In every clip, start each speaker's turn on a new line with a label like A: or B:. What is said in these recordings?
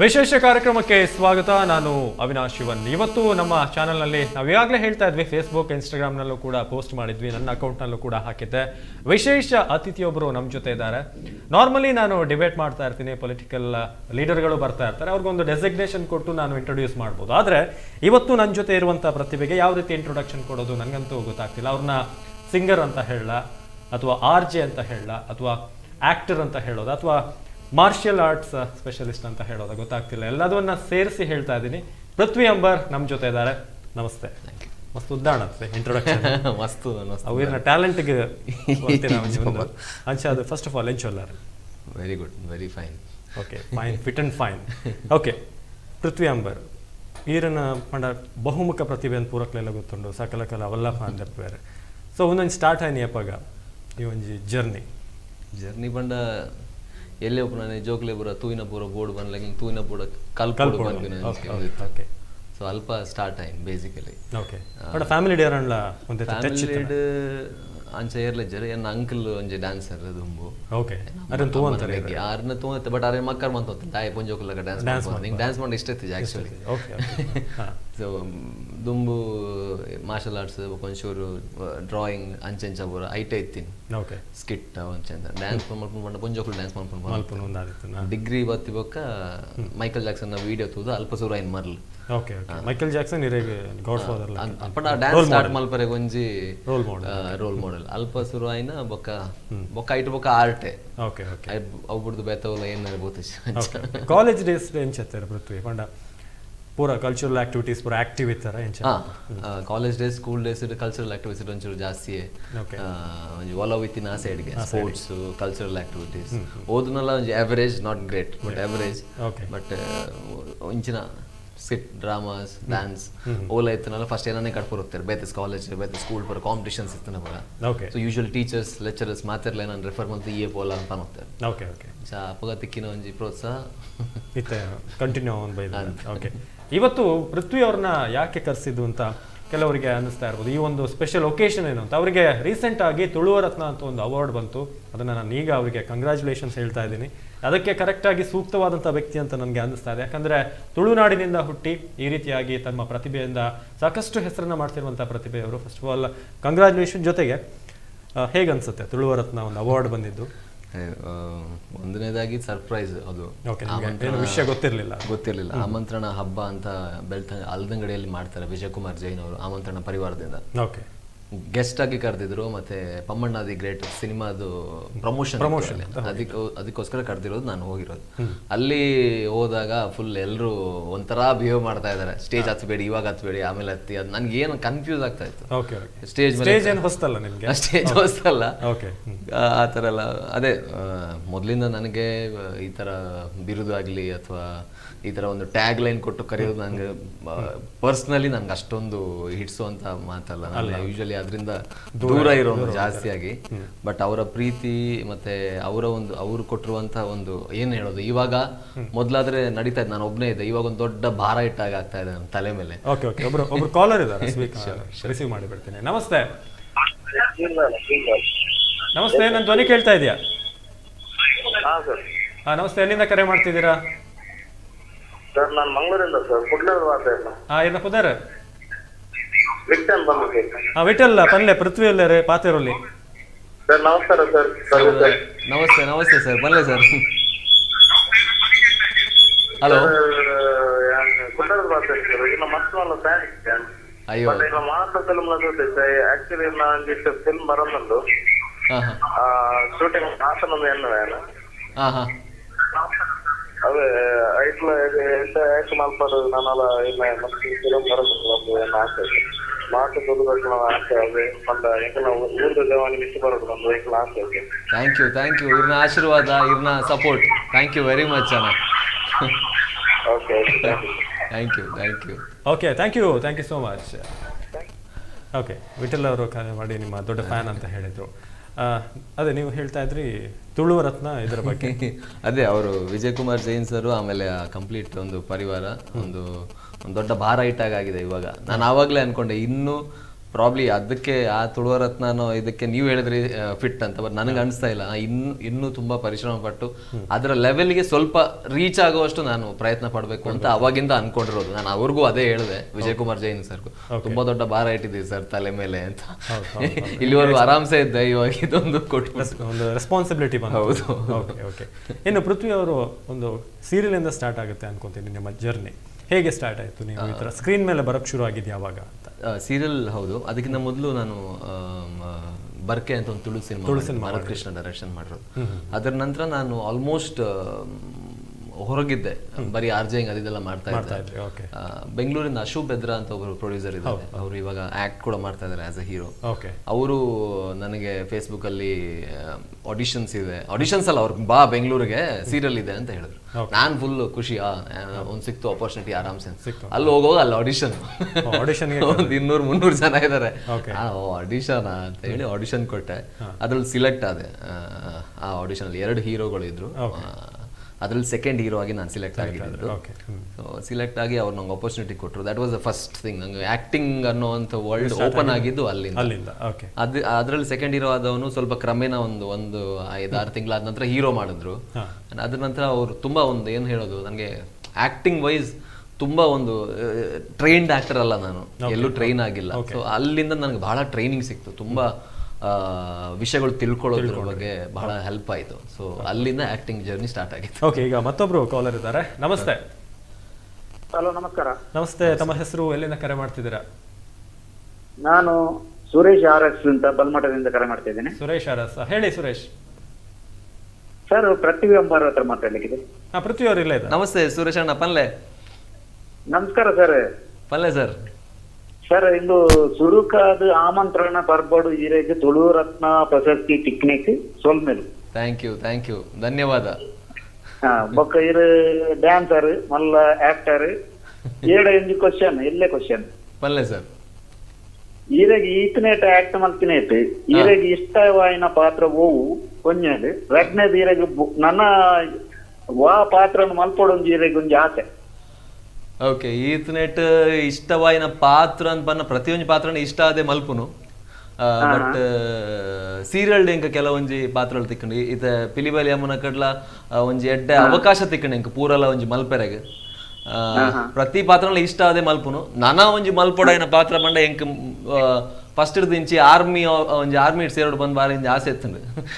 A: ವಿಶೇಷ ಕಾರ್ಯಕ್ರಮಕ್ಕೆ ಸ್ವಾಗತ ನಾನು ಅವಿನಾಶ್ ಶಿವನ್ ಇವತ್ತು ನಮ್ಮ ಚಾನಲ್ನಲ್ಲಿ ನಾವು ಈಗಾಗಲೇ ಹೇಳ್ತಾ ಇದ್ವಿ ಫೇಸ್ಬುಕ್ ಇನ್ಸ್ಟಾಗ್ರಾಮ್ನಲ್ಲೂ ಕೂಡ ಪೋಸ್ಟ್ ಮಾಡಿದ್ವಿ ನನ್ನ ಅಕೌಂಟ್ನಲ್ಲೂ ಕೂಡ ಹಾಕಿದ್ದೆ ವಿಶೇಷ ಅತಿಥಿಯೊಬ್ಬರು ನಮ್ಮ ಜೊತೆ ಇದ್ದಾರೆ ನಾರ್ಮಲಿ ನಾನು ಡಿಬೇಟ್ ಮಾಡ್ತಾ ಇರ್ತೀನಿ ಪೊಲಿಟಿಕಲ್ ಲೀಡರ್ಗಳು ಬರ್ತಾ ಇರ್ತಾರೆ ಅವ್ರಿಗೊಂದು ಡೆಸಿಗ್ನೇಷನ್ ಕೊಟ್ಟು ನಾನು ಇಂಟ್ರೊಡ್ಯೂಸ್ ಮಾಡ್ಬೋದು ಆದರೆ ಇವತ್ತು ನನ್ನ ಜೊತೆ ಇರುವಂಥ ಪ್ರತಿಭೆಗೆ ಯಾವ ರೀತಿ ಇಂಟ್ರೊಡಕ್ಷನ್ ಕೊಡೋದು ನನಗಂತೂ ಗೊತ್ತಾಗ್ತಿಲ್ಲ ಅವ್ರನ್ನ ಸಿಂಗರ್ ಅಂತ ಹೇಳ ಅಥವಾ ಆರ್ ಜೆ ಅಂತ ಹೇಳ ಅಥವಾ ಆಕ್ಟರ್ ಅಂತ ಹೇಳೋದು ಅಥವಾ ಮಾರ್ಷಿಯಲ್ ಆರ್ಟ್ಸ್ ಸ್ಪೆಷಲಿಸ್ಟ್ ಅಂತ ಹೇಳೋದು ಗೊತ್ತಾಗ್ತಿಲ್ಲ ಎಲ್ಲದನ್ನ ಸೇರಿಸಿ ಹೇಳ್ತಾ ಇದ್ದೀನಿ ಪೃಥ್ವಿ ಅಂಬರ್ ನಮ್ಮ ಜೊತೆ ಇದ್ದಾರೆ ನಮಸ್ತೆ ಮಸ್ತ್ ಉದ್ದಾಣತ್ತೆ ಇಂಟ್ರೊಡಕ್ಷನ್
B: ಮಸ್ತು ಮಸ್ತು
A: ಅವಿನ ಟ್ಯಾಲೆಂಟ್ಗೆ ಅಂಚೆ ಅದು ಫಸ್ಟ್ ಆಫ್ ಆಲ್ ಎಂಚೊಲ್ಲಾರ
B: very good very fine
A: okay fine fit and fine okay Prithvi Ambar ಈರನ ಪಂಡ ಬಹುಮುಖ ಪ್ರತಿಭೆ ಅಂತ ಪೂರಕ್ಲೆಲ್ಲ ಗೊತ್ತುಂಡು ಸಕಲ ಕಲ ಅವೆಲ್ಲ ಬೇರೆ ಸೊ ಒಂದೊಂದು ಸ್ಟಾರ್ಟ್ ಆಯ್ನಿ ಅಪ್ಪಾಗ ಈ ಒಂಜಿ ಜರ್ನಿ
B: ಜರ್ನಿ ಬಂಡ ಎಲ್ಲೇ ಒಬ್ಬ ನಾನು ಜೋಕ್ಲೆ ಪೂರ ತೂಯಿನ ಪೂರ ಬೋರ್ಡ್ ಬಂದ್ಲಾಗ ತೂಯಿನ ಪೂರ ಕಲ್ಪ
A: ಓಕೆ ಓಕೆ
B: ಸೊ ಅಲ್ಪ ಸ್ಟಾರ್ಟ್ ಆಯ್ತು ಬೇಸಿಕಲಿ
A: ಓಕೆ ಬಟ್ ಫ್ಯಾಮಿಲಿ ಡೇರ್ ಅಂಡ್ಲ ಒಂದೇ
B: ಫ್ಯಾಮಿಲಿ ಅಂಚ ಏರ್ಲೆಜ್ಜರ್ ಎನ್ನ ಅಂಕಲ್ ಒಂಜಿ ಡ್ಯಾನ್ಸರ್ ದುಂಬು
A: ಓಕೆ ಅದನ್ನ ತೂ ಅಂತಾರೆ
B: ಆರ್ನ ತೂಂತ ಬಟ್ ಅರೆ ಮಕ್ಕರ್ ಮಂತ ದಾಯ ಪೊಂಜೋಕುಲಗ ಡ್ಯಾನ್ಸ್ ನಿಂಗೆ ಡ್ಯಾನ್ಸ್ ಮಾಡಿ ಇಷ್ಟ ಇತ್ತು ಆಕ್ಚುಲಿ
A: ಓಕೆ
B: ಸೊ ದುಂಬು ಮಾರ್ಷಲ್ ಆರ್ಟ್ಸ್ ಒಂಚೂರು ಡ್ರಾಯಿಂಗ್ ಅಂಚೆಂಚ ಪೂರ ಐಟ ಇತ್ತೀನಿ
A: ಓಕೆ
B: ಸ್ಕಿಟ್ ಒಂಚಂದ ಡ್ಯಾನ್ಸ್ ಮಲ್ಪುಂಡು ಬಂಡ ಪೊಂಜೋಕುಲು ಡ್ಯಾನ್ಸ್ ಮಲ್ಪುಂಡು
A: ಮಲ್ಪನ ಒಂದಾದಿತ್ತು
B: ಡಿಗ್ರಿ ಬತ್ತಿ ಬೊಕ್ಕ ಮೈಕಲ್ ಜಾಕ್ಸನ್ ವಿಡಿಯೋ ತೂದ ಅಲ್ಪ ಸುರ ಇನ್ ಮರ್ಲ್
A: ಓಕೆ ಓಕೆ ಮೈಕಲ್ ಜಾಕ್ಸನ್ ಇರೇಗೆ ಗಾಡ್ ಫಾದರ್
B: ಅಪ್ಪಡ ಡ್ಯಾನ್ಸ್ ಸ್ಟಾರ್ಟ್ ಮಲ್ಪರೆ ಒಂಜಿ
A: ರೋಲ್ ಮಾಡೆಲ್
B: ರೋಲ್ ಮಾಡೆಲ್ ಅಲ್ಪ ಸುರು ಆಯ್ನ ಬೊಕ್ಕ ಬೊಕ್ಕ ಐಟ್ ಬೊಕ್ಕ ಆರ್ಟೆ
A: ಓಕೆ ಓಕೆ
B: ಅವು ಬಿಡ್ದು ಬೇತವಲ್ಲ ಏನಾರ ಬೋತಿಸ್
A: ಕಾಲೇಜ್ ಡೇಸ್ ಎಂಚತ್ತಾರೆ ಪೃಥ್ವಿ ಪಂಡ ಪೂರ ಕಲ್ಚರಲ್ ಆಕ್ಟಿವಿಟೀಸ್ ಪೂರ ಆಕ್ಟಿವ್ ಇತ್ತರ ಎಂಚ
B: ಹಾ college days school days cultural activities ಒಂಚೂರು ಜಾಸ್ತಿ
A: Okay.
B: ಒಂಜಿ ಒಲವು ಇತ್ತಿನ ಆ ಸೈಡ್ಗೆ ಸ್ಪೋರ್ಟ್ಸ್ ಕಲ್ಚರಲ್ ಆಕ್ಟಿವಿಟೀಸ್ ಓದನಲ್ಲ ಒಂಜಿ average not great but average
A: Okay.
B: But ಇಂಚಿನ ಸಿಟ್ ಡ್ರಾಮಾಸ್ ಡ್ಯಾನ್ಸ್ ಓಲ ಇತ್ತನಲ್ಲ ಫಸ್ಟ್ ಏನಾನೇ ಕಟ್ಪುರ್ ಹೋಗ್ತಾರೆ ಬೇತೆ ಕಾಲೇಜ್ ಬೇತೆ ಸ್ಕೂಲ್ ಪರ ಕಾಂಪಿಟೇಷನ್ಸ್ ಇತ್ತನ ಪರ
A: okay
B: so usual teachers lecturers ಮಾತಿರ್ಲ ನಾನು ರೆಫರ್ ಮಂತ್ ಇಯೇ ಪೋಲ ಅಂತ ಹೋಗ್ತಾರೆ
A: ಓಕೆ ಓಕೆ
B: ಸೊ ಅಪಗ ತಿಕ್ಕಿನ ಒಂಜಿ ಪ್ರೋತ್ಸಾಹ
A: ಇತ್ತೆ ಕಂಟಿನ್ಯೂ ಆನ್ ಬೈ ಓಕೆ ಇವತ್ತು ಪೃಥ್ವಿ ಅವ್ರನ್ನ ಯಾಕೆ ಕರೆಸಿದ್ದು ಅಂತ ಕೆಲವರಿಗೆ ಅನ್ನಿಸ್ತಾ ಇರ್ಬೋದು ಈ ಒಂದು ಸ್ಪೆಷಲ್ ಒಕೇಶನ್ ಏನು ಅಂತ ಅವರಿಗೆ ರೀಸೆಂಟ್ ಆಗಿ ತುಳುವ ರತ್ನ ಅಂತ ಒಂದು ಅವಾರ್ಡ್ ಬಂತು ಅದನ್ನು ನಾನು ಈಗ ಅವರಿಗೆ ಕಂಗ್ರ್ಯಾಚುಲೇಷನ್ಸ್ ಹೇಳ್ತಾ ಇದ್ದೀನಿ ಅದಕ್ಕೆ ಕರೆಕ್ಟಾಗಿ ಸೂಕ್ತವಾದಂಥ ವ್ಯಕ್ತಿ ಅಂತ ನನಗೆ ಅನ್ನಿಸ್ತಾ ಇದೆ ಯಾಕಂದರೆ ತುಳುನಾಡಿನಿಂದ ಹುಟ್ಟಿ ಈ ರೀತಿಯಾಗಿ ತಮ್ಮ ಪ್ರತಿಭೆಯಿಂದ ಸಾಕಷ್ಟು ಹೆಸರನ್ನು ಮಾಡ್ತಿರುವಂಥ ಪ್ರತಿಭೆಯವರು ಫಸ್ಟ್ ಆಫ್ ಆಲ್ ಕಂಗ್ರ್ಯಾಚುಲೇಷನ್ ಜೊತೆಗೆ ಆ, ಹೇಗನ್ಸುತ್ತೆ ತುಳುವ ರತ್ನ ಒಂದು ಅವಾರ್ಡ್ ಬಂದಿದ್ದು
B: ಆ, ಒಂದನೇದಾಗಿ ಸರ್ಪ್ರೈಸ್ ಅದು
A: ಓಕೆ ನಿಮಗೆ ಏನು ವಿಷಯ ಗೊತ್ತಿರಲಿಲ್ಲ
B: ಗೊತ್ತಿರಲಿಲ್ಲ ಆಮಂತ್ರಣ ಹಬ್ಬ ಅಂತ ಬೆಳ್ತ ಅಲ್ದಂಗಡಿಯಲ್ಲಿ ಮಾಡ್ತಾರೆ ವಿಜಯಕುಮಾರ್ ಜೈನ್ ಅವರು ಆಮಂತ್ರಣ ಪರಿವಾರದಿಂದ
A: ಓಕೆ
B: ಗೆಸ್ಟ್ ಆಗಿ ಕರೆದಿದ್ರು ಮತ್ತೆ ಪಮ್ಮಣ್ಣಾದಿ ಗ್ರೇಟ್ ಸಿನಿಮಾದು ಪ್ರಮೋಷನ್
A: Promotion
B: ಅದಕ್ಕೆ ಅದಕ್ಕೋಸ್ಕರ ಕರೆದಿರೋದು ನಾನು ಹೋಗಿರೋದು ಅಲ್ಲಿ ಹೋದಾಗ ಫುಲ್ ಎಲ್ಲರೂ ಒಂಥರ ಬಿಹೇವ್ ಮಾಡ್ತಾ ಇದ್ದಾರೆ ಸ್ಟೇಜ್ ಹತ್ಬೇಡಿ ಇವಾಗ ಹತ್ಬೇಡಿ ಆಮೇಲೆ ಹತ್ತಿ ಅದು ನನ್ಗೆ ಏನು ಕನ್ಫ್ಯೂಸ್ ಆಗ್ತಾ ಇತ್ತು
A: ಓಕೆ ಓಕೆ
B: ಸ್ಟೇಜ್ ಮೇಲೆ
A: ಸ್ಟೇಜ್ ಏನು ಹೊಸ್ತಲ್ಲ ನಿಮಗೆ
B: ಸ್ಟೇಜ್ ಹೊಸ್ತಲ್ಲ
A: ಓಕೆ
B: ಆ ಆ ಥರ ಎಲ್ಲ ಅದೇ ಆ, ಮೊದಲಿಂದ ನನಗೆ ಆ, ಈ ಥರ ಬಿರುದು ಆಗಲಿ ಅಥವಾ ಈ ಥರ ಒಂದು ಟ್ಯಾಗ್ ಲೈನ್ ಕೊಟ್ಟು ಕರೆಯೋದು ನನಗೆ ಪರ್ಸ್ನಲಿ ನಂಗೆ ಅಷ್ಟೊಂದು ಹಿಡ್ಸುವಂತ ಮಾತಲ್ಲ ನಾನು ಯೂಶಲಿ ಅದರಿಂದ ದೂರ ಇರೋನು ಜಾಸ್ತಿಯಾಗಿ ಬಟ್ ಅವರ ಪ್ರೀತಿ ಮತ್ತೆ ಅವರ ಒಂದು ಅವ್ರು ಕೊಟ್ಟಿರುವಂತ ಒಂದು ಏನು ಹೇಳೋದು ಇವಾಗ ಮೊದಲಾದ್ರೆ ನಡೀತಾ ಇತ್ತು ನಾನು ಒಬ್ಬನೇ ಇದ್ದೆ ಇವಾಗ ಒಂದು ದೊಡ್ಡ ಭಾರ ಇಟ್ಟಾಗ ಆಗ್ತಾ ಇದೆ ನನ್ನ ತಲೆ ಮೇಲೆ
A: ಓಕೆ ಓಕೆ ಒಬ್ರು ಒಬ್ರು ಕಾಲರ್ ಇದ್ದಾರೆ ರಿಸೀವ್ ಮಾಡಿ ಬಿಡ್ತೀನಿ ನಮಸ್ತೆ ನಮಸ್ತೆ ನನ್ನ ಧ್ವನಿ ಕೇಳ್ತಾ ಇದೆಯಾ
C: ಹಾ ಸರ್
A: ಹಾ ನಮಸ್ತೆ ಎಲ್ಲಿಂದ ಕರೆ ಮಾಡ್ತಿದ್ದೀರಾ
C: ಸರ್ ನಾನು ಮಂಗಳೂರಿಂದ ಸರ್ ಕುಡ್ಲೂರು ಮಾತಾಡ
A: ಹಾ ಏನ ಪುದರ್
C: ವಿಕ್ಟನ್ ಬಂದಿದ್ದೆ
A: ಹಾ ವಿಠಲ್ ಪಲ್ಲೆ ಪೃಥ್ವಿ ಅಲ್ಲೇ ಪಾತಿರೋಲ್ಲಿ
C: ಸರ್ ನಮಸ್ಕಾರ ಸರ್ ಸರ್ ಸರ್
B: ನಮಸ್ತೆ ನಮಸ್ತೆ ಸರ್ ಬರಲೇ ಸರ್ ಹಲೋ
C: ಕುಡ್ಲೂರು ಮಾತಾಡ್ತಾರೆ ಇನ್ನು ಮಸ್ತ್ ಒಂದು ಫ್ಯಾನ್ ಇದ್ದೇನೆ
B: ಅಯ್ಯೋ
C: ಬಟ್ ಇಲ್ಲ ಮಾತ್ರ ಫಿಲ್ಮ್ ನೋಡಿದ್ದೆ ಆಕ್ಚುಲಿ ನಾನು ಒಂದಿಷ್ಟು ಫಿಲ್ಮ್ ಬರೋದಂದು
B: ಹಾ ಹಾ
C: ಶೂಟಿಂಗ್ ಹಾಸನೊಂದು ಎಣ್ಣೆ
B: ಹಾ ಹಾ
C: ಅದೇ ಐಟ್ಲ ಎಂತ ಆಕ್ಟ್ ಮಲ್ಪರು ನಾನೆಲ್ಲ ಇಲ್ಲ ಮತ್ತೆ ಫಿಲ್ಮ್ ಬರೋದು ಒಂದು ಏನು ಆಸೆ ಇದೆ ಮಾತು ತೊಂದರೆ ಆಸೆ ಅದೇ ಪಂಡ ಎಂಕಲ ಊರ್ದು ಜವಾನಿ ಮಿಸ್ ಬರೋದು ಒಂದು ಎಂಕಲ ಆಸೆ ಇದೆ
B: ಥ್ಯಾಂಕ್ ಯು ಥ್ಯಾಂಕ್ ಯು ಇರ್ನ ಆಶೀರ್ವಾದ ಇರ್ನ support thank you very much ಅಣ್ಣ
C: okay okay thank you
B: thank you thank you
A: okay thank you thank you so much okay Vittal ಅವರು ಕರೆ ಮಾಡಿ ನಿಮ್ಮ ದೊಡ್ಡ ಫ್ಯಾನ್ ಅಂತ ಹೇಳಿದ್ರು ಆ, ಅದೇ ನೀವು ಹೇಳ್ತಾ ಇದ್ರಿ ತುಳುವ ರತ್ನ ಇದರ ಬಗ್ಗೆ
B: ಅದೇ ಅವರು ವಿಜಯ್ ಕುಮಾರ್ ಜೈನ್ ಸರ್ ಆಮೇಲೆ ಕಂಪ್ಲೀಟ್ ಒಂದು ಪರಿವಾರ ಒಂದು ಒಂದು ದೊಡ್ಡ ಭಾರ ಇಟ್ಟಾಗ ಆಗಿದೆ ಇವಾಗ ನಾನು ಆವಾಗಲೇ ಅನ್ಕೊಂಡೆ ಇನ್ನು ಪ್ರಾಬ್ಲಿ ಅದಕ್ಕೆ ಆ ತುಳುವರತ್ನನೋ ಇದಕ್ಕೆ ನೀವು ಹೇಳಿದ್ರಿ ಫಿಟ್ ಅಂತ ಬಟ್ ನನಗೆ ಅನಿಸ್ತಾ ಇಲ್ಲ ನಾ ಇನ್ನು ಇನ್ನೂ ತುಂಬಾ ಪರಿಶ್ರಮ ಪಟ್ಟು ಅದರ ಲೆವೆಲ್ಗೆ ಸ್ವಲ್ಪ ರೀಚ್ ಆಗುವಷ್ಟು ನಾನು ಪ್ರಯತ್ನ ಪಡಬೇಕು ಅಂತ ಅವಾಗಿಂದ ಅನ್ಕೊಂಡಿರೋದು ನಾನು ಅವ್ರಿಗೂ ಅದೇ ಹೇಳಿದೆ ವಿಜಯ್ ಕುಮಾರ್ ಜೈನ್ ಸರ್ ತುಂಬಾ ದೊಡ್ಡ ಭಾರ ಇಟ್ಟಿದ್ದೀವಿ ಸರ್ ತಲೆ ಮೇಲೆ ಅಂತ ಇಲ್ಲಿವರೆಗೂ ಆರಾಮ್ಸೆ ಇದ್ದೆ ಇವಾಗ ಇದೊಂದು ಕೊಟ್ಟು
A: ಒಂದು ರೆಸ್ಪಾನ್ಸಿಬಿಲಿಟಿ ಬಂದು ಓಕೆ ಓಕೆ ಇನ್ನು ಪೃಥ್ವಿ ಅವರು ಒಂದು serial ಇಂದ ಸ್ಟಾರ್ಟ್ ಆಗುತ್ತೆ ಅನ್ಕೊಂತೀನಿ ನಿಮ್ಮ ಜರ್ನಿ ಹೇಗೆ ಸ್ಟಾರ್ಟ್ ಆಯ್ತು ನೀವು ಈ ಥರ ಸ್ಕ್ರೀನ್ ಮೇಲೆ ಬರೋಕ್ಕೆ ಶುರು ಆಗಿದ್ದು ಯಾವಾಗ ಅಂತ
B: ಸೀರಿಯಲ್ ಹೌದು ಅದಕ್ಕಿಂತ ಮೊದಲು ನಾನು ಆಮ್, ಆ, ಬರ್ಕೆ ಅಂತ ಒಂದು ತುಳು ಸಿನಿಮಾ ಭಾರತ್ ಕೃಷ್ಣ ಡೈರೆಕ್ಷನ್ ಮಾಡಿರೋದು ಅದರ ನಂತರ ನಾನು ಆಲ್ಮೋಸ್ಟ್ ಹೊರಗಿದ್ದೆ ಬರೀ ಆರ್ಜೆಂಗ್ ಅದೆಲ್ಲ ಮಾಡ್ತಾ ಇದ್ದೆ
A: ಇದ್ರಿ ಓಕೆ
B: ಆ, ಬೆಂಗಳೂರಿನ ಅಶೋಕ್ ಬೆದ್ರಾ ಅಂತ ಒಬ್ಬರು ಪ್ರೊಡ್ಯೂಸರ್ ಇದ್ದಾರೆ ಅವರು ಇವಾಗ ಆಕ್ಟ್ ಕೂಡ ಮಾಡ್ತಾ ಇದ್ದಾರೆ ಆಸ್ ಅ ಹೀರೋ
A: ಓಕೆ
B: ಅವರು ನನಗೆ ಫೇಸ್ಬುಕ್ ಅಲ್ಲಿ ಆಡಿಷನ್ಸ್ ಇದೆ ಆಡಿಷನ್ಸ್ ಅಲ್ಲ ಅವ್ರಿಗೆ ಬಾ ಬೆಂಗಳೂರಿಗೆ ಸೀರಿಯಲ್ ಇದೆ ಅಂತ ಹೇಳಿದ್ರು ನಾನ್ ಫುಲ್ ಖುಷಿ ಆ, ಒಂದ್ ಸಿಕ್ತು ಅಪರ್ಚುನಿಟಿ ಆರಾಮ್ಸೆ ಅಂತ. ಅಲ್ಲಿ ಹೋಗುವಾಗ ಅಲ್ಲಿ ಆಡಿಷನ್
A: audition
B: ಒಂದ್ ಇನ್ನೂರು ಮುನ್ನೂರು ಜನ ಇದ್ದಾರೆ
A: Okay.
B: ಆಡಿಷನ್ ಅಂತ ಹೇಳಿ ಆಡಿಷನ್ ಕೊಟ್ಟೆ ಅದ್ರಲ್ಲಿ ಸಿಲೆಕ್ಟ್ ಆದೆ ಆ, ಆ ಆಡಿಷನ್ ಅಲ್ಲಿ ಎರಡು ಹೀರೋಗಳು ಇದ್ರು ಅದ್ರಲ್ಲಿ ಸೆಕೆಂಡ್ ಹೀರೋ ಆಗಿ ನಾನು ಸಿಲೆಕ್ಟ್ ಆಗಿದ್ದು
A: ಓಕೆ
B: ಸೊ ಸಿಲೆಕ್ಟ್ ಆಗಿ ಅವ್ರು ನಂಗೆ ಆಪರ್ಚುನಿಟಿ ಕೊಟ್ಟರು that was the first thing ನಂಗೆ ಆಕ್ಟಿಂಗ್ ಅನ್ನೋಂಥ ವರ್ಲ್ಡ್ ಓಪನ್ ಆಗಿದ್ದು ಅಲ್ಲಿಂದ
A: ಅಲ್ಲಿಂದ ಓಕೆ
B: ಅದ್ ಅದ್ರಲ್ಲಿ ಸೆಕೆಂಡ್ ಹೀರೋ ಆದವನು ಸ್ವಲ್ಪ ಕ್ರಮೇಣ ಒಂದು ಒಂದು ಐದಾರು ತಿಂಗಳಾದ ನಂತರ ಹೀರೋ ಮಾಡಿದ್ರು ಅದ್ರ ನಂತರ ಅವರು ತುಂಬಾ ಒಂದು ಏನು ಹೇಳೋದು ನನಗೆ ಆಕ್ಟಿಂಗ್ ವೈಸ್ ತುಂಬಾ ಒಂದು ಟ್ರೈನ್ಡ್ ಆಕ್ಟರ್ ಅಲ್ಲ ನಾನು ಎಲ್ಲೂ ಟ್ರೈನ್ ಆಗಿಲ್ಲ ಸೊ ಅಲ್ಲಿಂದ ನನಗೆ ಬಹಳ ಟ್ರೈನಿಂಗ್ ಸಿಕ್ತು ತುಂಬಾ ಆ, ವಿಷಯಗಳು ತಿಳ್ಕೊಳ್ಳೋದ್ರ ಬಗ್ಗೆ ಬಹಳ ಹೆಲ್ಪ್ ಆಯ್ತು ಸೊ ಅಲ್ಲಿಂದ ಆಕ್ಟಿಂಗ್ ಜರ್ನಿ ಸ್ಟಾರ್ಟ್ ಆಗಿತ್ತು
A: ಓಕೆ ಈಗ ಮತ್ತೊಬ್ರು ಕಾಲರ್ ಇದ್ದಾರೆ ನಮಸ್ತೆ
D: ಹಲೋ ನಮಸ್ಕಾರ
A: ನಮಸ್ತೆ ತಮ್ಮ ಹೆಸರು ಎಲ್ಲಿಂದ ಕರೆ ಮಾಡ್ತಿದ್ದೀರಾ
D: ನಾನು ಸುರೇಶ್ ಆರ್ ಎಸ್ ಅಂತ ಬಲ್ಮಠದಿಂದ ಕರೆ ಮಾಡ್ತಾ ಇದ್ದೇನೆ
A: ಸುರೇಶ್ ಅರಸ್ ಹೇಳಿ ಸುರೇಶ್
D: ಸರ್ ಪ್ರತಿಭೆ ಅಂಬಾರ್ ಹತ್ರ ಮಾತಾಡ್ಲಿಕ್ಕಿದೆ
A: ಹಾ ಪೃಥ್ವಿ ಅವರು ಇಲ್ಲೇ ಇದ್ದಾರೆ
B: ನಮಸ್ತೆ ಸುರೇಶ್ ಅಣ್ಣ ಪನ್ಲೆ
D: ನಮಸ್ಕಾರ ಸರ್
B: ಪನ್ಲೆ ಸರ್
D: ಸರ್ ಇಂದು ಸುರುಕಾದ ಆಮಂತ್ರಣ ಪರ್ಬಡು ಈರೆಗೆ ತುಳು ರತ್ನ ಪ್ರಶಸ್ತಿ ಟಿಕ್ನಿಕ್ ಸೊಲ್ಮೆಲು
B: ಥ್ಯಾಂಕ್ ಯು ಥ್ಯಾಂಕ್ ಯು ಧನ್ಯವಾದ
D: ಹಾ ಬೊಕ್ಕ ಇರು ಡ್ಯಾನ್ಸರ್ ಮಲ್ಲ ಆಕ್ಟರ್ ಏಡ ಎಂಜಿ ಕ್ವಶನ್ ಎಲ್ಲೇ ಕ್ವಶನ್
B: ಪನ್ಲೆ ಸರ್
D: ಈರೆಗೆ ಈತನೇಟ ಆಕ್ಟ್ ಮಲ್ತಿನೇಟ್ ಈರೆಗೆ ಇಷ್ಟವಾಯಿನ ಪಾತ್ರ ಓವು ಕೊಂಜದು ರಗ್ನದ ಈರೆಗೆ ಬು- ನನ್ನ ವಾ ಪಾತ್ರನ ಮಲ್ಪೊಡೊಂದು ಈರೆಗೆ ಒಂಜಿ ಆಸೆ
B: ಓಕೆ ಈತನೆಟ್ ಇಷ್ಟವಾಯಿನ ಪಾತ್ರ ಅಂತ ಬನ್ನ ಪ್ರತಿಯೊಂದು ಪಾತ್ರನ ಇಷ್ಟ ಆದೆ ಮಲ್ಪುನು ಬಟ್ ಸೀರಿಯಲ್ ಎಂಕ ಕೆಲವೊಂಜಿ ಪಾತ್ರಗಳು ತಿಕ್ಕಂಡು ಇತ ಪಿಲಿಬಲಿ ಯಮುನ ಕಡ್ಲ ಆ, ಒಂಜಿ ಎಡ್ಡೆ ಅವಕಾಶ ತಿಕ್ಕಂಡು ಎಂಕ ಪೂರಲ ಒಂಜಿ ಮಲ್ಪೆರೆಗ್ ಆ, ಪ್ರತಿ ಪಾತ್ರನ ಇಷ್ಟ ಆದೆ ಮಲ್ಪುನು ನನ ಒಂಜಿ ಮಲ್ಪೊಡಾಯಿನ ಪಾತ್ರ ಬಂಡ ಎಂಕ್ ಫಸ್ಟ್ ದಿಂಚಿ ಆರ್ಮಿ ಒಂಜಿ ಆರ್ಮಿ ಸೇರೋಡು ಬಂದ್ ಬಾರಿ ಒಂಜಿ ಆಸೆ ಎತ್ತುಂಡು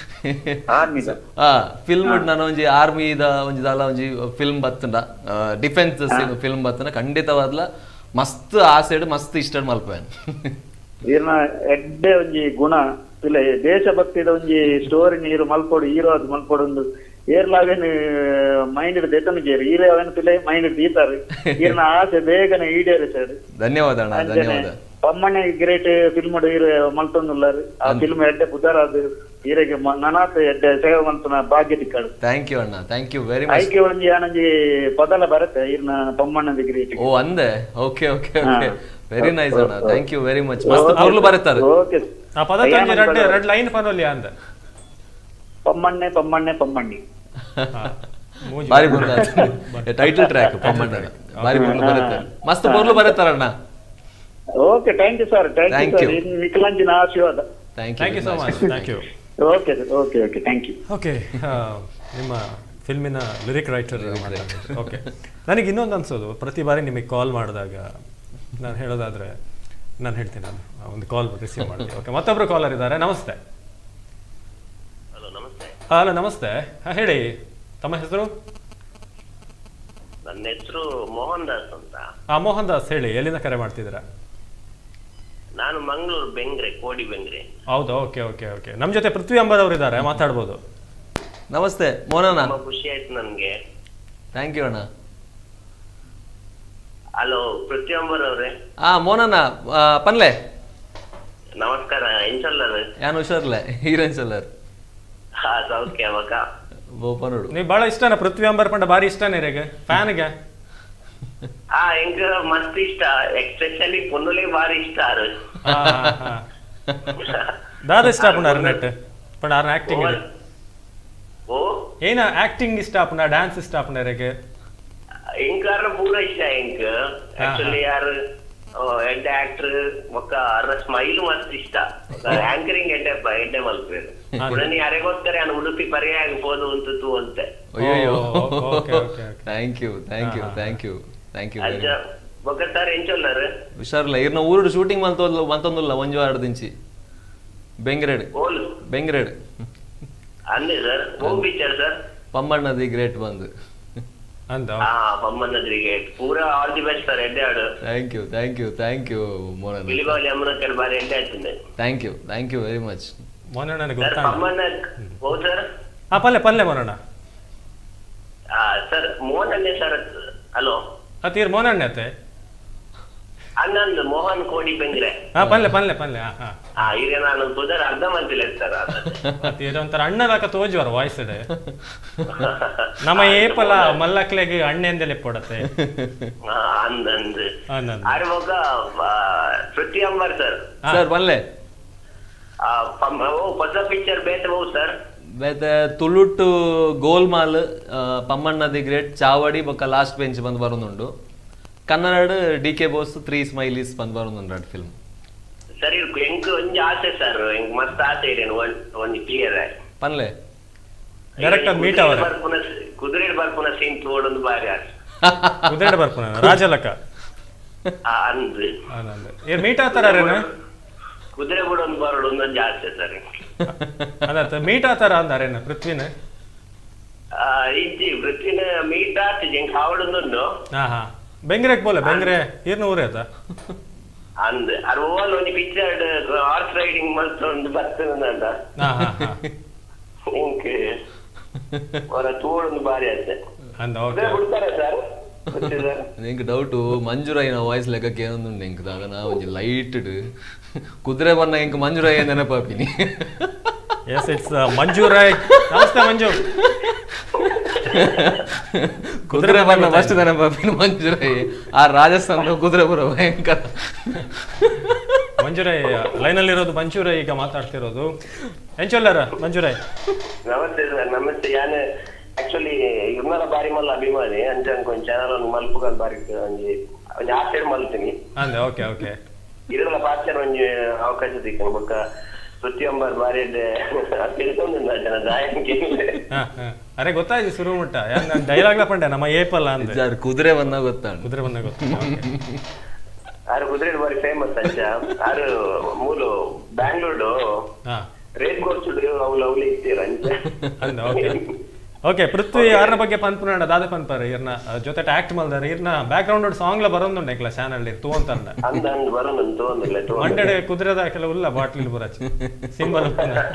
D: ಆರ್ಮಿದ
B: ಆ ಫಿಲ್ಮ್ ನಾನು ಒಂಜಿ ಆರ್ಮಿದ ಒಂಜಿ ದಾಲ ಒಂಜಿ ಫಿಲ್ಮ್ ಬತ್ತಂಡ ಡಿಫೆನ್ಸ್ ಫಿಲ್ಮ್ ಬತ್ತಂಡ ಖಂಡಿತವಾದ್ಲ ಮಸ್ತ್ ಆಸೆಡ್ ಮಸ್ತ್ ಇಷ್ಟ ಮಲ್ಪೇನ್
D: ಈರ್ನ ಎಡ್ಡೆ ಒಂಜಿ ಗುಣ ಇಲ್ಲ ದೇಶಭಕ್ತಿದ ಒಂಜಿ ಸ್ಟೋರಿ ನೀರು ಮಲ್ಪೊಡು ಹೀರೋ ಅದು ಮಲ್ಪೊಡು ಏರ್ಲಾವೇನು ಮೈಂಡ್ ದೆತನು ಜೇರು ಹೀರೋ ಅವೇನು ಪಿಲೆ ಮೈಂಡ್ ದೀತಾರು ಈರ್ನ ಆಸೆ ಬೇಗನೆ ಈಡೇರಿಸಾರು
B: ಧನ್ಯವಾದ ಅಣ್ಣ ಧನ್ಯವಾದ
D: ಪಮ್ಮಣ್ಣೆ ಗ್ರೇಟ್ ಫಿಲ್ಮ್ ಹೀರೋ ಮಲ್ತೊಂದುಲ್ಲಾರು ಆ ಫಿಲ್ಮ್ ಎಡ್ಡೆ ಬುಧರಾದು ಹೀರೆಗೆ ನನಾತ್ ಎಡ್ಡೆ ಸೇವೆ ಮಲ್ತನ ಭಾಗ್ಯ ತಿಕ್ಕಾಡು
B: ಥ್ಯಾಂಕ್ ಯು ಅಣ್ಣ ಥ್ಯಾಂಕ್ ಯು ವೆರಿ ಮಚ್
D: ಆಯ್ಕೆ ಒಂಜಿ ಆನಂಜಿ ಪದಲ ಬರತ್ತೆ ಈರ್ನ ಪಮ್ಮಣ್ಣದ ಗ್ರೇಟ್
B: ಓ ಅಂದೆ okay okay okay very nice ಅಣ್ಣ ಥ್ಯಾಂಕ್ ಯು ವೆರಿ ಮಚ್ ಮಸ್ತ್ ಪೊರ್ಲು ಬರುತ್ತಾರೆ
D: ಓಕೆ
A: ಆ ಪದ ತಂಜಿ ರೆಡ್ ರೆಡ್ ಲೈನ್ ಪನೋಲಿಯಾ ಅಂದ
D: ಪಮ್ಮಣ್ಣೆ ಪಮ್ಮಣ್ಣೆ ಪಮ್ಮಣ್ಣಿ
A: ಹಾ. ಮೂಜಿ
B: ಬಾರಿ ಬುರ್ಲ ಟೈಟಲ್ ಟ್ರ್ಯಾಕ್ ಪಮ್ಮಣ್ಣ ಬಾರಿ ಬುರ್ಲು ಬರುತ್ತಾರೆ ಮಸ್ತ್ ಪೊರ್ಲು ಬರುತ್ತಾರಣ್ಣ
D: okay thank you sir thank
B: Thank
D: you
B: you.
D: Sir ವಿಕಲಾಂಜಿನ ಆಶೀರ್ವಾದ
B: thank
A: thank you
B: you
A: so much thank you
D: okay sir okay okay thank you
A: okay ನಿಮ್ಮ ಫಿಲ್ಮಿನ ಲಿರಿಕ್ ರೈಟರ್ ಓಕೆ ನನಗೆ ಇನ್ನೊಂದು ಅನ್ಸೋದು ಪ್ರತಿ ಬಾರಿ ನಿಮಗೆ ಕಾಲ್ ಮಾಡಿದಾಗ ನಾನು ಹೇಳೋದಾದ್ರೆ ನಾನು ಹೇಳ್ತೀನಿ ನಾನು ಆ ಒಂದು ಕಾಲ್ ರಿಸೀವ್ ಮಾಡ್ತೀನಿ ಓಕೆ ಮತ್ತೊಬ್ರು ಕಾಲರ್ ಇದ್ದಾರೆ ನಮಸ್ತೆ
E: ಹಲೋ ನಮಸ್ತೆ
A: ಹಲೋ ನಮಸ್ತೆ ಹಾ, ಹೇಳಿ ತಮ್ಮ ಹೆಸರು
E: ನನ್ನ ಹೆಸರು ಮೋಹನ್ ದಾಸ್ ಅಂತ
A: ಆ ಮೋಹನ್ ದಾಸ್ ಹೇಳಿ ಎಲ್ಲಿಂದ ಕರೆ ಮಾಡ್ತಿದ್ದೀರಾ
E: ನಾನು ಮಂಗಳೂರು ಬೆಂಗ್ರೆ ಕೋಡಿ ಬೆಂಗ್ರೆ
A: ಹೌದಾ ಓಕೆ ಓಕೆ ಓಕೆ ನಮ್ಮ ಜೊತೆ ಪೃಥ್ವಿ ಅಂಬರ್ ಅವರು ಇದ್ದಾರೆ ಮಾತಾಡ್ಬೋದು
B: ನಮಸ್ತೆ ಮೋನಣ್ಣ
E: ತುಂಬಾ ಖುಷಿ ಆಯ್ತು ನನ್ಗೆ
B: ಥ್ಯಾಂಕ್ ಯು ಅಣ್ಣ
E: ಹಲೋ ಪ್ರತಿಯೊಬ್ಬರ್ ಅವ್ರೆ
B: ಆ ಮೋನಣ್ಣ ಆ, ಪನ್ಲೆ
E: ನಮಸ್ಕಾರ ಎಂಚಲ್ಲರ್
B: ಯಾನ್ ಹುಷಾರ್ಲೆ ಹೀರೋಯಿನ್ ಸಲ್ಲರ್
E: ಹಾ ಸೌಖ್ಯ ಮಗ
B: ಬೋಪನೋಡು
A: ನೀವು ಭಾಳ ಇಷ್ಟನಾ ಪೃಥ್ವಿ ಅಂಬರ್ ಪಂಡ ಭಾರಿ ಇಷ್ಟನೇ ರೀಗ ಫ್ಯಾನ್ಗೆ
E: ಹಾ ಎಂಕ ಮಸ್ತ್ ಇಷ್ಟ ಎಕ್ಸ್ಪೆಷಲಿ ಪೊನ್ನುಲೆ ಬಾರಿ ಇಷ್ಟ ಆರು
A: ದಾದ ಇಷ್ಟ ಪುಂಡ ನೆಟ್ ಪಂಡ ಆರ್ನ ಆಕ್ಟಿಂಗ್
E: ಓ
A: ಏನ ಆಕ್ಟಿಂಗ್ ಇಷ್ಟ ಪುಂಡ ಡ್ಯಾನ್ಸ್ ಇಷ್ಟ ಪುಂಡ ರೀಗ
E: ಎಂಕಾರ ಪೂರ ಇಷ್ಟ ಎಂಕ್ ಆಕ್ಚುಲಿ ಯಾರು ಎಡ್ಡೆ ಆಕ್ಟರ್ ಒಕ್ಕ ಅರ್ರ ಸ್ಮೈಲ್ ಮಸ್ತ್ ಇಷ್ಟ ಆಂಕರಿಂಗ್ ಎಡ್ಡೆ ಬ- ಎಡ್ಡೆ ಮಲ್ಪೇರು ಉಡನಿ ಯಾರಿಗೋಸ್ಕರ ನಾನು ಉಡುಪಿ ಪರ್ಯಾಯ ಆಗ್ಬೋದು ಅಂತ ತೂ ಅಂತೆ
B: ಅಯ್ಯೋ
A: okay okay okay
B: thank you thank you thank you thank you
E: ಅಜ್ಜ ಬೊಕ್ಕ ಸರ್ ಎಂಚೊಲ್ಲರು
B: ಹುಷಾರಿಲ್ಲ ಇರ್ನ ಊರುಡು ಶೂಟಿಂಗ್ ಮಂತೊಂದು ಮಂತೊಂದುಲ್ಲ ಒಂಜು ಆರು ದಿಂಚಿ ಬೆಂಗ್ರೇಡ್
E: ಓಲ್
B: ಬೆಂಗ್ರೇಡ್
E: ಅಂದೆ ಸರ್ ಹೋಮ್ ಪಿಕ್ಚರ್ ಸರ್
B: ಪಮ್ಮಣ್ಣದಿ ಗ್ರೇಟ್ ಬಂದು
A: ಅಂತ
E: ಹಾ ಬೊಮ್ಮನದ್ರಿಗೆ ಪೂರಾ ಆಲ್ ದಿ ಬೆಸ್ಟ್ ಸರ್ ಎಡ್ಡೆ ಆಡು
B: thank you thank you thank you ಮೋನನ್
E: ಬಿಳಿಬಾವಲಿ ಅಮ್ಮನ ಕಡೆ ಬಾರಿ ಎಡ್ಡೆ ಆಡ್ತಿದ್ದೆ
B: thank you thank you very much
A: ಮೊನ್ನೆ ನನಗೆ
E: ಸರ್
A: ಗೊತ್ತಾಗ
E: ಬೊಮ್ಮನ ಹೌದು ಸರ್
A: ಹಾ ಪಲ್ಲೆ ಪಲ್ಲೆ ಮೊನ್ನಣ್ಣ
E: ಆ, ಸರ್ ಮೋಹನ್ ಅಲ್ಲೇ ಸರ್ ಹಲೋ
A: ಅತೀರ್ ಮೊನ್ನಣ್ಣೆ ಅತ್ತೆ
E: ಹನ್ನೊಂದು ಮೋಹನ್ ಕೋಡಿ ಬೆಂಗ್ರೆ
A: ಹಾ ಪಲ್ಲೆ ಪಲ್ಲೆ ಪಲ್ಲೆ ಹಾ ಹಾ
E: ಆ ಈಗ ನಾನು ಬುಧರ್ ಅರ್ಧ ಮಂತಿಲ್ಲ ಸರ್
A: ಅತೀರ್ ಒಂಥರ ಅಣ್ಣದಾಕ ತೋಜುವರ ವಾಯ್ಸ್ ಇದೆ ನಮ್ಮ ಏಪಲ ಮಲ್ಲಕ್ಲೆಗೆ ಅಣ್ಣೆಂದಲೇ ಪೊಡತ್ತೆ
E: ಅಂದಂದು
A: ಆನಂದ್
E: ಆರು ಮಗ ಪೃಥ್ವಿ ಅಂಬರ್ ಸರ್
B: ಸರ್ ಬಲ್ಲೆ
E: ಆ, ಪಮ್- ಓ ಹೊಸ ಪಿಕ್ಚರ್ ಬೇತೆ ಹೋವು ಸರ್
B: ಬೇತೆ ತುಳುಟು ಗೋಲ್ಮಾಲ್ ಆ, ಪಮ್ಮಣ್ಣದಿ ಗ್ರೇಟ್ ಚಾವಡಿ ಬೊಕ್ಕ ಲಾಸ್ಟ್ ಬೆಂಚ್ ಬಂದು ಬರೋದುಂಡು Kannada D K Bose three smileys ಬಂದು ಬರೋದುಂಡು ಎರಡು ಫಿಲ್ಮ್
E: ಸರಿ ಎಂಕ್ ಒಂಜಿ ಆಸೆ ಸರ್ ಎಂಕ್ ಮಸ್ತ್ ಆಸೆ ಇದೆ ಒಂದ್ ಒಂದ್ ಕ್ಲಿಯರ್
B: ಪನ್ಲೆ
A: Director meet ಅವರೇ.
E: ಬರ್ಪುನ ಕುದುರೆ ಬರ್ಪುನ ಸೀನ್ ತೋಡೊಂದು ಬಾರಿ ಆಸೆ
A: ಕುದುರೆ ಬರ್ಪುನ ರಾಜಲಕ
E: ಆ, ಅಂದ್
A: ಆನಂದ್ ಏರ್ ಮೀಟ್ ಆತಾರೇನು
E: ಕುದುರೆ ಬಿಡೊಂದು ಬರೋಡು ಒಂದೊಂದು ಆಸೆ ಸರ್
A: ಅದತ್ತ ಮೀಟ್ ಆತಾರ ಅಂದಾರೇನು ಪೃಥ್ವಿನ
E: ಆ, ಇಜ್ಜಿ ವೃತ್ತಿನ ಮೀಟ್ ಆತಿಜಿ ಎಂಕ್ ಆವಡೊಂದುಂಡು
A: ಹಾ ಹಾ ಬೆಂಗ್ರೆಗ್ ಬೋಲೆ ಬೆಂಗ್ರೆ ಈರ್ನ ಊರೇ ಆತ
E: ಅಂದ್ ಅದು ಓಲ್ ಒಂಜಿ ಪಿಕ್ಚರ್ ಹಾರ್ಸ್ ರೈಡಿಂಗ್ ಮಲ್ತೊಂದು ಬರ್ತದಂದ
A: ಹಾ ಹಾ ಹಾ
E: ಎಂಕ್ ಅವರ ತೋಡೊಂದು ಬಾರಿ ಆಸೆ
A: ಅಂದ
E: ಕುದುರೆ
A: ಓಕೆ
E: ಬಿಡ್ತಾರೆ ಸರ್ ಗೊತ್ತಿಲ್ಲ
B: ನಿಂಗೆ ಡೌಟು ಮಂಜುರಾಯಿನ ವಾಯ್ಸ್ ಲೆಕ್ಕಕ್ಕೆ ಏನೊಂದುಂಡು ಎಂಕ್ ದಾದನ ಒಂಜಿ ಲೈಟ್ ಕುದುರೆ ಬನ್ನ ಎಂಕ್ ಮಂಜುರಾಯಿ ನೆನಪಾಪಿನಿ
A: ಎಸ್ ಇಟ್ಸ್ ಮಂಜು ರಾಯ್ ನಮಸ್ತೆ ಮಂಜು
B: ಕುದುರೆ ಬನ್ನ ಫಸ್ಟ್ ನೆನಪಾಪಿನಿ ಮಂಜುರಾಯಿ ಆ ರಾಜಸ್ಥಾನದ ಕುದುರೆ ಬರೋ ಭಯಂಕರ
A: ಮಂಜುರಾಯ್ ಲೈನಲ್ಲಿರೋದು ಮಂಜುರಾಯ್ ಈಗ ಮಾತಾಡ್ತಿರೋದು ಎಂಚೊಲ್ಲರ ಮಂಜುರಾಯ್
E: ನಮಸ್ತೆ ಸರ್ ನಮಸ್ತೆ ಯಾನ್ ಆಕ್ಚುಲಿ ಇವ್ನರ ಬಾರಿ ಮಲ್ಲ ಅಭಿಮಾನಿ ಅಂಚ ಕೊಂಚ ಚಾನಲ್ ಒಂದು ಮಲ್ಪುಗಲ್ ಬಾರಿ ಒಂಜಿ ಒಂಜಿ ಆಸೆಡ್ ಮಲ್ತೀನಿ
A: ಅಂದೆ ಓಕೆ ಓಕೆ
E: ಇದ್ರಲ್ಲ ಪಾತ್ರ ಒಂಜಿ ಅವಕಾಶ ಸಿಕ್ಕ ಬೊಕ್ಕ ಪ್ರತಿಯೊಬ್ಬರು ಬಾರಿ ತಿಳ್ಕೊಂಡು ಜನ ದಾಯಂಗೆ
A: ಹಾ ಹಾ ಅರೆ ಗೊತ್ತಾಯ್ತು ಶುರು ಮುಟ್ಟ ಯಾನ್ ಡೈಲಾಗ್ಲ ಪಂಡೆ ನಮ್ಮ ಏಪಲ್ಲ ಅಂದೆ
B: ಜಾರ್ ಕುದುರೆ ಬನ್ನ ಗೊತ್ತಾಂಡು
A: ಕುದುರೆ ಬಂದ ಗೊತ್ತು
E: ಆರು ಕುದುರೆ ಬಾರಿ ಫೇಮಸ್ ಅಂಚ ಆರು ಮೂಲು ಬ್ಯಾಂಗ್ಳೂರು
A: ಹಾ
E: ರೇಸ್ ಕೋರ್ಸ್ ಅವು ಲವ್ಲಿ ಇತ್ತೀರ ಅಂಚ
A: ಅಂದ ಓಕೆ ಓಕೆ ಪೃಥ್ವಿ ಯಾರನ ಬಗ್ಗೆ ಪನ್ಪುನಾಡ ದಾದ ಪನ್ಪರ್ ಇರ್ನ ಜೊತೆ ಆಕ್ಟ್ ಮಲ್ದಾರ ಇರ್ನ ಬ್ಯಾಕ್ ಗ್ರೌಂಡ್ ಸಾಂಗ್ಲ ಬರೋದುಂಡೆ ಇಕ್ಲ ಚಾನಲ್ ತೂ ಅಂತಾರ
E: ಅಂದ ಅಂದ್ ಬರೋಣ ತೋಂದಿಲ್ಲ
A: ಮಂಡೆಡೆ ಕುದುರೆದ ಕೆಲವು ಇಲ್ಲ ಬಾಟ್ಲಿ ಬರಚ್ ಸಿಂಬಲ್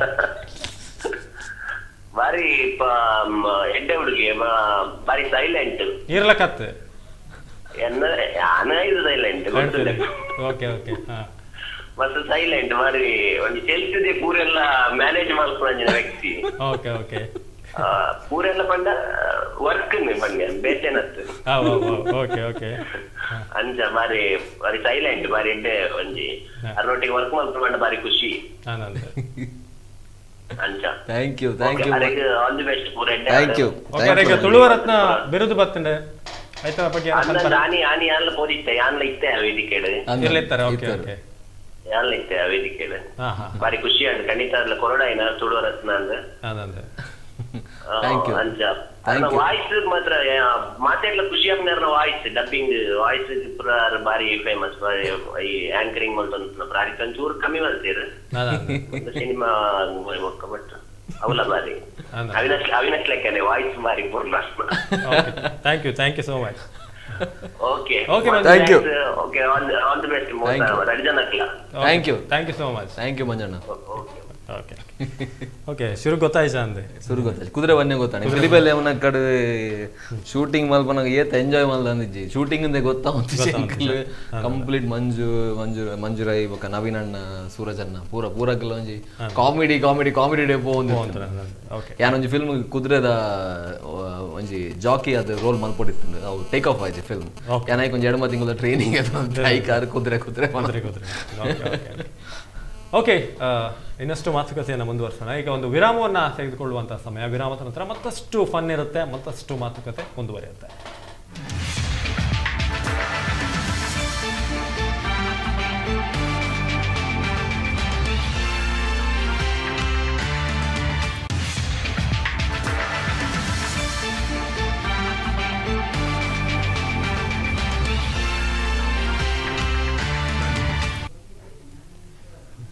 E: ಬಾರಿ ಎಡ್ಡೆ ಹುಡುಗಿ ಬಾರಿ ಸೈಲೆಂಟ್
A: ಇರ್ಲ ಕತ್
E: ಎನ್ನ ಯಾನ ಇದು ಸೈಲೆಂಟ್ ಗೊತ್ತಿಲ್ಲ
A: ಓಕೆ ಓಕೆ ಹಾ
E: ಮತ್ತೆ ಸೈಲೆಂಟ್ ಬಾರಿ ಒಂದು ಚೆಲ್ತಿದೆ ಪೂರೆಲ್ಲ ಮ್ಯಾನೇಜ್ ಮಾಡ್ಕೊಂಡ ವ್ಯಕ್ತಿ
A: ಓಕೆ ಓಕೆ
E: ಆ, ಪೂರೆಲ್ಲ ಪಂಡ ವರ್ಕ್ ಪಂಡ ಬೇಚೆನತ್ತು
A: ಹಾ ಓಕೆ ಓಕೆ
E: ಅಂಚ ಬಾರಿ ಬಾರಿ ಸೈಲೆಂಟ್ ಬಾರಿ ಎಡ್ಡೆ ಒಂಜಿ ಅರೊಟ್ಟಿಗೆ ವರ್ಕ್ ಮಾಡ್ಕೊಂಡ ಬಾರಿ ಖುಷಿ
A: ಆನಂದ್
E: ಅಂಚ
B: thank you thank you
E: all the best ಪೂರ ಎಡ್ಡೆ
B: ಥ್ಯಾಂಕ್ ಯು
A: ಓಕೆ ಈಗ ತುಳುವ ರತ್ನ ಬಿರುದು ಬತ್ತಂಡೆ ಆಯ್ತಾ ಬಗ್ಗೆ
E: ಅಂದ ಆನಿ ಆನಿ ಯಾನ್ಲ ಪೋದಿತ್ತೆ ಯಾನ್ಲ ಇತ್ತೆ ಆ ವೇದಿಕೆಡ್
A: ಇರ್ಲಿತ್ತಾರೆ ಓಕೆ ಓಕೆ
E: ಯಾನ್ಲ ಇತ್ತೆ ಆ ವೇದಿಕೆಡ್
A: ಹಾ ಹಾ
E: ಬಾರಿ ಖುಷಿ ಆಯ್ತು ಖಂಡಿತ ಅದ್ಲ ಕೊರಡಾಯಿನ ತುಳುವ ರತ್ನ ಅಂದ
A: ಆನಂದ್
B: Thank you.
E: ಅಂಚ
B: Thank you.
E: ವಾಯ್ಸ್ ಮಾತ್ರ ಮಾತಾಡ್ಲ ಖುಷಿ ಆಗ್ನಾರ ವಾಯ್ಸ್ ಡಬ್ಬಿಂಗ್ ವಾಯ್ಸ್ ಪುರ ಬಾರಿ ಫೇಮಸ್ ಬಾರಿ ಈ ಆಂಕರಿಂಗ್ ಮಲ್ತೊಂದು ಬಾರಿ ಒಂಚೂರು ಕಮ್ಮಿ ಮಾಡ್ತೀರ
A: ಆನಂದ್
E: ಒಂದು ಸಿನಿಮಾ ಒಕ್ಕ ಬಟ್ ಅವಲ ಬಾರಿ
A: ಆನಂದ್
E: ಅವಿನಾಶ್ ಅವಿನಾಶ್ ಲೆಕ್ಕನೆ ವಾಯ್ಸ್ ಬಾರಿ ಪೂರ್ಣ
A: okay thank you thank you so much
E: okay
A: Okay, man.
B: Thank you.
E: Okay all all the best
B: Thank you.
E: ಎರಡು ಜನಕ್ಲ
B: Thank you.
A: Thank you so much
B: thank you ಮಂಜಣ್ಣ
E: ಓಕೆ
A: ಓಕೆ ಓಕೆ ಶುರು ಗೊತ್ತಾಯ್ತ ಅಂದೆ
B: ಸುರು ಗೊತ್ತಾಯ್ತು ಕುದುರೆ ಬನ್ನೆ ಗೊತ್ತಾನೆ ಫಿಲಿಪಲ್ಲಿ ಅವನ ಕಡೆ ಶೂಟಿಂಗ್ ಮಲ್ಪನಾಗ ಏತ್ ಎಂಜಾಯ್ ಮಲ್ದ ಅಂದಿಜ್ಜಿ ಶೂಟಿಂಗ್ ಇಂದ ಗೊತ್ತಾ ಕಂಪ್ಲೀಟ್ ಮಂಜು ಮಂಜು ಮಂಜುರಾಯಿ ಬೊಕ್ಕ ನವೀನ್ ಅಣ್ಣ ಸೂರಜ್ ಅಣ್ಣ ಪೂರ ಪೂರಕ್ಕೆಲ್ಲ ಒಂಜಿ ಕಾಮಿಡಿ ಕಾಮಿಡಿ ಕಾಮಿಡಿ ಡೇ ಪೋ ಒಂದು
A: ಓಕೆ
B: ಯಾನೊಂಜಿ ಫಿಲ್ಮ್ ಕುದುರೆದ ಒಂಜಿ ಜಾಕಿ ಅದು ರೋಲ್ ಮಲ್ಪೊಡಿತ್ತು ಅವು ಟೇಕ್ ಆಫ್ ಆಯ್ತು ಫಿಲ್ಮ್ ಯಾನಾಯ್ತು ಒಂಜಿ ಎರಡು ತಿಂಗಳ ಟ್ರೈನಿಂಗ್ ಬೈಕಾರ್ ಕುದುರೆ ಕುದುರೆ
A: ಕುದುರೆ ಕುದುರೆ ಓಕೆ ಓಕೆ ಓಕೆ ಇನ್ನಷ್ಟು ಮಾತುಕತೆಯನ್ನು ಮುಂದುವರ್ಸೋಣ ಈಗ ಒಂದು ವಿರಾಮವನ್ನು ತೆಗೆದುಕೊಳ್ಳುವಂಥ ಸಮಯ ವಿರಾಮದ ನಂತರ ಮತ್ತಷ್ಟು ಫನ್ ಇರುತ್ತೆ ಮತ್ತಷ್ಟು ಮಾತುಕತೆ ಮುಂದುವರಿಯುತ್ತೆ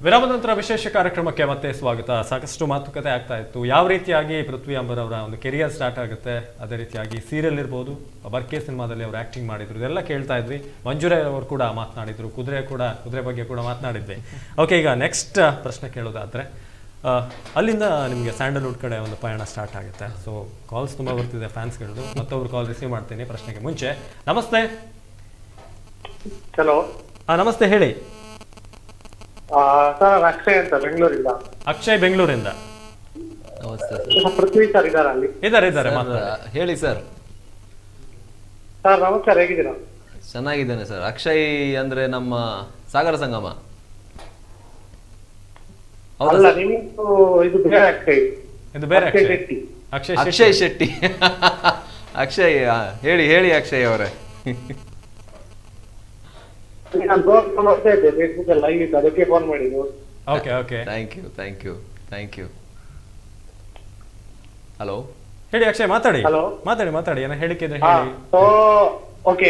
A: ವಿರಾಮ ನಂತರ ವಿಶೇಷ ಕಾರ್ಯಕ್ರಮಕ್ಕೆ ಮತ್ತೆ ಸ್ವಾಗತ ಸಾಕಷ್ಟು ಮಾತುಕತೆ ಆಗ್ತಾ ಇತ್ತು ಯಾವ ರೀತಿಯಾಗಿ ಪೃಥ್ವಿ ಅಂಬರ್ ಅವರ ಒಂದು ಕೆರಿಯರ್ ಸ್ಟಾರ್ಟ್ ಆಗುತ್ತೆ ಅದೇ ರೀತಿಯಾಗಿ ಸೀರಿಯಲ್ ಇರ್ಬೋದು ಬರ್ಕೆ ಸಿನಿಮಾದಲ್ಲಿ ಅವರು ಆಕ್ಟಿಂಗ್ ಮಾಡಿದ್ರು ಇದೆಲ್ಲ ಕೇಳ್ತಾ ಇದ್ವಿ ಮಂಜುರೆ ಅವರು ಕೂಡ ಮಾತನಾಡಿದ್ರು ಕುದುರೆ ಕೂಡ ಕುದುರೆ ಬಗ್ಗೆ ಕೂಡ ಮಾತನಾಡಿದ್ವಿ ಓಕೆ ಈಗ ನೆಕ್ಸ್ಟ್ ಪ್ರಶ್ನೆ ಕೇಳೋದಾದ್ರೆ ಆ, ಅಲ್ಲಿಂದ ನಿಮಗೆ ಸ್ಯಾಂಡಲ್ವುಡ್ ಕಡೆ ಒಂದು ಪಯಣ ಸ್ಟಾರ್ಟ್ ಆಗುತ್ತೆ ಸೊ ಕಾಲ್ಸ್ ತುಂಬ ಬರ್ತಿದೆ ಫ್ಯಾನ್ಸ್ಗಳದ್ದು ಮತ್ತೊಬ್ರು ಕಾಲ್ ರಿಸೀವ್ ಮಾಡ್ತೀನಿ ಪ್ರಶ್ನೆಗೆ ಮುಂಚೆ ನಮಸ್ತೆ
F: ಹಲೋ
A: ಹಾಂ ನಮಸ್ತೆ ಹೇಳಿ
F: ಸರ್ ಅಕ್ಷಯ್ ಅಂತ ಬೆಂಗಳೂರಿಂದ
A: ಅಕ್ಷಯ್ ಬೆಂಗಳೂರಿಂದ
B: ನಮಸ್ತೆ ಸರ್
F: ಪೃಥ್ವಿ ಸರ್ ಇದಾರ ಅಲ್ಲಿ
A: ಇದ್ದಾರೆ ಇದ್ದಾರೆ ಮಾತಾಡಿ
B: ಸರ್, ಹೇಳಿ ಸರ್
F: ಸರ್ ನಮಸ್ಕಾರ ಹೇಗಿದ್ದೀರಾ
B: ಚೆನ್ನಾಗಿದ್ದೇನೆ ಸರ್ ಅಕ್ಷಯ್ ಅಂದ್ರೆ ನಮ್ಮ ಸಾಗರ ಸಂಗಮ ಹೌದಾ
F: ಅಲ್ಲ
B: ಸರ್?
F: ನಿಮ್ದು ಇದು ಬೇರೆ ಅಕ್ಷಯ್
A: ಇದು ಬೇರೆ
F: ಅಕ್ಷಯ್
A: ಅಕ್ಷಯ್
F: ಶೆಟ್ಟಿ.
A: ಅಕ್ಷಯ್
B: ಅಕ್ಷಯ್ ಶೆಟ್ಟಿ ಅಕ್ಷಯ್ ಆ, ಹೇಳಿ ಹೇಳಿ ಅಕ್ಷಯ್ ಅವರೇ
F: ನಾನು ಪ್ರೋಗ್ರಾಮ್ ನೋಡ್ತಾ ಇದ್ದೆ ಫೇಸ್ಬುಕ್ ಅಲ್ಲಿ ಲೈವ್ ಇತ್ತು ಅದಕ್ಕೆ ಫೋನ್ ಮಾಡಿದ್ದು
A: okay okay
B: thank you thank you thank you hello
A: ಹೇಳಿ ಅಕ್ಷಯ್ ಮಾತಾಡಿ
F: Hello.
A: ಮಾತಾಡಿ ಮಾತಾಡಿ ಏನೋ ಹೇಳಿಕಿದ್ರೆ
F: ಹಾ
A: ಹೇಳಿ
F: ಸೊ ಓಕೆ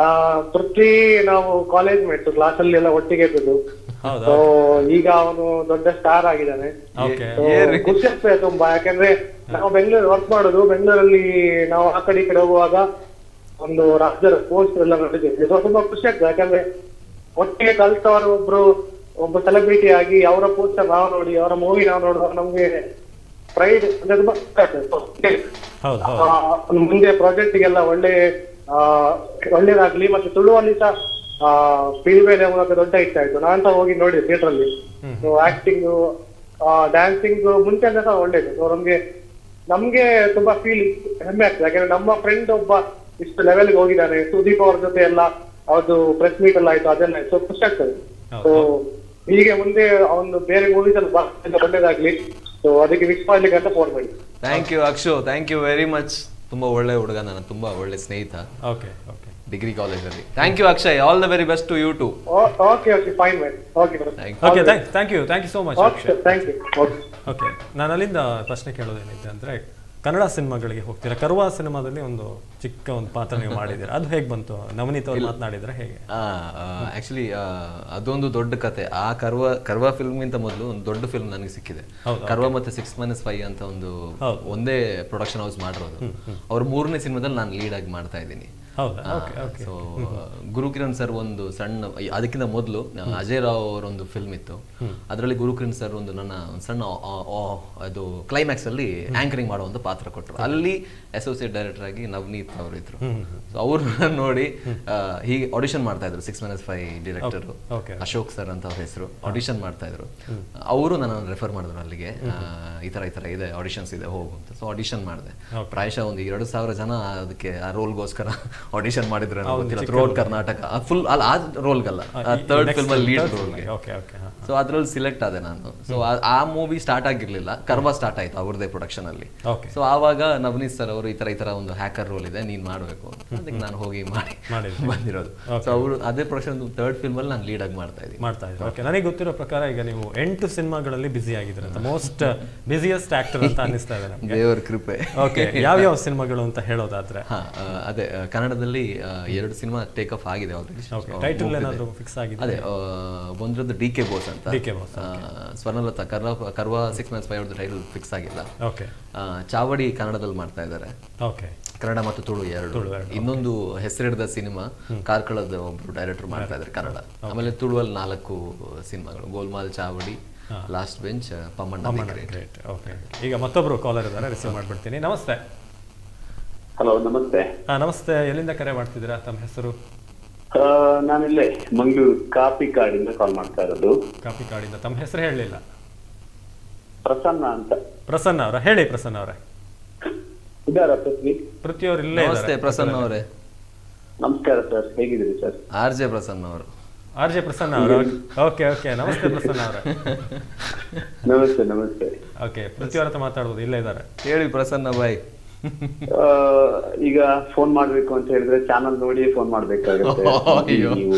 F: ಪೃಥ್ವಿ ನಾವು ಕಾಲೇಜ್ ಮೇಟ್ಸ್ ಕ್ಲಾಸ್ ಅಲ್ಲಿ ಎಲ್ಲ ಒಟ್ಟಿಗೆ ಇದ್ದದ್ದು
A: ಹೌದಾ
F: ಸೊ ಈಗ ಅವನು ದೊಡ್ಡ ಸ್ಟಾರ್ ಆಗಿದ್ದಾನೆ
A: ಓಕೆ
F: So,
B: ಏನ್ರಿ?
F: ಖುಷಿ ಆಗ್ತದೆ ತುಂಬಾ ಯಾಕಂದ್ರೆ ನಾವು ಬೆಂಗಳೂರು ವರ್ಕ್ ಮಾಡೋದು ಬೆಂಗಳೂರಲ್ಲಿ ನಾವು ಆ ಕಡೆ ಈ ಕಡೆ ಹೋಗುವಾಗ ಒಂದು ರಾಜ್ಯದ ಸ್ಪೋರ್ಟ್ಸ್ ಎಲ್ಲ ನಡೆದಿದೆ ಸೊ ತುಂಬಾ ಖುಷಿ ಆಗ್ತದೆ ಯಾಕಂದ್ರೆ ಒಟ್ಟಿಗೆ ಕಲ್ತವರು ಒಬ್ರು ಒಬ್ಬ ಸೆಲೆಬ್ರಿಟಿ ಆಗಿ ಅವರ ಪೋಸ್ಟರ್ ನಾವು ನೋಡಿ ಅವರ ಮೂವಿ ನಾವು ನೋಡುವಾಗ ನಮ್ಗೆ ಪ್ರೈಡ್ ಅಂದ್ರೆ ತುಂಬಾ ಖುಷಿ ಆಗ್ತದೆ. So,
A: ಹೌದು
F: ಆ,
A: ಹೌದು
F: ಮುಂದೆ ಪ್ರಾಜೆಕ್ಟ್ ಗೆಲ್ಲ ಒಳ್ಳೆ ಆ, ಒಳ್ಳೇದಾಗ್ಲಿ ಮತ್ತೆ ತುಳುವಲ್ಲಿ ಸಹ ಆ, ಪಿಲ್ಬೇಲೆ ಮೂಲಕ ದೊಡ್ಡ ಹಿಟ್ ಆಯ್ತು ನಾನ್ ಸಹ ಹೋಗಿ ನೋಡಿ ಥಿಯೇಟರ್ ಅಲ್ಲಿ ಸೊ ಆಕ್ಟಿಂಗ್ ಡ್ಯಾನ್ಸಿಂಗ್ ಮುಂಚೆ ಸಹ ಒಳ್ಳೇದು ಸೊ ನಮ್ಗೆ ನಮ್ಗೆ ತುಂಬಾ ಫೀಲ್ ಹೆಮ್ಮೆ ಆಗ್ತದೆ ಯಾಕಂದ್ರೆ ನಮ್ಮ ಫ್ರೆಂಡ್ ಒಬ್ಬ ಇಷ್ಟು ಲೆವೆಲ್ಗೆ ಹೋಗಿದ್ದಾನೆ ಸುದೀಪ್ ಅವ್ರ ಜೊತೆ ಎಲ್ಲ ಅವ್ರದ್ದು ಪ್ರೆಸ್ ಮೀಟ್ ಎಲ್ಲ ಆಯ್ತು ಅದೆಲ್ಲ ಆಯ್ತು ಸೊ ಖುಷಿ ಆಗ್ತದೆ ಸೊ ಹೀಗೆ ಮುಂದೆ ಅವನು ಬೇರೆ ಮೂವೀಸ್ ಅಲ್ಲಿ ಬಾ- ಒಳ್ಳೇದಾಗ್ಲಿ ಸೊ ಅದಕ್ಕೆ ವಿಶ್ ಮಾಡ್ಲಿಕ್ಕೆ ಅಂತ ಫೋನ್ ಮಾಡಿ
B: thank you Akshu thank you very much ತುಂಬಾ ಒಳ್ಳೆ ಹುಡುಗ ನನ್ನ ತುಂಬಾ ಒಳ್ಳೆ ಸ್ನೇಹಿತ
A: ಓಕೆ ಓಕೆ
B: ಡಿಗ್ರಿ ಕಾಲೇಜಲ್ಲಿ thank you Akshay all the very best to you too
F: okay okay fine ma'am okay
B: thank
A: okay thank thank you thank you so much
F: okay
A: Akshay
F: thank you okay
A: okay ನಾನು ಅಲ್ಲಿಂದ ಪ್ರಶ್ನೆ ಕೇಳೋದೇನಿದೆ ಅಂದರೆ ಕನ್ನಡ ಸಿನಿಮಾಗಳಿಗೆ ಹೋಗ್ತೀರಾ ಕರುವ ಸಿನಿಮಾದಲ್ಲಿ ಒಂದು ಚಿಕ್ಕ ಒಂದು ಪಾತ್ರ ನೀವು ಮಾಡಿದ್ದೀರಾ ಅದು ಹೇಗೆ ಬಂತು ನವನೀತ್ ಅವ್ರು ಮಾತನಾಡಿದ್ರೆ ಹೇಗೆ
B: ಆಕ್ಚುಲಿ ಅದೊಂದು ದೊಡ್ಡ ಕತೆ ಆ ಕರ್ವ ಕರ್ವ ಫಿಲ್ಮ್ಗಿಂತ ಮೊದಲು ಒಂದು ದೊಡ್ಡ ಫಿಲ್ಮ್ ನನಗೆ ಸಿಕ್ಕಿದೆ
A: ಹೌದಾ?
B: ಕರ್ವ ಮತ್ತೆ ಸಿಕ್ಸ್ ಮೈನಸ್ ಫೈವ್ ಅಂತ ಒಂದು
A: ಹೌದು.
B: ಒಂದೇ ಪ್ರೊಡಕ್ಷನ್ ಹೌಸ್ ಮಾಡಿರೋದು ಅವ್ರ ಮೂರನೇ ಸಿನಿಮಾದಲ್ಲಿ ನಾನು ಲೀಡ್ ಆಗಿ ಮಾಡ್ತಾ ಇದ್ದೀನಿ
A: ಹೌದಾ okay okay
B: so Gurukiran sir ಒಂದು ಸಣ್ಣ ಅದಕ್ಕಿಂತ ಮೊದಲು ಅಜಯ್ ರಾವ್ ಅವರ ಒಂದು ಫಿಲ್ಮ್ ಇತ್ತು ಅದರಲ್ಲಿ ಗುರುಕಿರಣ್ ಸರ್ ಒಂದು ನನ್ನ ಒಂದು ಸಣ್ಣ ಆ, ಆ, ಅದು ಕ್ಲೈಮ್ಯಾಕ್ಸ್ ಅಲ್ಲಿ ಆಂಕರಿಂಗ್ ಮಾಡುವಂತ ಪಾತ್ರ ಕೊಟ್ಟರು ಅಲ್ಲಿ ಅಸೋಸಿಯೇಟ್ ಡೈರೆಕ್ಟರ್ ಆಗಿ ನವನೀತ್ ಅವರು ಇದ್ರು ಸೊ ಅವ್ರನ್ನ ನೋಡಿ ಆ, ಹೀಗೆ ಆಡಿಷನ್ ಮಾಡ್ತಾ ಇದ್ರು six minus five director
A: Okay.
B: Ashok sir ಅಂತ ಅವ್ರ ಹೆಸರು ಆಡಿಷನ್ ಮಾಡ್ತಾ ಇದ್ರು ಅವರು ನನ್ನನ್ನು ರೆಫರ್ ಮಾಡಿದ್ರು ಅಲ್ಲಿಗೆ ಆ, ಈ ತರ ಈ ತರ ಇದೆ ಆಡಿಷನ್ಸ್ ಇದೆ ಹೋಗು ಅಂತ ಸೊ ಆಡಿಷನ್ ಮಾಡಿದೆ ಪ್ರಾಯಶಃ ಒಂದು ಎರಡು ಸಾವಿರ ಜನ ಅದಕ್ಕೆ ಆ ರೋಲ್ಗೋಸ್ಕರ ಆಡಿಷನ್ ಮಾಡಿದ್ರು ಅನ್ನೋ ಗೊತ್ತಿಲ್ಲ ಥ್ರೋಟ್ ಕರ್ನಾಟಕ ಫುಲ್ ಅಲ್ಲ ಆ ರೋಲ್ಗಲ್ಲ ಥರ್ಡ್ ಫಿಲ್ಮ್ ಅಲ್ಲಿ ಲೀಡ್ ರೋಲ್ಗೆ
A: ಓಕೆ ಓಕೆ ಹಾಂ
B: ಸೊ ಅದ್ರಲ್ಲಿ ಸಿಲೆಕ್ಟ್ ಆದೆ ನಾನು ಸೊ ಆ ಮೂವಿ ಸ್ಟಾರ್ಟ್ ಆಗಿರ್ಲಿಲ್ಲ ಕರ್ವ ಸ್ಟಾರ್ಟ್ ಆಯ್ತು ಅವ್ರದೇ ಪ್ರೊಡಕ್ಷನ್ ಅಲ್ಲಿ
A: ಓಕೆ
B: ಸೊ ಆವಾಗ ನವನೀತ್ ಸರ್ ಅವರು ಈ ತರ ಈ ತರ ಒಂದು ಹ್ಯಾಕರ್ ರೋಲ್ ಇದೆ ನೀನ್ ಮಾಡ್ಬೇಕು ಅಂತ ಅದಕ್ಕೆ ನಾನು ಹೋಗಿ ಮಾಡಿ
A: ಮಾಡಿದ್ರಿ.
B: ಬಂದಿರೋದು ಸೊ ಅವರು ಅದೇ ಪ್ರೊಡಕ್ಷನ್ ಥರ್ಡ್ ಫಿಲ್ಮ್ ಅಲ್ಲಿ ನಾನು ಲೀಡ್ ಆಗಿ ಮಾಡ್ತಾ ಇದ್ದೀನಿ
A: ಮಾಡ್ತಾ ಇದ್ದಾರೆ ಓಕೆ ನನಗೆ ಗೊತ್ತಿರೋ ಪ್ರಕಾರ ಈಗ ನೀವು ಎಂಟು ಸಿನಿಮಾಗಳಲ್ಲಿ ಬ್ಯುಸಿ ಆಗಿದ್ದೀರ ಅಂತ ಮೋಸ್ಟ್ ಬ್ಯುಸಿಯೆಸ್ಟ್ ಆಕ್ಟರ್ ಅಂತ ಅನ್ನಿಸ್ತಾ ಇದೆ ನಮಗೆ
B: ದೇವರ ಕೃಪೆ
A: ಓಕೆ ಯಾವ್ಯಾವ ಸಿನಿಮಾಗಳು ಅಂತ ಹೇಳೋದಾದ್ರೆ
B: ಹಾ ಆ, ಅದೇ ಆ, ಕನ್ನಡದಲ್ಲಿ ಆ, ಎರಡು ಸಿನಿಮಾ ಟೇಕ್ ಆಫ್ ಆಗಿದೆ ಆಲ್ರೆಡಿ
A: ಓಕೆ ಟೈಟಲ್ ಏನಾದರೂ ಫಿಕ್ಸ್ ಆಗಿದೆ
B: ಅದೇ ಆ, ಒಂದ್ರದ್ದು ಡಿ ಕೆ ಬೋಸ್ ಅಂತ
A: DK boss,
B: ಆ, Swarnalatha Karva Karva six months five ಅವ್ರದ್ದು ಟೈಟಲ್ ಫಿಕ್ಸ್ ಆಗಿಲ್ಲ
A: ಓಕೆ
B: ಆ, ಚಾವಡಿ ಕನ್ನಡದಲ್ಲಿ ಮಾಡ್ತಾ ಇದ್ದಾರೆ
A: ಓಕೆ
B: ಕನ್ನಡ ಮತ್ತು ತುಳು ಎರಡು ಇನ್ನೊಂದು ಹೆಸರಿಡದ ಸಿನಿಮಾ ಕಾರ್ಕಳದ ಒಬ್ರು ಡೈರೆಕ್ಟರ್ ಮಾಡ್ತಾ ಇದ್ದಾರೆ ಕನ್ನಡ ಆಮೇಲೆ ತುಳುವಲ್ಲಿ ನಾಲ್ಕು ಸಿನಿಮಾಗಳು Golmaal Chavadi last bench Pammanna the great.
A: Great okay ಈಗ ಮತ್ತೊಬ್ರು ಕಾಲರ್ ಇದ್ದಾರೆ ರಿಸೀವ್ ಮಾಡ್ಬಿಡ್ತೀನಿ ನಮಸ್ತೆ
G: ಹಲೋ ನಮಸ್ತೆ
A: ಹಾಂ ನಮಸ್ತೆ ಎಲ್ಲಿಂದ ಕರೆ ಮಾಡ್ತಿದ್ದೀರಾ ತಮ್ಮ ಹೆಸರು
G: ಆ, ನಾನಿಲ್ಲೇ ಮಂಗಳೂರು ಕಾಪಿ ಕಾಡಿಂದ ಕಾಲ್ ಮಾಡ್ತಾ ಇರೋದು
A: ಕಾಪಿ ಕಾಡಿಂದ ತಮ್ಮ ಹೆಸರು ಹೇಳಲಿಲ್ಲ
G: ಪ್ರಸನ್ನ ಅಂತ
A: ಪ್ರಸನ್ನ ಅವರ ಹೇಳಿ ಪ್ರಸನ್ನ ಅವರೇ
G: ಇದಾರ ಪೃಥ್ವಿ
A: ಪೃಥ್ವಿ ಅವರು ಇಲ್ಲೇ
B: ನಮಸ್ತೆ
A: ಇದ್ದಾರೆ
B: ಪ್ರಸನ್ನ ಅವರೇ
G: ನಮಸ್ಕಾರ ಸರ್ ಹೇಗಿದ್ದೀರಿ ಸರ್
B: ಆರ್ ಜೆ ಪ್ರಸನ್ನ ಅವರು
A: ಆರ್ ಜೆ ಪ್ರಸನ್ನ ಅವರು ಓಕೆ ಓಕೆ ನಮಸ್ತೆ ಪ್ರಸನ್ನ ಅವರೇ
G: ನಮಸ್ತೆ ನಮಸ್ತೆ
A: ಓಕೆ ಪೃಥ್ವಿ ಅವ್ರ ಹತ್ರ ಮಾತಾಡ್ಬೋದು ಇಲ್ಲೇ ಇದ್ದಾರೆ
B: ಹೇಳಿ ಪ್ರಸನ್ನ ಬಾಯ್
G: ಆ, ಈಗ ಫೋನ್ ಮಾಡ್ಬೇಕು ಅಂತ ಹೇಳಿದ್ರೆ ಚಾನಲ್ ನೋಡಿ ಫೋನ್ ಮಾಡ್ಬೇಕಾಗುತ್ತೆ
B: ಅಯ್ಯೋ.
G: ನೀವು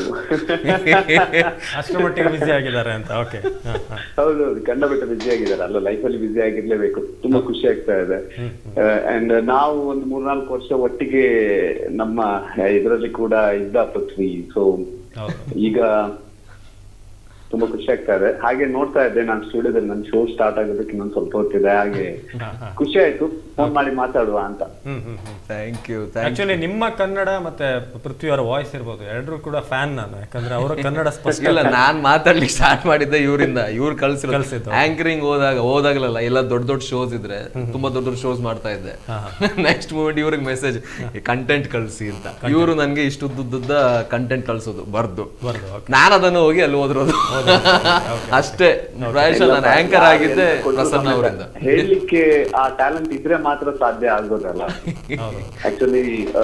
A: ಅಷ್ಟರ ಮಟ್ಟಿಗೆ ಬಿಸಿ ಆಗಿದ್ದಾರೆ ಅಂತ ಓಕೆ ಹಾಂ ಹಾಂ
G: ಹೌದೌದು ಕಂಡಬಿಟ್ಟು ಬಿಸಿ ಆಗಿದ್ದಾರೆ ಅಲ್ಲ ಲೈಫಲ್ಲಿ ಬಿಸಿ ಆಗಿರ್ಲೇಬೇಕು ತುಂಬಾ ಖುಷಿ ಆಗ್ತಾ ಇದೆ ಅಂಡ್ ನಾವು ಒಂದು ಮೂರ್ನಾಲ್ಕು ವರ್ಷ ಒಟ್ಟಿಗೆ ನಮ್ಮ ಇದರಲ್ಲಿ ಕೂಡ ಇದ್ದ ಪೃಥ್ವಿ ಸೊ
A: ಹೌದು
G: ಈಗ ತುಂಬಾ ಖುಷಿ ಆಗ್ತಾ ಇದೆ ಹಾಗೆ ನೋಡ್ತಾ ಇದ್ದೆ ನಾನು ಸ್ಟುಡಿಯೋದಲ್ಲಿ ನನ್ನ ಶೋ ಸ್ಟಾರ್ಟ್ ಆಗೋದಕ್ಕೆ ಇನ್ನೊಂದ್ ಸ್ವಲ್ಪ ಹೊತ್ತಿದೆ ಹಾಗೆ ಖುಷಿ ಆಯ್ತು ಫೋನ್ ಮಾಡಿ ಮಾತಾಡುವ ಅಂತ
A: hmm hmm hmm
B: thank you thank
A: actually ನಿಮ್ಮ ಕನ್ನಡ ಮತ್ತೆ ಪೃಥ್ವಿ ಅವರ ವಾಯ್ಸ್ ಇರ್ಬೋದು ಎರಡರೂ ಕೂಡ ಫ್ಯಾನ್ ನಾನು ಯಾಕಂದ್ರೆ ಅವರ ಕನ್ನಡ ಸ್ಪಷ್ಟ
B: ಇಲ್ಲ ನಾನ್ ಮಾತಾಡ್ಲಿಕ್ಕೆ ಸ್ಟಾರ್ಟ್ ಮಾಡಿದ್ದೆ ಇವರಿಂದ ಇವ್ರು ಕಳ್ಸಿರೋ
A: ಕಳ್ಸಿದ್ದು.
B: ಆಂಕರಿಂಗ್ ಹೋದಾಗ ಹೋದಾಗಲಲ್ಲ ಎಲ್ಲ ದೊಡ್ಡ ದೊಡ್ಡ ಶೋಸ್ ಇದ್ರೆ ತುಂಬಾ ದೊಡ್ಡ ದೊಡ್ಡ ಶೋಸ್ ಮಾಡ್ತಾ ಇದ್ದೆ ನೆಕ್ಸ್ಟ್ ಮೂಮೆಂಟ್ ಇವ್ರಿಗೆ ಮೆಸೇಜ್ ಕಂಟೆಂಟ್ ಕಳ್ಸಿ ಅಂತ ಇವರು ನನ್ಗೆ ಇಷ್ಟು ಉದ್ದುದ್ದ ಕಂಟೆಂಟ್ ಕಳ್ಸೋದು ಬರ್ದು
A: ಬರ್ದು, okay.
B: ನಾನು ಅದನ್ನು ಹೋಗಿ ಅಲ್ಲಿ ಓದಿರೋದು ಅಷ್ಟೇ ಪ್ರಾಯಶಃ ನಾನು ಆಂಕರ್ ಆಗಿದ್ದೆ ಪ್ರಸನ್ನ ಅವರಿಂದ
G: ಹೇಳಲಿಕ್ಕೆ ಆ ಟ್ಯಾಲೆಂಟ್ ಇದ್ರೆ ಮಾತ್ರ ಸಾಧ್ಯ ಆಗೋದಲ್ಲ
A: ಹೌದು
G: ಆಕ್ಚುಲಿ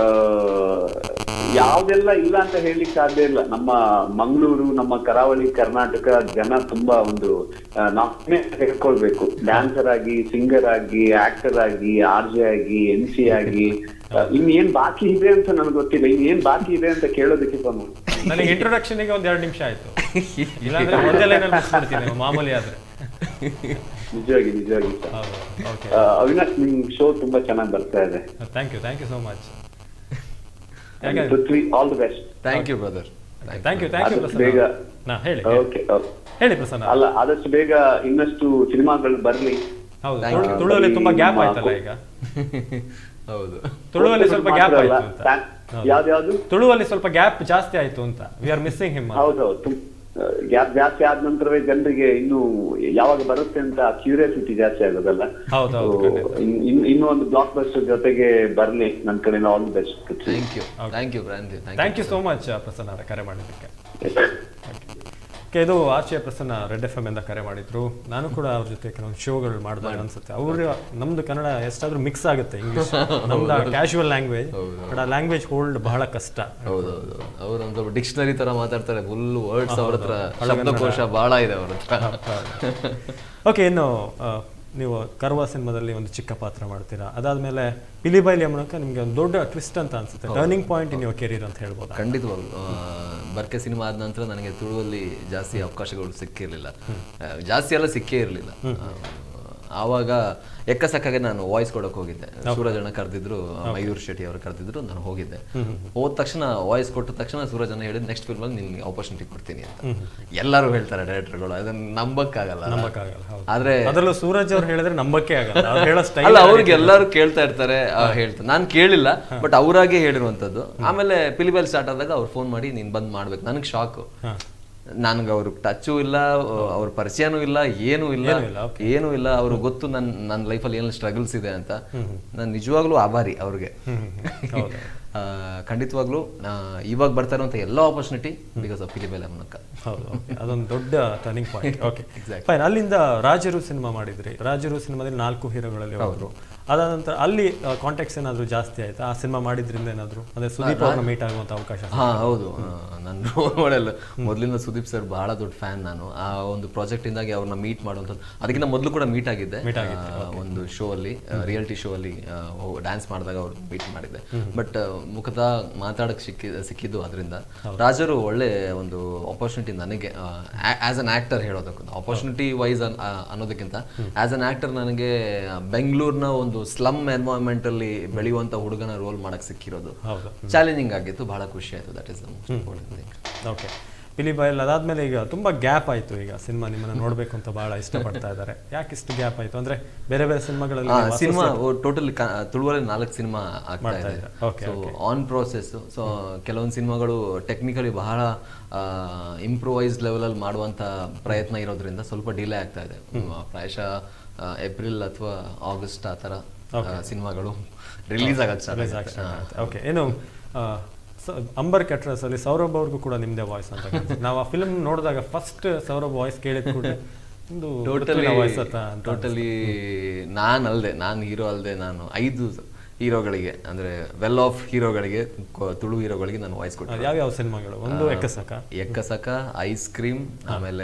G: ಯಾವ್ದೆಲ್ಲ ಇಲ್ಲ ಅಂತ ಹೇಳಲಿಕ್ಕೆ ಸಾಧ್ಯ ಇಲ್ಲ ನಮ್ಮ ಮಂಗಳೂರು ನಮ್ಮ ಕರಾವಳಿ ಕರ್ನಾಟಕ ಜನ ತುಂಬಾ ಒಂದು ಆ, ನಾವೇ ಹೇಳ್ಕೊಳ್ಬೇಕು ಡ್ಯಾನ್ಸರ್ ಆಗಿ ಸಿಂಗರ್ ಆಗಿ ಆಕ್ಟರ್ ಆಗಿ ಆರ್ ಜೆ ಆಗಿ ಎನ್ ಸಿ ಆಗಿ ಆ, ಇನ್ನೇನ್ ಬಾಕಿ ಇದೆ ಅಂತ ನನಗೆ ಗೊತ್ತಿಲ್ಲ ಇನ್ನೇನ್ ಬಾಕಿ ಇದೆ ಅಂತ ಕೇಳೋದಕ್ಕೆ ಬಂದು
A: ನನಗೆ ಇಂಟ್ರೊಡಕ್ಷನ್ಗೆ ಒಂದ್ ಎರಡು ನಿಮಿಷ ಆಯ್ತು ಇಲ್ಲಾಂದ್ರೆ ಮೊದಲೇ ಲೈನಲ್ಲಿ ಮಿಸ್ ಮಾಡ್ತೀನಿ ಮಾಮೂಲಿ ಆದ್ರೆ
G: ನಿಜವಾಗಿ ನಿಜವಾಗಿ sir.
A: ಹೌದು ಓಕೆ
G: ಆ, ಅವಿನಾಶ್ ನಿಮ್ ಶೋ ತುಂಬಾ ಚೆನ್ನಾಗಿ ಬರ್ತಾ ಇದೆ
A: thank you thank you so much
G: Prithvi all the best
B: thank you brother
A: thank you thank you
G: ಆದಷ್ಟು ಬೇಗ
A: ಪ್ರಸನ್ನ ನಾ ಹೇಳಿ
G: ಓಕೆ
A: ಹೇಳಿ ಪ್ರಸನ್ನ
G: ಅಲ್ಲ ಆದಷ್ಟು ಬೇಗ ಇನ್ನಷ್ಟು ಸಿನಿಮಾಗಳು ಬರ್ಲಿ
A: ಹೌದು
B: Thank
A: ತುಳು-
B: you.
A: ತುಳುವಲ್ಲಿ ತುಂಬಾ ಗ್ಯಾಪ್
G: ನಿಮ್ಮ
A: ಆಯ್ತಲ್ಲ ಈಗ
B: ಹೌದು
A: ತುಳುವಲ್ಲಿ ಸ್ವಲ್ಪ ಗ್ಯಾಪ್
G: ಮಾತ್ರ ಅಲ್ಲ,
A: ಆಯ್ತು ಅಂತ
G: ಫ್ಯಾನ್- ಯಾವ್ದ್ಯಾವ್ದು
A: ತುಳುವಲ್ಲಿ ಸ್ವಲ್ಪ ಗ್ಯಾಪ್ ಜಾಸ್ತಿ ಆಯ್ತು ಅಂತ ವಿ ಆರ್ ಮಿಸ್ಸಿಂಗ್ ಹಿಮ್
G: ಹೌದೌದು ಗ್ಯಾಪ್ ಜಾಸ್ತಿ ಆದ ನಂತರವೇ ಜನರಿಗೆ ಇನ್ನು ಯಾವಾಗ ಬರುತ್ತೆ ಅಂತ ಕ್ಯೂರಿಯಾಸಿಟಿ ಜಾಸ್ತಿ ಆಗೋದಲ್ಲ
A: ಹೌದು, ಹೌದು,
G: So,
A: ಖಂಡಿತ.
G: ಇನ್- ಇನ್- ಇನ್ನೂ ಒಂದು ಬ್ಲಾಕ್ ಬಸ್ಟರ್ ಜೊತೆಗೆ ಬರ್ಲಿ ನನ್ನ ಕಡೆಯಿಂದ all the best
B: thank you thank you ಬ್ರಾಂತಿ
A: thank you so much Prasanna ಅವರೇ ಕರೆ ಮಾಡಿದ್ದಕ್ಕೆ ಓಕೆ ಇದು ಆಚೆ ಪ್ರಸನ್ನ ರೆಡ್ ಎಫ್ ಎಮ್ ಇಂದ ಕರೆ ಮಾಡಿದ್ರು ನಾನು ಕೂಡ ಅವ್ರ ಜೊತೆ ಕೆಲವೊಂದು ಶೋಗಳು ಮಾಡಿದಾಗ ಅನ್ಸುತ್ತೆ ಅವ್ರ ನಮ್ದು ಕನ್ನಡ ಎಷ್ಟಾದ್ರೂ ಮಿಕ್ಸ್ ಆಗುತ್ತೆ ಇಂಗ್ಲಿಷ್ ನಮ್ದು ಕ್ಯಾಶುವಲ್ ಲ್ಯಾಂಗ್ವೇಜ್ ಬಟ್ ಆ ಲ್ಯಾಂಗ್ವೇಜ್ ಹೋಲ್ಡ್ ಬಹಳ ಕಷ್ಟ
B: ಹೌದೌದು ಅವ್ರು ಒಂದು ಸ್ವಲ್ಪ ಡಿಕ್ಷನರಿ ತರ ಮಾತಾಡ್ತಾರೆ ಫುಲ್ ವರ್ಡ್ಸ್ ಅವ್ರ ಹತ್ರ ಶಬ್ದಕೋಶ ಬಹಳ ಇದೆ ಅವ್ರ ಹತ್ರ
A: ಓಕೆ ಇನ್ನು ಆ, ನೀವು ಕರ್ವ ಸಿನಿಮಾದಲ್ಲಿ ಒಂದು ಚಿಕ್ಕ ಪಾತ್ರ ಮಾಡ್ತೀರಾ ಅದಾದ್ಮೇಲೆ ಪಿಲಿಬೈಲ್ ಯಮನಕ ನಿಮ್ಗೆ ಒಂದು ದೊಡ್ಡ ಟ್ವಿಸ್ಟ್ ಅಂತ ಅನ್ಸುತ್ತೆ turning point in your career ಅಂತ ಹೇಳ್ಬೋದಾ
B: ಖಂಡಿತವಾಗ್ಲು ಆ, ಬರ್ಕೆ ಸಿನಿಮಾ ಆದ ನಂತರ ನನಗೆ ತುಳುವಲ್ಲಿ ಜಾಸ್ತಿ ಅವಕಾಶಗಳು ಸಿಕ್ಕಿರಲಿಲ್ಲ ಜಾಸ್ತಿ ಎಲ್ಲ ಸಿಕ್ಕೇ ಇರಲಿಲ್ಲ ಆವಾಗ ಎಕ್ಕಸಕ್ಕಾಗೆ ನಾನು ವಾಯ್ಸ್ ಕೊಡಕ್ ಹೋಗಿದ್ದೆ ಸೂರಜಣ್ಣ ಕರೆದಿದ್ರು ಮಯೂರ್ ಶೆಟ್ಟಿ ಅವರು ಕರೆದಿದ್ರು ನಾನು ಹೋಗಿದ್ದೆ ಹೋದ ತಕ್ಷಣ ವಾಯ್ಸ್ ಕೊಟ್ಟ ತಕ್ಷಣ ಸೂರಜಣ್ಣ ಹೇಳಿದ್ ನೆಕ್ಸ್ಟ್ ಫಿಲ್ಮ್ ಅಲ್ಲಿ ನಿನ್ಗೆ ಆಪರ್ಚುನಿಟಿ ಕೊಡ್ತೀನಿ ಅಂತ ಎಲ್ಲರೂ ಹೇಳ್ತಾರೆ ಡೈರೆಕ್ಟರ್ಗಳು ಅದನ್ನ ನಂಬಕ್ಕಾಗಲ್ಲ
A: ನಂಬಕ್ಕಾಗಲ್ಲ ಹೌದು
B: ಆದ್ರೆ
A: ಅದರಲ್ಲೂ ಸೂರಜ್ ಅವ್ರು ಹೇಳಿದ್ರೆ ನಂಬಕ್ಕೆ ಆಗಲ್ಲ ಅವ್ರು ಹೇಳೋ ಸ್ಟೈಲ್
B: ಅಲ್ಲ ಅವ್ರಿಗೆ ಎಲ್ಲರೂ ಕೇಳ್ತಾ ಇರ್ತಾರೆ ಆ, ಹೇಳ್ತಾರೆ ನಾನು ಕೇಳಿಲ್ಲ ಬಟ್ ಅವರಾಗೆ ಹೇಳಿರುವಂತದ್ದು ಆಮೇಲೆ ಪಿಲಿಬೆಲ್ ಸ್ಟಾರ್ಟ್ ಆದಾಗ ಅವ್ರು ಫೋನ್ ಮಾಡಿ ನೀನ್ ಬಂದ್ ಮಾಡ್ಬೇಕು ನನಗೆ ಶಾಕು ನನ್ಗೆ ಅವ್ರ ಟಚ್ಚು ಇಲ್ಲ ಅವ್ರ ಪರಿಚಯನೂ ಇಲ್ಲ ಏನೂ ಇಲ್ಲ ಏನೂ ಇಲ್ಲ ಅವ್ರಿಗೆ ಗೊತ್ತು ನನ್ನ ನನ್ನ ಲೈಫಲ್ಲಿ ಏನು ಸ್ಟ್ರಗಲ್ಸ್ ಇದೆ ಅಂತ ನಾನು ನಿಜವಾಗ್ಲೂ ಆಭಾರಿ ಅವ್ರಿಗೆ ಆ, ಖಂಡಿತವಾಗ್ಲೂ ಆ, ಇವಾಗ ಬರ್ತಾ ಇರುವಂತ ಎಲ್ಲ ಆಪರ್ಚುನಿಟಿ ಬಿಕಾಸ್ ಆಫ್ ಪಿಲಿಬೆಲ್ ಅಮ್ಮನಕ್ಕ
A: ಹೌದು okay. ಅದೊಂದು ದೊಡ್ಡ ಟರ್ನಿಂಗ್ ಪಾಯಿಂಟ್ ಓಕೆ ಫೈನ್ ಅಲ್ಲಿಂದ ರಾಜರು ಸಿನಿಮಾ ಮಾಡಿದ್ರಿ ರಾಜರು ಸಿನಿಮಾದಲ್ಲಿ ನಾಲ್ಕು ಹೀರೋಗಳಲ್ಲಿ ಹೋದ್ರು ಅದಾದ ನಂತರ ಅಲ್ಲಿ ಕಾಂಟ್ಯಾಕ್ಟ್ಸ್ ಏನಾದ್ರು ಜಾಸ್ತಿ ಆಯ್ತಾ ಆ ಸಿನಿಮಾ ಮಾಡಿದ್ರಿಂದ ಏನಾದ್ರು ಅದೇ ಸುದೀಪ್ ಅವ್ರನ್ನ ಮೀಟ್ ಆಗುವಂತ ಅವಕಾಶ
B: ಹಾ ಹೌದು ನನ್ನ ರೋಲ್ ಮಾಡೆಲ್ ಮೊದಲಿಂದ ಸುದೀಪ್ ಸರ್ ಬಹಳ ದೊಡ್ಡ ಫ್ಯಾನ್ ನಾನು ಆ ಒಂದು ಪ್ರಾಜೆಕ್ಟ್ ಇಂದಾಗಿ ಅವ್ರನ್ನ ಮೀಟ್ ಮಾಡುವಂಥದ್ದು ಅದಕ್ಕಿಂತ ಮೊದಲು ಕೂಡ ಮೀಟ್ ಆಗಿದ್ದೆ ಆ, ಒಂದು ಶೋ ಅಲ್ಲಿ ರಿಯಾಲಿಟಿ ಶೋ ಅಲ್ಲಿ ಡ್ಯಾನ್ಸ್ ಮಾಡಿದಾಗ ಅವ್ರು ಮೀಟ್ ಮಾಡಿದ್ದೆ ಬಟ್ ಮುಖದ ಮಾತಾಡಕ್ ಸಿಕ್ಕಿ ಸಿಕ್ಕಿದ್ದು ಅದರಿಂದ ರಾಜರು ಒಳ್ಳೆ ಒಂದು ಆಪರ್ಚುನಿಟಿ ನನಗೆ ಆಸ್ ಅನ್ ಆಕ್ಟರ್ ಹೇಳೋದಕ್ಕೆ ಆಪರ್ಚುನಿಟಿ ವೈಸ್ ಅನ್ನೋದಕ್ಕಿಂತ ಆಸ್ ಅನ್ ಆಕ್ಟರ್ ನನಗೆ ಬೆಂಗಳೂರಿನ ಒಂದು ಸ್ಲಮ್ ಎನ್ವೈರ್ಮೆಂಟ್ ಅಲ್ಲಿ ಬೆಳೆಯುವಂತ ಹುಡುಗನ ರೋಲ್ ಮಾಡಕ್ ಸಿಕ್ಕಿರೋದು
A: ಹೌದು
B: ಚಾಲೆಂಜಿಂಗ್ ಆಗಿತ್ತು ಬಹಳ ಖುಷಿ ಆಯ್ತು that is the most important thing
A: okay Pilibail ಅದಾದ್ಮೇಲೆ ಈಗ ತುಂಬಾ ಗ್ಯಾಪ್ ಆಯ್ತು ಈಗ ಸಿನಿಮಾ ನಿಮ್ಮನ್ನ ನೋಡ್ಬೇಕು ಅಂತ ಬಹಳ ಇಷ್ಟಪಡ್ತಾ ಇದ್ದಾರೆ ಯಾಕೆ ಇಷ್ಟು ಗ್ಯಾಪ್ ಆಯ್ತು ಅಂದ್ರೆ ಬೇರೆ ಬೇರೆ ಸಿನಿಮಾಗಳಲ್ಲಿ ನೀವು
B: ಸಿನಿಮಾ ಟೋಟಲಿ ತುಳುವಲ್ಲಿ ನಾಲ್ಕು ಸಿನಿಮಾ ಆಗ್ತಾ ಇದೆ
A: ಇದ್ದೀರಾ. Okay,
B: so on process so ಕೆಲವೊಂದು ಸಿನಿಮಾಗಳು ಟೆಕ್ನಿಕಲಿ ಬಹಳ ಇಂಪ್ರೂವೈಸ್ ಲೆವೆಲಲ್ಲಿ ಮಾಡುವಂತ ಪ್ರಯತ್ನ ಇರೋದ್ರಿಂದ ಸ್ವಲ್ಪ ಡಿಲೇ ಆಗ್ತಾ ಇದೆ ಪ್ರಾಯಶಃ ಏಪ್ರಿಲ್ ಅಥವಾ ಆಗಸ್ಟ್ ಆ ಥರ ಸಿನಿಮಾಗಳು ರಿಲೀಸ್ ಆಗಕ್ಕೆ ಸ್ಟಾರ್ಟ್ ಆಗುತ್ತೆ
A: ಓಕೆ ಏನು ಆ, ಸ- ಅಂಬರ್ ಕ್ಯಾಟ್ರಸ್ ಅಲ್ಲಿ ಸೌರಭ್ ಅವ್ರಿಗೂ ಕೂಡ ನಿಮ್ದೇ ವಾಯ್ಸ್ ಅಂತ ಕಾಣ್ಸುತ್ತೆ. ನಾವು ಆ ಫಿಲ್ಮ್ ನೋಡಿದಾಗ ಫಸ್ಟ್ ಸೌರಭ್ ವಾಯ್ಸ್ ಕೇಳಿದ ಕೂಡ ಒಂದು
B: ಟೋಟಲಿ
A: ವಾಯ್ಸ್ ಅಂತ ಅಂತ
B: ಟೋಟಲಿ ನಾನ್ ಅಲ್ದೆ ನಾನು ಹೀರೋ ಅಲ್ದೆ ನಾನು ಐದು ಹೀರೋಗಳಿಗೆ ಅಂದ್ರೆ ವೆಲ್ ಆಫ್ ಹೀರೋಗಳಿಗೆ ಕೊ- ತುಳು ಹೀರೋಗಳಿಗೆ ನಾನು ವಾಯ್ಸ್ ಕೊಟ್ಟೆ
A: ಯಾವ ಯಾವ ಸಿನಿಮಾಗಳು ಒಂದು ಎಕ್ಕಸಕ
B: ಎಕ್ಕಸಕ ಐಸ್ ಕ್ರೀಮ್ ಆಮೇಲೆ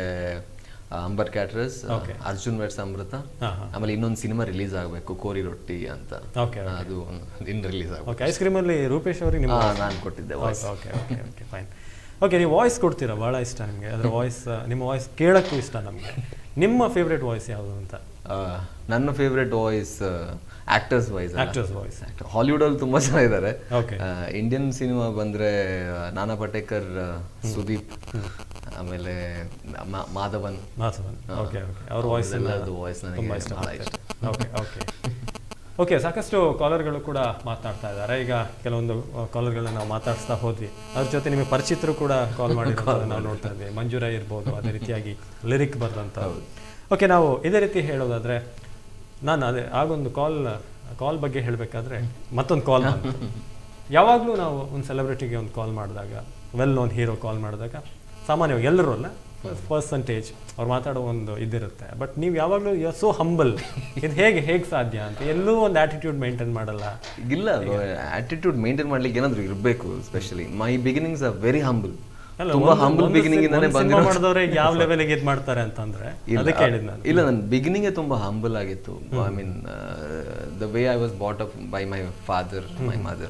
B: ಆ, ಅಂಬರ್ ಕ್ಯಾಟ್ರಸ್ ಅರ್ಜುನ್ ವೆಟ್ಸ್ ಅಮೃತ
A: ಹಾ,
B: ಆಮೇಲೆ ಇನ್ನೊಂದು ಸಿನಿಮಾ ರಿಲೀಸ್ ಆಗಬೇಕು ಕೋರಿ ರೊಟ್ಟಿ ಅಂತ
A: ಓಕೆ
B: ಅದು ಇನ್ ರಿಲೀಸ್ ಆಗಬೇಕು
A: ಓಕೆ ಐಸ್ ಕ್ರೀಮ್ ಅಲ್ಲಿ ರೂಪೇಶ್ ಅವ್ರಿಗೆ ನಿಮ್ಮ
B: ನಾನು ಕೊಟ್ಟಿದ್ದೆ voice
A: okay okay okay fine okay ನೀವು ವಾಯ್ಸ್ ಕೊಡ್ತೀರಾ ಭಾಳ ಇಷ್ಟ ನಿಮಗೆ ಅದ್ರ ವಾಯ್ಸ್ ನಿಮ್ಮ ವಾಯ್ಸ್ ಕೇಳಕ್ಕೂ ಇಷ್ಟ ನಮಗೆ ನಿಮ್ಮ ಫೇವ್ರೇಟ್ ವಾಯ್ಸ್ ಯಾವುದು ಅಂತ
B: ನನ್ನ favourite voice actors voice
A: actors voice
B: Hollywood ಅಲ್ಲಿ ತುಂಬಾ ಜನ ಇದ್ದಾರೆ
A: Okay.
B: ಇಂಡಿಯನ್ ಸಿನಿಮಾ ಬಂದ್ರೆ ಆ, ನಾನಾ ಪಟೇಕರ್ ಆ, ಸುದೀಪ್ ಆಮೇಲೆ ಮಾ- ಮಾಧವನ್
A: ಮಾಧವನ್
B: ಹಾ.
A: ಓಕೆ ಓಕೆ ಅವ್ರ ವಾಯ್ಸ್
B: ಅವ್ರದ್ದೆಲ್ಲರದ್ದು voice ನನಗೆ
A: ತುಂಬ
B: ಬಹಳ
A: ಇಷ್ಟ ಓಕೆ ಓಕೆ ಓಕೆ ಸಾಕಷ್ಟು ಕಾಲರ್ಗಳು ಕೂಡ ಮಾತನಾಡ್ತಾ ಇದ್ದಾರೆ ಈಗ ಕೆಲವೊಂದು ಕಾಲರ್ಗಳನ್ನ ನಾವು ಮಾತಾಡಿಸ್ತಾ ಹೋದ್ವಿ ಅದ್ರ ಜೊತೆ ನಿಮಗೆ ಪರಿಚಿತರು ಕೂಡ ಕಾಲ್ ಮಾಡಿರೋದು ನಾವು ನೋಡ್ತಾ ಇದ್ವಿ ಮಂಜುರ ಇರ್ಬೋದು ಅದೇ ರೀತಿಯಾಗಿ ಲಿರಿಕ್ ಬರೆದಂಥ ಓಕೆ ನಾವು ಇದೇ ರೀತಿ ಹೇಳೋದಾದ್ರೆ ನಾನು ಅದೇ ಆಗೊಂದು ಕಾಲ್ ಕಾಲ್ ಬಗ್ಗೆ ಹೇಳಬೇಕಾದ್ರೆ ಮತ್ತೊಂದು ಕಾಲ್ ಬಂತು ಯಾವಾಗಲೂ ನಾವು ಒಂದು ಸೆಲೆಬ್ರಿಟಿಗೆ ಒಂದು ಕಾಲ್ ಮಾಡಿದಾಗ ವೆಲ್ ನೋನ್ ಹೀರೋ ಕಾಲ್ ಮಾಡಿದಾಗ ಸಾಮಾನ್ಯವಾಗಿ ಎಲ್ಲರೂ ಅಲ್ಲ ಪರ್ಸಂಟೇಜ್ ಅವ್ರು ಮಾತಾಡೋ ಒಂದು ಇದಿರುತ್ತೆ ಬಟ್ ನೀವು ಯಾವಾಗಲೂ ಯು ಸೋ ಹಂಬಲ್ ಇದು ಹೇಗೆ ಹೇಗೆ ಸಾಧ್ಯ ಅಂತ ಎಲ್ಲೂ ಒಂದು ಆಟಿಟ್ಯೂಡ್ ಮೇಂಟೈನ್ ಮಾಡಲ್ಲ
B: ಇಲ್ಲ ಆಟಿಟ್ಯೂಡ್ ಮೇಂಟೈನ್ ಮಾಡ್ಲಿಕ್ಕೆ ಏನಾದ್ರು ಇರಬೇಕು specially my beginnings are very humble
A: ಅಲ್ಲ,
B: ತುಂಬಾ
A: ಒಂದು-
B: ಹಂಬಲ್
A: ಒಂದು
B: ಬಿಗಿನಿಂಗ್
A: ಸಿನ್-
B: ಇಂದಾನೆ
A: ಒಂದು ಸಿನಿಮಾ
B: ಬಂದಿರೋ
A: ಮಾಡಿದವ್ರೆ ಯಾವ ಲೆವೆಲ್ಗೆ ಇದು ಮಾಡ್ತಾರೆ ಅಂತಂದ್ರೆ
B: ಇಲ್ಲ,
A: ಅದಕ್ಕೆ ಹೇಳಿದ್ ನಾನು
B: ಇಲ್ಲ ನನ್ನ ಬಿಗಿನಿಂಗ್ ತುಂಬಾ ಹಂಬಲ್ ಆಗಿತ್ತು I mean the way I was brought up by my father my mother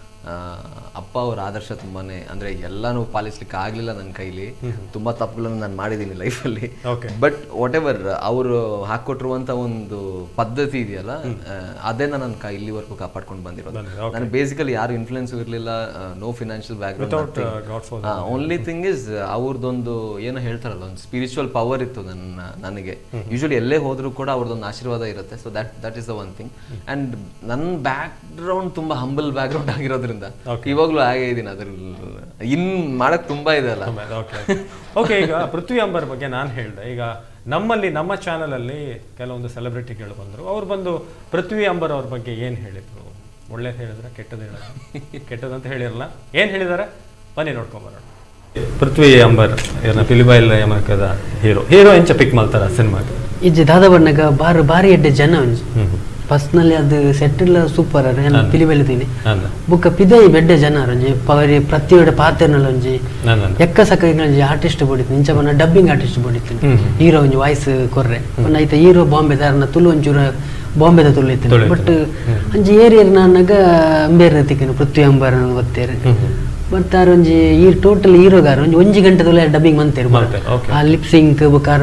B: ಅಪ್ಪ ಅವ್ರ ಆದರ್ಶ ತುಂಬಾನೇ ಅಂದ್ರೆ ಎಲ್ಲಾನು ಪಾಲಿಸ್ಲಿಕ್ಕೆ ಆಗ್ಲಿಲ್ಲ ನನ್ನ ಕೈಲಿ ತುಂಬಾ ತಪ್ಪುಗಳನ್ನು ನಾನು ಮಾಡಿದ್ದೀನಿ ಲೈಫಲ್ಲಿ
A: Okay.
B: ಬಟ್ ವಾಟ್ ಎವರ್ ಅವರು ಹಾಕೊಟ್ಟಿರುವಂತ ಒಂದು ಪದ್ಧತಿ ಇದೆಯಲ್ಲ ಆ, ಅದೇ ನನ್ನ ಕೈ ಇಲ್ಲಿವರೆಗೂ ಕಾಪಾಡ್ಕೊಂಡು ಬಂದಿರೋದು ನನಗೆ ಬೇಸಿಕಲಿ ಯಾರು ಇನ್ಫ್ಲುಯೆನ್ಸ್ ಇರಲಿಲ್ಲ no financial
A: Without, uh,
B: background
A: Godfather.
B: Only thing is ಅವ್ರದ್ದೊಂದು ಏನೋ ಹೇಳ್ತಾರಲ್ಲ ಒಂದು ಸ್ಪಿರಿಚುವಲ್ ಪವರ್ ಇತ್ತು ನನ್ನ ನನಗೆ ಯೂಶಲಿ ಎಲ್ಲೇ ಹೋದ್ರು ಕೂಡ ಅವ್ರದ್ದೊಂದು ಆಶೀರ್ವಾದ ಇರುತ್ತೆ so that that is the one thing and ನನ್ನ ಬ್ಯಾಕ್ ಗ್ರೌಂಡ್ ತುಂಬಾ ಹಂಬಲ್ ಬ್ಯಾಕ್ ಗ್ರೌಂಡ್ ಆಗಿರೋದ್ರಿಂದ ಇವಾಗ್ಲೂ ಹಾಗೆ ಇದೀನಿ ಅದ್ರ ಇನ್ ಮಾಡಕ್ ತುಂಬಾ ಇದೆ ಅಲ್ಲ
A: ಓಕೆ ಓಕೆ ಈಗ ಪೃಥ್ವಿ ಅಂಬರ್ ಬಗ್ಗೆ ನಾನು ಹೇಳಿದೆ ಈಗ ನಮ್ಮಲ್ಲಿ ನಮ್ಮ ಚಾನಲಲ್ಲಿ ಕೆಲವೊಂದು ಸೆಲೆಬ್ರಿಟಿಗಳು ಬಂದರು ಅವ್ರು ಬಂದು ಪೃಥ್ವಿ ಅಂಬರ್ ಅವ್ರ ಬಗ್ಗೆ ಏನು ಹೇಳಿದ್ರು ಒಳ್ಳೇದು ಹೇಳಿದ್ರೆ ಕೆಟ್ಟದ್ದು ಹೇಳಿದ್ರೆ ಕೆಟ್ಟದಂತ ಹೇಳಿರಲ್ಲ ಏನು ಹೇಳಿದ್ದಾರೆ ಬನ್ನಿ ನೋಡ್ಕೊಂಬರೋಣ ಪೃಥ್ವಿ ಅಂಬರ್ ಏನ ಪಿಲಿಬೈಲ್ ಯಮಕದ ಹೀರೋ ಹೀರೋ ಎಂಚ ಪಿಕ್ ಮಾಡ್ತಾರ ಸಿನಿಮಾಗೆ
H: ಇಜ್ಜಿ ದಾದ ಬಣ್ಣಗ ಬಾರಿ ಬಾರಿ ಎಡ್ಡೆ ಜನ ಒಂಜಿ ಫಸ್ಟ್ನಲ್ಲಿ ಅದು ಸೆಟ್ಟಿಲ್ ಸೂಪರ್ ಅರ ನಾನು ಪಿಲಿ ಬೆಳಿತೀನಿ
A: ಅಂದ
H: ಬುಕ್ಕ ಪಿದೈ ಬೆಡ್ಡೆ ಜನ ಒಂಜಿ ಪವರಿ ಪ್ರತಿಯೊಡೆ ಪಾತ್ರನಲ್ಲಿ ಒಂಜಿ
A: ನಾನು
H: ಎಕ್ಕ ಸಕ್ಕ ಒಂಜಿ ಆರ್ಟಿಸ್ಟ್ ಬೋಡಿತ್ತು ಇಂಚ ಬನ್ನ ಡಬ್ಬಿಂಗ್ ಆರ್ಟಿಸ್ಟ್ ಬೋಡಿತ್ತು ಹೀರೋ ಒಂಜಿ ವಾಯ್ಸ್ ಕೊರ್ರೆ ಪನ್ನ ಐತ ಹೀರೋ ಬಾಂಬೆ ದಾರನ ತುಳು ಒಂಚೂರ ಬಾಂಬೆದ ತುಳು ಇತ್ತು
A: ತುಳು
H: ಬಟ್ ಅಂಜಿ ಏರಿಯರ್ ನಾನಾಗ ಅಂಬೇರ್ ತಿಕ್ಕನು ಪೃಥ್ವಿ ಅಂಬರ್ ಗೊತ್ತೇರು ಬಟ್ ಆರ್ ಒಂಜಿ ಈ ಟೋಟಲ್ ಹೀರೋಗಾರ ಒಂಜಿ ಒಂಜಿ ಗಂಟೆ ತುಲೆ ಡಬ್ಬಿಂಗ್ ಮಂತೇರು
A: ಮಂತೆರ್, okay.
H: ಆ ಲಿಪ್ ಸಿಂಕ್ ಬುಕಾರ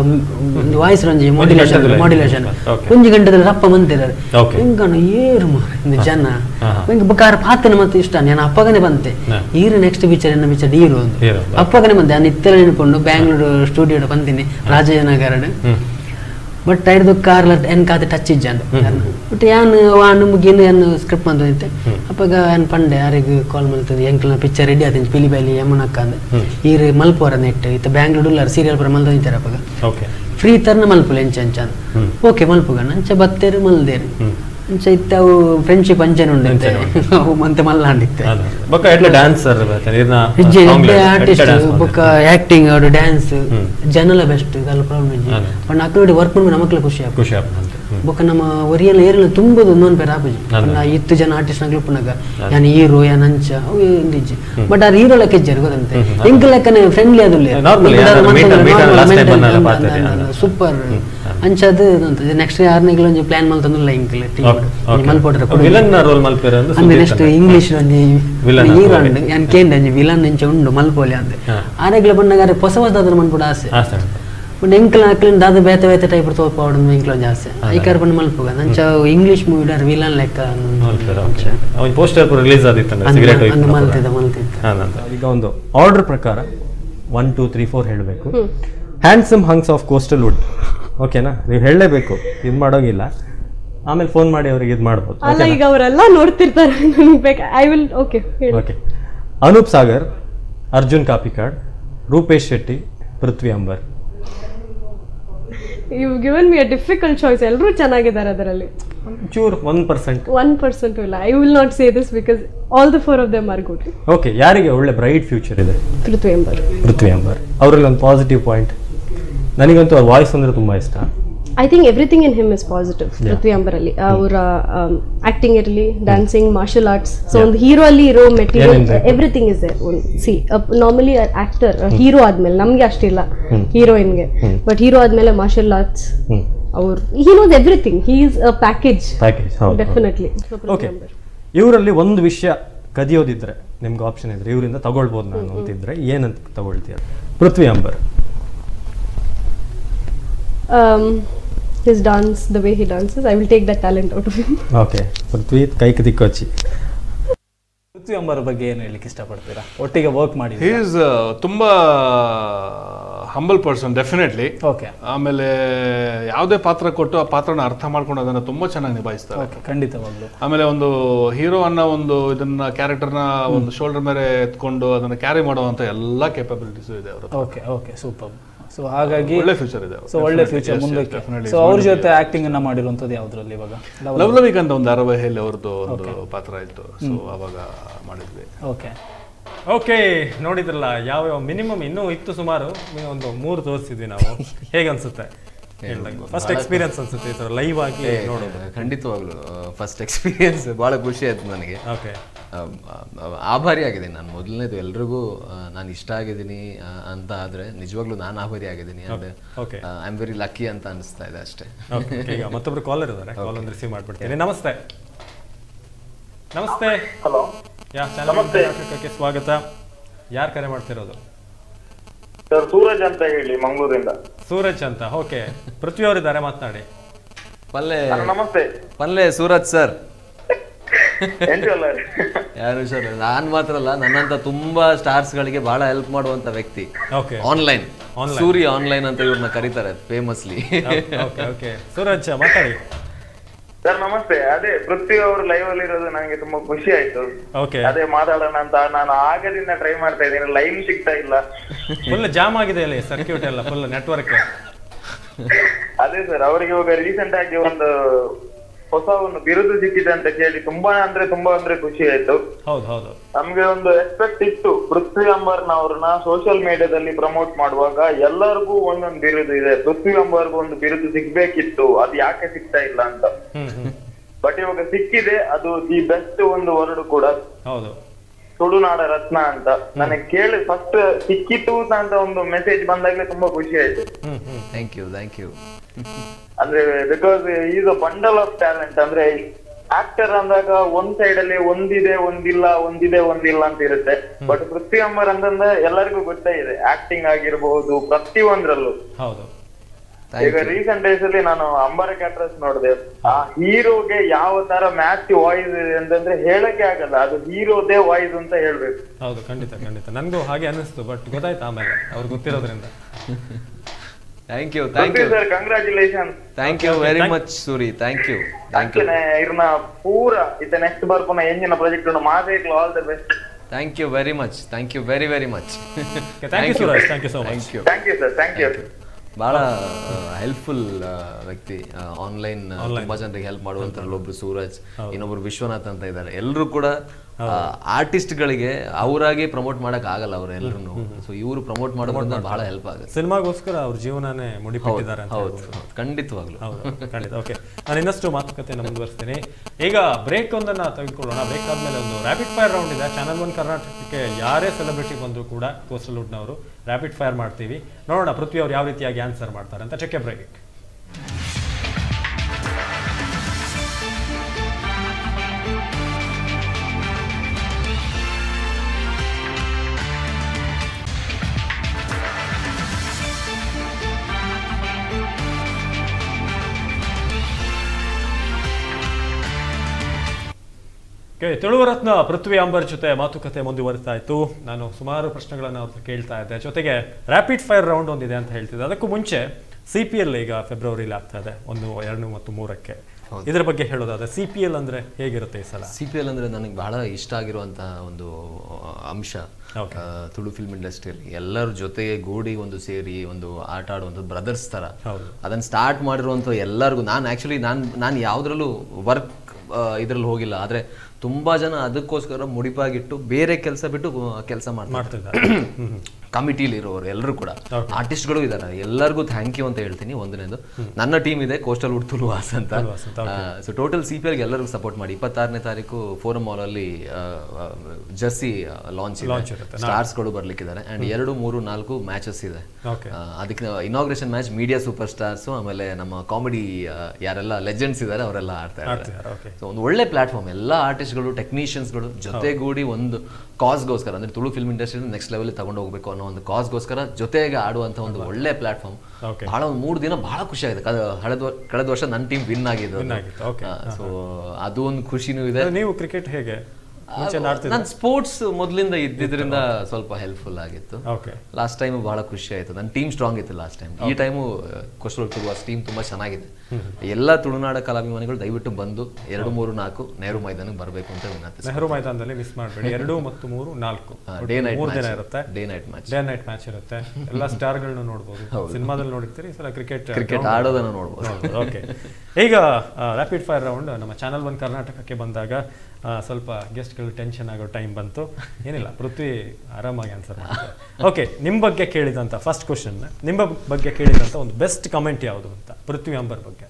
H: ವಾಯ್ಸ್ ಒಂಜಿ ಮಾಡ್ಯುಲೇಷನ್
A: ಗಂಟೆದಲೆ.
H: Modulation
A: Okay.
H: ಒಂಜಿ ಗಂಟೆದಲ್ಲಿ ರಪ್ಪ ಮಂತಿದ್ದಾರೆ
A: Okay.
H: ಹಿಂಗನು ಏರು ಮಾರ್ರೆ, ಇಂದು ಜನ
A: ಹಾ, ಹಾ.
H: ಹಿಂಗೆ ಬುಕಾರ ಪಾತನೆ ಮತ್ತೆ ಇಷ್ಟ ನಾನು ಅಪ್ಪಗನೆ ಬಂತೆ
A: ಹಾ.
H: ಈರು ನೆಕ್ಸ್ಟ್ ಪಿಕ್ಚರ್ ಎನ್ನ ಪಿಕ್ಚರ್ ಹೀರೋ ಅಂತ
A: Hero.
H: ಅಪ್ಪಗನೆ ಬಂದೆ ನಾನು ಇತ್ತೆಲ್ಲ ನೆನ್ಕೊಂಡು ಬ್ಯಾಂಗ್ಳೂರು ಸ್ಟುಡಿಯೋಡ್ ಬಂದಿನಿ ರಾಜನಗರಡ್
A: ಹ್ಮ್
H: ಬಟ್ ಐದು ಕಾರ್ಲ ಎನ್ ಕಾತೆ ಟಚ್ ಇಜ್ಜಾಂಡ್ ಬಟ್ ಯಾನ್ ವಾನು ಮುಗಿನ ಯಾನು ಸ್ಕ್ರಿಪ್ಟ್ ಮಂತೈತೆ ಅಪ್ಪಗ ಯಾನ್ ಪಂಡೆ ಯಾರಿಗೆ ಕಾಲ್ ಮಾಡ್ತದೆ ಎಂಕ್ಲ ಪಿಕ್ಚರ್ ರೆಡಿ ಆತೀನಿ ಪಿಲಿ ಬೈಲಿ ಯಮುನಕ್ಕ ಅಂದ್ ಈರ್ ಮಲ್ಪೋರ ನೆಟ್ ಇತ್ತ ಬ್ಯಾಂಗ್ಳೂರ್ ಸೀರಿಯಲ್ ಪರ ಮಲ್ತೊಂದಿದ್ದಾರೆ ಅಪ್ಪಗ
A: ಓಕೆ
H: ಫ್ರೀ ತರ್ನ ಮಲ್ಪುಲೆ ಎಂಚ ಎಂಚ ಓಕೆ ಮಲ್ಪುಗ ಅಂಚ ಬತ್ತೇರು ಮಲ್ದೇರು ಅಂಚ ಇತ್ತ ಅವು ಫ್ರೆಂಡ್ಶಿಪ್ ಅಂಚೆನ ಉಂಡೆ ಅವು ಮಂತೆ ಮಲ್ಲಾಂಡಿತ್ತೆ
A: ಅದು ಬೊಕ್ಕ ಎಡ್ಲ ಡ್ಯಾನ್ಸರ್ ನೀರ್ನ
H: ಹೆಜ್ಜೆ
A: song
H: ಹೆಜ್ಜೆ
A: ಲೆಕ್ಕ
H: ಆರ್ಟಿಸ್ಟ್
A: ಎಡ್ಡೆ dance
H: ಬೊಕ್ಕ
A: ಮಾಡ್ತಾರೆ.
H: ಆಕ್ಟಿಂಗ್ ಅವ್ರು ಡ್ಯಾನ್ಸ್
A: ಹ್ಮ್.
H: ಜನಲ ಬೆಸ್ಟ್ ಇದೆಲ್ಲ ಪ್ರಾಬ್ಲಮ್ ಇಜ್ಜಿ
A: ಅದೇ.
H: ಪಂಡ ಅಕ್ಕಡಿ ವರ್ಕ್ ಮಾಡಿ ನಮಕ್ಲ ಖುಷಿ ಆಗ್ತದೆ
A: ಖುಷಿ ಆಗ್ತದೆ ಹ್ಮ್.
H: ಬೊಕ್ಕ ನಮ್ಮ ಒರಿಯಲ್ಲ ಏರಿಯಲ್ಲ ತುಂಬದು ಒಂದೊಂದು ಪೇರ್ ಆಪುಜಿ
A: ಅದೇ.
H: ಪಂಡ ಇತ್ತು ಜನ ಆರ್ಟಿಸ್ಟ್ ನಗ್ಲು ಪುನಗ ಯಾನ್ ಹೀರೋ ಯಾನ್ ಅಂಚ ಅವು ಇಂದಿಜ್ಜಿ ಬಟ್ ಆ ಹೀರೋ ಲೆಕ್ಕ ಇಜ್ಜಾರು ಗೊತ್ತಂತೆ ಎಂಕ್ ಲೆಕ್ಕನೆ ಫ್ರೆಂಡ್ಲಿ ಅದು
A: Normally, ಯಾರು meet- meet ಆದ last time ಬಂದಾಗ ಪಾತ್ರೆ, ಅದೇ.
H: ಸೂಪರ್ ಅಂಚದು ನೆಕ್ಸ್ಟ್ ಯಾರನೆಗ್ಲ ಒಂಜಿ ಪ್ಲಾನ್ ಮಲ್ತಂದಿಲ್ಲ ಇಂಕ್ಲ ಮಲ್ಪೋಟ್ರೆ
A: ವಿಲನ್ ರೋಲ್ ಮಲ್ಪೇರ ಅಂದ್ರೆ
H: ಅಂದ್ರೆ
A: ಸುದೀಪ್
H: ನೆಕ್ಸ್ಟ್
A: ಅಂತ.
H: ಇಂಗ್ಲಿಷ್ ಒಂಜಿ
A: Villain
H: ಹೀರೋ
A: ಹಾಕೋರೆ.
H: ಉಂಡು ಯಾನ್ ಕೇಂದ್ರ ಒಂಜಿ ವಿಲನ್ ಇಂಚ ಉಂಡು ಮಲ್ಪೋಲಿ ಅಂದ್
A: ಹಾ.
H: ಆರೆಗ್ಲ ಬಂದಾಗ ಹೊಸ ಹೊಸದಾದ್ರ ಮನ್ಪುಡ ಆಸೆ
A: ಆಸೆ ಉಂಟು.
H: ಬಟ್ ಎಂಕ್ಲ ಅಕ್ಲಿನ ದಾದ ಬೇತೆ ಬೇತೆ ಟೈಪ್ ತೋರ್ಪಾವಡ ಎಂಕ್ಲ ಒಂಜಿ ಆಸೆ ಐಕಾರ್ ಬಂದು ಮಲ್ಪುಗ ನಂಚ ಇಂಗ್ಲಿಷ್ ಮೂವಿ ಡಾರ್ ವಿಲನ್ ಲೆಕ್ಕ
A: ಮಲ್ಪೇರ, okay. ಅವನ್ ಪೋಸ್ಟರ್ ರಿಲೀಸ್ ಆದಿತ್ತಂದ್ರೆ
H: ಅಂದ್
A: ಸಿಗರೇಟ್
H: ಅಂದ್ ಮಲ್ತಿದ್ದ ಮಲ್ತಿದ್ದ
A: ಈಗ ಒಂದು ಆರ್ಡರ್ ಪ್ರಕಾರ ಒನ್ ಟೂ ತ್ರೀ ಫೋರ್ ಹೇಳಬೇಕು handsome hunks of coastal wood ಓಕೆನಾ ನೀವು ಹೇಳಲೇಬೇಕು ಇದು ಮಾಡೋಂಗಿಲ್ಲ ಆಮೇಲೆ ಫೋನ್ ಮಾಡಿ ಅವ್ರಿಗೆ ಇದು ಮಾಡ್ಬೋದು
I: ಅಲ್ಲ ಈಗ ಅವರೆಲ್ಲ ನೋಡ್ತಿರ್ತಾರೆ ನನಗೆ ಬೇಕು ಐ ವಿಲ್ ಓಕೆ ಹೇಳಿ
A: okay Anoop Sagar Arjun Kapikad Rupesh Shetty Prithvi Ambar
I: you given me a difficult choice ಎಲ್ಲರೂ ಚೆನ್ನಾಗಿದ್ದಾರೆ ಅದರಲ್ಲಿ
A: ಚೂರ್ ಒನ್ ಪರ್ಸೆಂಟ್
I: ಒನ್ ಪರ್ಸೆಂಟ್ ಇಲ್ಲ I will not say this because all the four of them are good
A: okay ಯಾರಿಗೆ ಒಳ್ಳೆ ಬ್ರೈಟ್ ಫ್ಯೂಚರ್ ಇದೆ
I: ಪೃಥ್ವಿ ಎಂಬರ್
A: ಪೃಥ್ವಿ ಅಂಬರ್ ಅವರಲ್ಲಿ ಒಂದು ಪಾಸಿಟಿವ್ ಪಾಯಿಂಟ್ ನನಗಂತೂ ಅವ್ರ ವಾಯ್ಸ್ ಅಂದರೆ ತುಂಬ ಇಷ್ಟ
I: I think everything in him is positive Prithvi ಅಂಬರಲ್ಲಿ ಅವರ ಆಕ್ಟಿಂಗ್ ಇರಲಿ ಡ್ಯಾನ್ಸಿಂಗ್ ಮಾರ್ಷಲ್ ಆರ್ಟ್ಸ್ ಸೊ ಒಂದು ಹೀರೋ ಅಲ್ಲಿ ಇರೋ ಮೆಟೀರಿಯಲ್
A: ಏನೇನ್ ಬೇಕು?
I: Everything is there see normally actor hero ಆದ್ಮೇಲೆ ನಮ್ಗೆ ಅಷ್ಟಿಲ್ಲ ಹೀರೋಯಿನ್ಗೆ ಬಟ್ ಹೀರೋ ಆದ್ಮೇಲೆ ಮಾರ್ಷಲ್ ಆರ್ಟ್ಸ್
A: ಹ್ಞೂ
I: ಅವ್ರು he knows everything he is a package
A: package ಹೌದು
I: ಡೆಫಿನೆಟ್ಲಿ
A: ಓಕೆ ಇವರಲ್ಲಿ ಒಂದು ವಿಷಯ ಕದಿಯೋದಿದ್ರೆ ನಿಮ್ಗೆ ಆಪ್ಷನ್ ಇದ್ರೆ ಇವರಿಂದ ತಗೊಳ್ಬೋದು ನಾನು ಅಂತಿದ್ರೆ ಏನಂತ ತಗೊಳ್ತೀರ Prithvi Ambar
I: his dance, the way he dances, I will take that talent out of him.
A: Okay Prithvi ಕೈಕ್ ದಿಕ್ಕೊಚ್ಚಿ
J: ಪೃಥ್ವಿ ಅಂಬರ್ ಬಗ್ಗೆ ಏನು ಹೇಳಲಿಕ್ಕೆ ಇಷ್ಟಪಡ್ತೀರಾ ಒಟ್ಟಿಗೆ ವರ್ಕ್ ಮಾಡಿ
K: ಈಸ್ ತುಂಬ
J: ಹಂಬಲ್ ಪರ್ಸನ್ ಡೆಫಿನೆಟ್ಲಿ
K: ಓಕೆ
J: ಆಮೇಲೆ ಯಾವುದೇ ಪಾತ್ರ ಕೊಟ್ಟು ಆ ಪಾತ್ರನ ಅರ್ಥ ಮಾಡ್ಕೊಂಡು ಅದನ್ನ ತುಂಬಾ ಚೆನ್ನಾಗಿ ನಿಭಾಯಿಸ್ತಾರೆ
K: ಓಕೆ ಖಂಡಿತವಾಗ್ಲು
J: ಆಮೇಲೆ ಒಂದು ಹೀರೋ ಅನ್ನೋ ಒಂದು ಇದನ್ನ ಕ್ಯಾರೆಕ್ಟರ್ನ ಒಂದು ಶೋಲ್ಡರ್ ಮೇಲೆ ಎತ್ಕೊಂಡು ಅದನ್ನ ಕ್ಯಾರಿ ಮಾಡುವಂತ ಎಲ್ಲಾ ಕೇಪಬಿಲಿಟೀಸ್ ಇದೆ ಅವರು
K: ಓಕೆ ಓಕೆ ಸೂಪರ್ ಸೊ ಹಾಗಾಗಿ
J: ಒಳ್ಳೆ ಫ್ಯೂಚರ್ ಇದೆ
K: ಸೊ ಒಳ್ಳೆ ಫ್ಯೂಚರ್ ಮುಂದಕ್ಕೆ ಸೊ ಅವ್ರ ಜೊತೆ ಆಕ್ಟಿಂಗ್ ಅನ್ನ ಮಾಡಿರುವಂತದ್ದು ಯಾವ್ದ್ರಲ್ಲಿ ಇವಾಗ
J: ಲವ್ಲವಿಕ್ ಅಂತ ಒಂದು ಧಾರಾವಾಹಿಯಲ್ಲಿ ಅವ್ರದ್ದು ಒಂದು ಪಾತ್ರ ಇತ್ತು ಸೊ ಅವಾಗ ಮಾಡಿದ್ವಿ
K: ಓಕೆ
A: ಓಕೆ ನೋಡಿದ್ರಲ್ಲ ಯಾವ ಮಿನಿಮಮ್ ಇನ್ನೂ ಇತ್ತು ಸುಮಾರು ಒಂದು ಮೂರು ತೋರಿಸಿದ್ವಿ ನಾವು ಹೇಗೆ ಅನ್ಸುತ್ತೆ ಫಸ್ಟ್ ಎಕ್ಸ್ಪೀರಿಯನ್ಸ್ ಅನ್ಸುತ್ತೆ ಈ ಥರ ಲೈವ್ ಆಗಿ ನೋಡೋದು
B: ಖಂಡಿತವಾಗ್ಲು ಫಸ್ಟ್ ಎಕ್ಸ್ಪೀರಿಯನ್ಸ್ ಬಹಳ ಖುಷಿ ಆಯ್ತು ನನಗೆ
A: ಓಕೆ
B: ಅಮ್, ಅಮ್, ಆಭಾರಿ ಆಗಿದ್ದೀನಿ ನಾನು ಮೊದಲನೇದು ಎಲ್ರಿಗೂ ನಾನು ಇಷ್ಟ ಆಗಿದ್ದೀನಿ ಆ, ಅಂತ ಆದ್ರೆ ನಿಜವಾಗ್ಲೂ ನಾನು ಆಭಾರಿ ಆಗಿದ್ದೀನಿ ಅಂದ್ರೆ
A: Okay.
B: I am very lucky ಅಂತ ಅನಿಸ್ತಾ ಇದೆ ಅಷ್ಟೇ
A: ಓಕೆ ಈಗ ಮತ್ತೊಬ್ರು ಕಾಲರ್ ಇದ್ದಾರೆ ಕಾಲ್ ಒಂದು ರಿಸೀವ್ ಮಾಡ್ಬಿಡ್ತೀನಿ ನಮಸ್ತೆ ನಮಸ್ತೆ
C: ಹಲೋ
A: ಯಾ ಚಾನಲ್ ಸ್ವಾಗತ ಯಾರು ಕರೆ ಮಾಡ್ತಿರೋದು
C: ಸರ್ ಸೂರಜ್ ಅಂತ ಹೇಳಿ ಮಂಗಳೂರಿಂದ
A: ಸೂರಜ್ ಅಂತ ಓಕೆ ಪೃಥ್ವಿ ಅವರಿದ್ದಾರೆ ಮಾತನಾಡಿ
B: ಪಲ್ಲೆ
C: ನಮಸ್ತೆ
B: ಪಲ್ಲೆ ಸೂರಜ್ ಸರ್
C: ಎಂಟಲ್ಲ
B: ಯಾರು ಸರ್ ನಾನ್ ಮಾತ್ರ ಅಲ್ಲ ನನ್ನಂತ ತುಂಬಾ ಸ್ಟಾರ್ಸ್ ಗಳಿಗೆ ಬಹಳ ಹೆಲ್ಪ್ ಮಾಡುವಂತ ವ್ಯಕ್ತಿ
A: ಓಕೆ
B: ಆನ್ಲೈನ್ ಸೂರ್ಯ ಆನ್ಲೈನ್ ಅಂತ ಇವ್ರನ್ನ ಕರೀತಾರೆ ಫೇಮಸ್ಲಿ
A: ಓಕೆ ಓಕೆ ಸೂರಜ್ ಮಾತಾಡಿ
C: ಸರ್ ನಮಸ್ತೆ ಅದೇ ಪೃಥ್ವಿ ಅವರು ಲೈವ್ ಅಲ್ಲಿ ಇರೋದು ನಂಗೆ ತುಂಬಾ ಖುಷಿ ಆಯ್ತು
A: ಓಕೆ
C: ಅದೇ ಮಾತಾಡೋಣ ಅಂತ ನಾನು ಆಗದಿಂದ ಟ್ರೈ ಮಾಡ್ತಾ ಇದ್ದೀನಿ ಲೈನ್ ಸಿಗ್ತಾ ಇಲ್ಲ
A: ಫುಲ್ ಜಾಮ್ ಆಗಿದೆ ಅಲ್ಲಿ ಸರ್ಕ್ಯೂಟ್ ಎಲ್ಲ ಫುಲ್ ನೆಟ್ವರ್ಕ್
C: ಅದೇ ಸರ್ ಅವರಿಗೆ ಇವಾಗ ರೀಸೆಂಟ್ ಆಗಿ ಒಂದು ಹೊಸ ಒಂದು ಬಿರುದು ಸಿಕ್ಕಿದೆ ಅಂತ ಕೇಳಿ ತುಂಬಾ ಅಂದ್ರೆ ತುಂಬಾ ಅಂದ್ರೆ ಖುಷಿ ಆಯ್ತು
A: ಹೌದು ಹೌದು
C: ನಮ್ಗೆ ಒಂದು ಎಕ್ಸ್ಪೆಕ್ಟ್ ಇತ್ತು ಪೃಥ್ವಿ ಅಂಬರ್ನವ್ರನ್ನ ಸೋಷಿಯಲ್ ಮೀಡಿಯಾದಲ್ಲಿ ಪ್ರಮೋಟ್ ಮಾಡುವಾಗ ಎಲ್ಲರಿಗೂ ಒಂದೊಂದು ಬಿರುದು ಇದೆ ಪೃಥ್ವಿ ಅಂಬರ್ಗೂ ಒಂದು ಬಿರುದು ಸಿಗ್ಬೇಕಿತ್ತು ಅದು ಯಾಕೆ ಸಿಗ್ತಾ ಇಲ್ಲ ಅಂತ
A: ಹ್ಮ್ ಹ್ಮ್
C: ಬಟ್ ಇವಾಗ ಸಿಕ್ಕಿದೆ ಅದು ದಿ ಬೆಸ್ಟ್ ಒಂದು ವರ್ಡ್ ಕೂಡ
A: ಹೌದು
C: ತುಳುನಾಡ ರತ್ನ ಅಂತ ನನಗೆ ಕೇಳಿ ಫಸ್ಟ್ ಸಿಕ್ಕಿತ್ತು ಅಂತ ಒಂದು ಮೆಸೇಜ್ ಬಂದಾಗ್ಲೇ ತುಂಬಾ ಖುಷಿ ಆಯ್ತು
A: ಹ್ಮ್ ಹ್ಮ್
B: ಥ್ಯಾಂಕ್ ಯು ಥ್ಯಾಂಕ್ ಯು
C: ಅಂದ್ರೆ because is a bundle of talent ಅಂದ್ರೆ ಆಕ್ಟರ್ ಅಂದಾಗ ಒಂದ್ ಸೈಡ್ ಅಲ್ಲಿ ಒಂದಿದೆ ಒಂದಿಲ್ಲ ಒಂದಿದೆ ಒಂದಿಲ್ಲ ಅಂತ ಇರುತ್ತೆ ಬಟ್ ಪೃಥ್ವಿ ಅಂಬರ್ ಅಂತಂದ್ರೆ ಎಲ್ಲರಿಗೂ ಗೊತ್ತೇ ಇದೆ ಆಕ್ಟಿಂಗ್ ಆಗಿರ್ಬಹುದು ಪ್ರತಿಯೊಂದ್ರಲ್ಲೂ
A: ಹೌದು
C: ಈಗ ರೀಸೆಂಟ್ ಡೇಸ್ ಅಲ್ಲಿ ನಾನು ಅಂಬರ ಕ್ಯಾಟ್ರಸ್ ನೋಡಿದೆ ಆ ಹೀರೋಗೆ ಯಾವ ತರ ಮ್ಯಾಚ್ ವಾಯ್ಸ್ ಇದೆ ಅಂತಂದ್ರೆ ಹೇಳಕ್ಕೆ ಆಗಲ್ಲ ಅದು ಹೀರೋದೇ ವಾಯ್ಸ್ ಅಂತ ಹೇಳ್ಬೇಕು
A: ಹೌದು ಖಂಡಿತ ಖಂಡಿತ ನನಗೂ ಹಾಗೆ ಅನ್ನಿಸ್ತು ಬಟ್ ಗೊತ್ತಾಯ್ತು ಆಮೇಲೆ ಅವ್ರು ಗೊತ್ತಿರೋದ್ರಿಂದ
B: thank you thank you
C: sir congratulation
B: thank you very much Suri thank you thank you
C: ಇರ್ನ ಪೂರ ಇತ್ತ ನೆಕ್ಸ್ಟ್ ಬರ್ಪುನ ಎಂಜಿನ ಪ್ರಾಜೆಕ್ಟ್ ಮಾದೇಕ್ಲು all the best
B: thank you very much thank you very very much
A: thank you Suresh thank you so much
B: thank you
C: thank you sir thank you
B: ಬಹಳ helpful ವ್ಯಕ್ತಿ online ತುಂಬಾ ಜನರಿಗೆ ಹೆಲ್ಪ್ ಮಾಡುವಂತರಲ್ಲಿ ಒಬ್ರು ಸೂರಜ್ ಇನ್ನೊಬ್ರು ವಿಶ್ವನಾಥ್ ಅಂತ ಇದ್ದಾರೆ ಎಲ್ಲರೂ ಕೂಡ ಆರ್ಟಿಸ್ಟ್ ಗಳಿಗೆ ಅವರಾಗಿ ಪ್ರಮೋಟ್ ಮಾಡಕ್ ಆಗಲ್ಲ ಅವ್ರು ಎಲ್ಲರೂ ಸೊ ಇವರು ಪ್ರಮೋಟ್ ಮಾಡೋದ್ರಿಂದ ಬಹಳ ಹೆಲ್ಪ್ ಆಗುತ್ತೆ
A: ಸಿನಿಮಾಗೋಸ್ಕರ ಅವ್ರ ಜೀವನನೇ ಮುಡಿಪಿಟ್ಟಿದ್ದಾರೆ ಅಂತ
B: ಹೌದು
A: ಹೇಳ್ಬೋದು.
B: ಹೌದು, ಖಂಡಿತವಾಗ್ಲು
A: ಹೌದು ಖಂಡಿತ ಓಕೆ ನಾನು ಇನ್ನಷ್ಟು ಮಾತುಕತೆಯನ್ನು ಮುಂದುವರಿಸ್ತೀನಿ ಈಗ ಬ್ರೇಕ್ ಒಂದನ್ನ ತೆಗೆದುಕೊಳ್ಳೋಣ ಬ್ರೇಕ್ ಆದ್ಮೇಲೆ ಒಂದು ರ್ಯಾಪಿಡ್ ಫೈರ್ ರೌಂಡ್ ಇದೆ ಚಾನಲ್ ಒನ್ ಕರ್ನಾಟಕಕ್ಕೆ ಯಾರೇ ಸೆಲೆಬ್ರಿಟಿ ಬಂದರೂ ಕೂಡ ಕೋಸ್ಟಲ್ ವುಡ್ನವರು ರ್ಯಾಪಿಡ್ ಫೈರ್ ಮಾಡ್ತೀವಿ ನೋಡೋಣ ಪೃಥ್ವಿ ಅವ್ರು ಯಾವ ರೀತಿಯಾಗಿ ಆನ್ಸರ್ ಮಾಡ್ತಾರೆ ಅಂತ ಚೆಕ್ ಬ್ರೇಕ್ ಓಕೆ ತುಳುವರತ್ನ ಪೃಥ್ವಿ ಅಂಬರ್ ಜೊತೆ ಮಾತುಕತೆ ಮುಂದುವರಿತಾ ಇತ್ತು ನಾನು ಸುಮಾರು ಪ್ರಶ್ನೆಗಳನ್ನು ಅವ್ರ ಹತ್ರ ಕೇಳ್ತಾ ಇದ್ದೆ ಜೊತೆಗೆ ರ್ಯಾಪಿಡ್ ಫೈರ್ ರೌಂಡ್ ಒಂದಿದೆ ಅಂತ ಹೇಳ್ತಿದ್ದೆ ಅದಕ್ಕೂ ಮುಂಚೆ ಸಿ ಪಿ ಎಲ್ ಈಗ ಫೆಬ್ರವರಿಲಿ ಆಗ್ತಾ ಇದೆ ಒಂದು ಎರಡು ಮತ್ತು ಮೂರಕ್ಕೆ ಇದ್ರ ಬಗ್ಗೆ ಹೇಳೋದಾದ್ರೆ ಸಿ ಪಿ ಎಲ್ ಅಂದ್ರೆ ಹೇಗಿರುತ್ತೆ ಈ ಸಲ
B: ಸಿ ಪಿ ಎಲ್ ಅಂದ್ರೆ ನನಗೆ ಬಹಳ ಇಷ್ಟ ಆಗಿರುವಂತಹ ಒಂದು ಆ, ಅಂಶ
A: Okay.
B: ಆ, ತುಳು ಫಿಲ್ಮ್ ಇಂಡಸ್ಟ್ರಿಯಲ್ಲಿ ಎಲ್ಲರ ಜೊತೆಗೆ ಗೂಡಿ ಒಂದು ಸೇರಿ ಒಂದು ಆಟ ಆಡುವಂಥ ಬ್ರದರ್ಸ್ ತರ
A: ಹೌದು.
B: ಅದನ್ನ ಸ್ಟಾರ್ಟ್ ಮಾಡಿರುವಂಥ ಎಲ್ಲರಿಗೂ ನಾನು ಆಕ್ಚುಲಿ ನಾನು ನಾನು ಯಾವುದ್ರಲ್ಲೂ ವರ್ಕ್ ಇದ್ರಲ್ಲಿ ಹೋಗಿಲ್ಲ ಆದ್ರೆ ತುಂಬಾ ಜನ ಅದಕ್ಕೋಸ್ಕರ ಮುಡಿಪಾಗಿಟ್ಟು ಬೇರೆ ಕೆಲಸ ಬಿಟ್ಟು ಕೆಲಸ ಮಾಡ್ತಾರೆ
A: ಮಾಡ್ತಿದ್ದಾರೆ
B: ಕಮಿಟಿಲಿ ಇರೋರು ಎಲ್ಲರೂ ಕೂಡ ಆರ್ಟಿಸ್ಟ್ಗಳು ಇದ್ದಾರೆ ಎಲ್ಲರಿಗೂ ಥ್ಯಾಂಕ್ ಯು ಅಂತ ಹೇಳ್ತೀನಿ ಒಂದನೇದು ನನ್ನ ಟೀಮ್ ಇದೆ ಕೋಸ್ಟಲ್ ವುಡ್ ತುಳುವಾಸ್ ಅಂತ
A: ತುಳುವಾಸ್ ಅಂತ,
B: ಸೊ ಟೋಟಲ್ ಸಿ ಪಿ ಎಲ್ಗೆ ಎಲ್ಲರಿಗೂ ಸಪೋರ್ಟ್ ಮಾಡಿ ಇಪ್ಪತ್ತಾರನೇ ತಾರೀಕು ಫೋರಮ್ ಮಾಲ್ ಅಲ್ಲಿ ಜರ್ಸಿ ಲಾಂಚ್
A: Launch
B: ಇದೆ
A: ಇರುತ್ತೆ.
B: ಸ್ಟಾರ್ಸ್ಗಳು ಬರ್ಲಿಕ್ಕಿದ್ದಾರೆ ಅಂಡ್ ಎರಡು ಮೂರು ನಾಲ್ಕು ಮ್ಯಾಚಸ್ ಇದೆ
A: Okay.
B: ಆ, ಅದಕ್ಕೆ inauguration match media super stars ಆಮೇಲೆ ನಮ್ಮ ಕಾಮಿಡಿ ಯಾರೆಲ್ಲ ಲೆಜೆಂಡ್ಸ್ ಇದ್ದಾರೆ ಅವರೆಲ್ಲ ಆಡ್ತಾ
A: ಆಡ್ತಿದ್ದಾರೆ,
B: ಇದ್ದಾರೆ
A: okay.
B: ಸೊ ಒಂದು ಒಳ್ಳೆ ಪ್ಲಾಟ್ಫಾರ್ಮ್ ಎಲ್ಲ ಆರ್ಟಿಸ್ಟ್ಗಳು ಟೆಕ್ನಿಷಿಯನ್ಸ್ಗಳು ಜೊತೆಗೂಡಿ ಒಂದು ಕಾಸ್ಗೋಸ್ಕರ ಅಂದ್ರೆ Tulu film industry next level ತಗೊಂಡು ಹೋಗ್ಬೇಕು ಅನ್ನೋ ಒಂದು ಕಾಸ್ಗೋಸ್ಕರ ಜೊತೆಗೆ ಆಡುವಂತ ಒಂದು ಒಳ್ಳೆ ಪ್ಲಾಟ್ಫಾರ್ಮ್
A: Okay.
B: ಬಹಳ ಒಂದು ಮೂರು ದಿನ ಬಹಳ ಖುಷಿ ಆಗಿದೆ ಕಳೆದ ಹಳೆದ ವರ್- ಕಳೆದ ವರ್ಷ ನನ್ನ ಟೀಮ್ ವಿನ್ ಆಗಿದ್ದು
A: Win ಆಗಿತ್ತು, okay.
B: ಸೊ ಅದು ಒಂದು ಖುಷಿನೂ ಇದೆ
A: ನೀವು ಕ್ರಿಕೆಟ್ ಹೇಗೆ ಮುಂಚೆ ಆಡ್ತಿದ್ದೆ
B: ನಾನು ಸ್ಪೋರ್ಟ್ಸ್ ಮೊದಲಿಂದ ಇದ್ದಿದ್ರಿಂದ ಸ್ವಲ್ಪ ಹೆಲ್ಪ್ಫುಲ್ ಆಗಿತ್ತು
A: ಓಕೆ
B: ಲಾಸ್ಟ್ ಟೈಮ್ ಬಹಳ ಖುಷಿ ಆಯ್ತು ನನ್ನ ಟೀಮ್ ಸ್ಟ್ರಾಂಗ್ ಇತ್ತು ಲಾಸ್ಟ್ ಟೈಮ್ ಈ ಟೈಮು ಕೊಸ್ಟಲ್ ತುಳುವಾಸ್ ಟೀಮ್ ತುಂಬಾ ಚೆನ್ನಾಗಿದೆ ಎಲ್ಲ ತುಳುನಾಡ ಕಲಾಭಿಮಾನಿಗಳು ದಯವಿಟ್ಟು ಬಂದು ಎರಡು ಮೂರು ನಾಲ್ಕು ನೆಹರು ಮೈದಾನಕ್ಕೆ ಬರಬೇಕು ಅಂತ ವಿನಂತಿಸ್ತೀನಿ
A: ನೆಹರು ಮೈದಾನದಲ್ಲಿ ಮಿಸ್ ಮಾಡಬೇಡಿ ಎರಡು ಮತ್ತು ಮೂರು ನಾಲ್ಕು
B: ಡೇ ನೈಟ್
A: ಮೂರು ದಿನ ಇರುತ್ತೆ
B: day night match
A: day night match ಇರುತ್ತೆ ಎಲ್ಲ ಸ್ಟಾರ್ಗಳನ್ನ ನೋಡ್ಬೋದು ಸಿನಿಮಾದಲ್ಲಿ ನೋಡಿರ್ತೀರಿ ಈ ಸಲ ಕ್ರಿಕೆಟ್
B: ಕ್ರಿಕೆಟ್ ಆಡೋದನ್ನ ನೋಡ್ಬೋದು
A: ಓಕೆ ಈಗ ರ್ಯಾಪಿಡ್ ಫೈರ್ ರೌಂಡ್ ನಮ್ಮ ಚಾನಲ್ ಒನ್ ಕರ್ನಾಟಕಕ್ಕೆ ಬಂದಾಗ ಆ, ಸ್ವಲ್ಪ ಗೆಸ್ಟ್ಗಳು ಟೆನ್ಷನ್ ಆಗೋ ಟೈಮ್ ಬಂತು ಏನಿಲ್ಲ ಪೃಥ್ವಿ ಆರಾಮಾಗಿ ಆನ್ಸರ್ ಮಾಡ್ತಾರೆ ಓಕೆ ನಿಮ್ಮ ಬಗ್ಗೆ ಕೇಳಿದಂಥ ಫಸ್ಟ್ ಕ್ವಶನ್ ನಿಮ್ಮ ಬಗ್ಗೆ ಕೇಳಿದಂಥ ಒಂದು ಬೆಸ್ಟ್ ಕಮೆಂಟ್ ಯಾವುದು ಅಂತ ಪೃಥ್ವಿ ಅಂಬರ್ ಬಗ್ಗೆ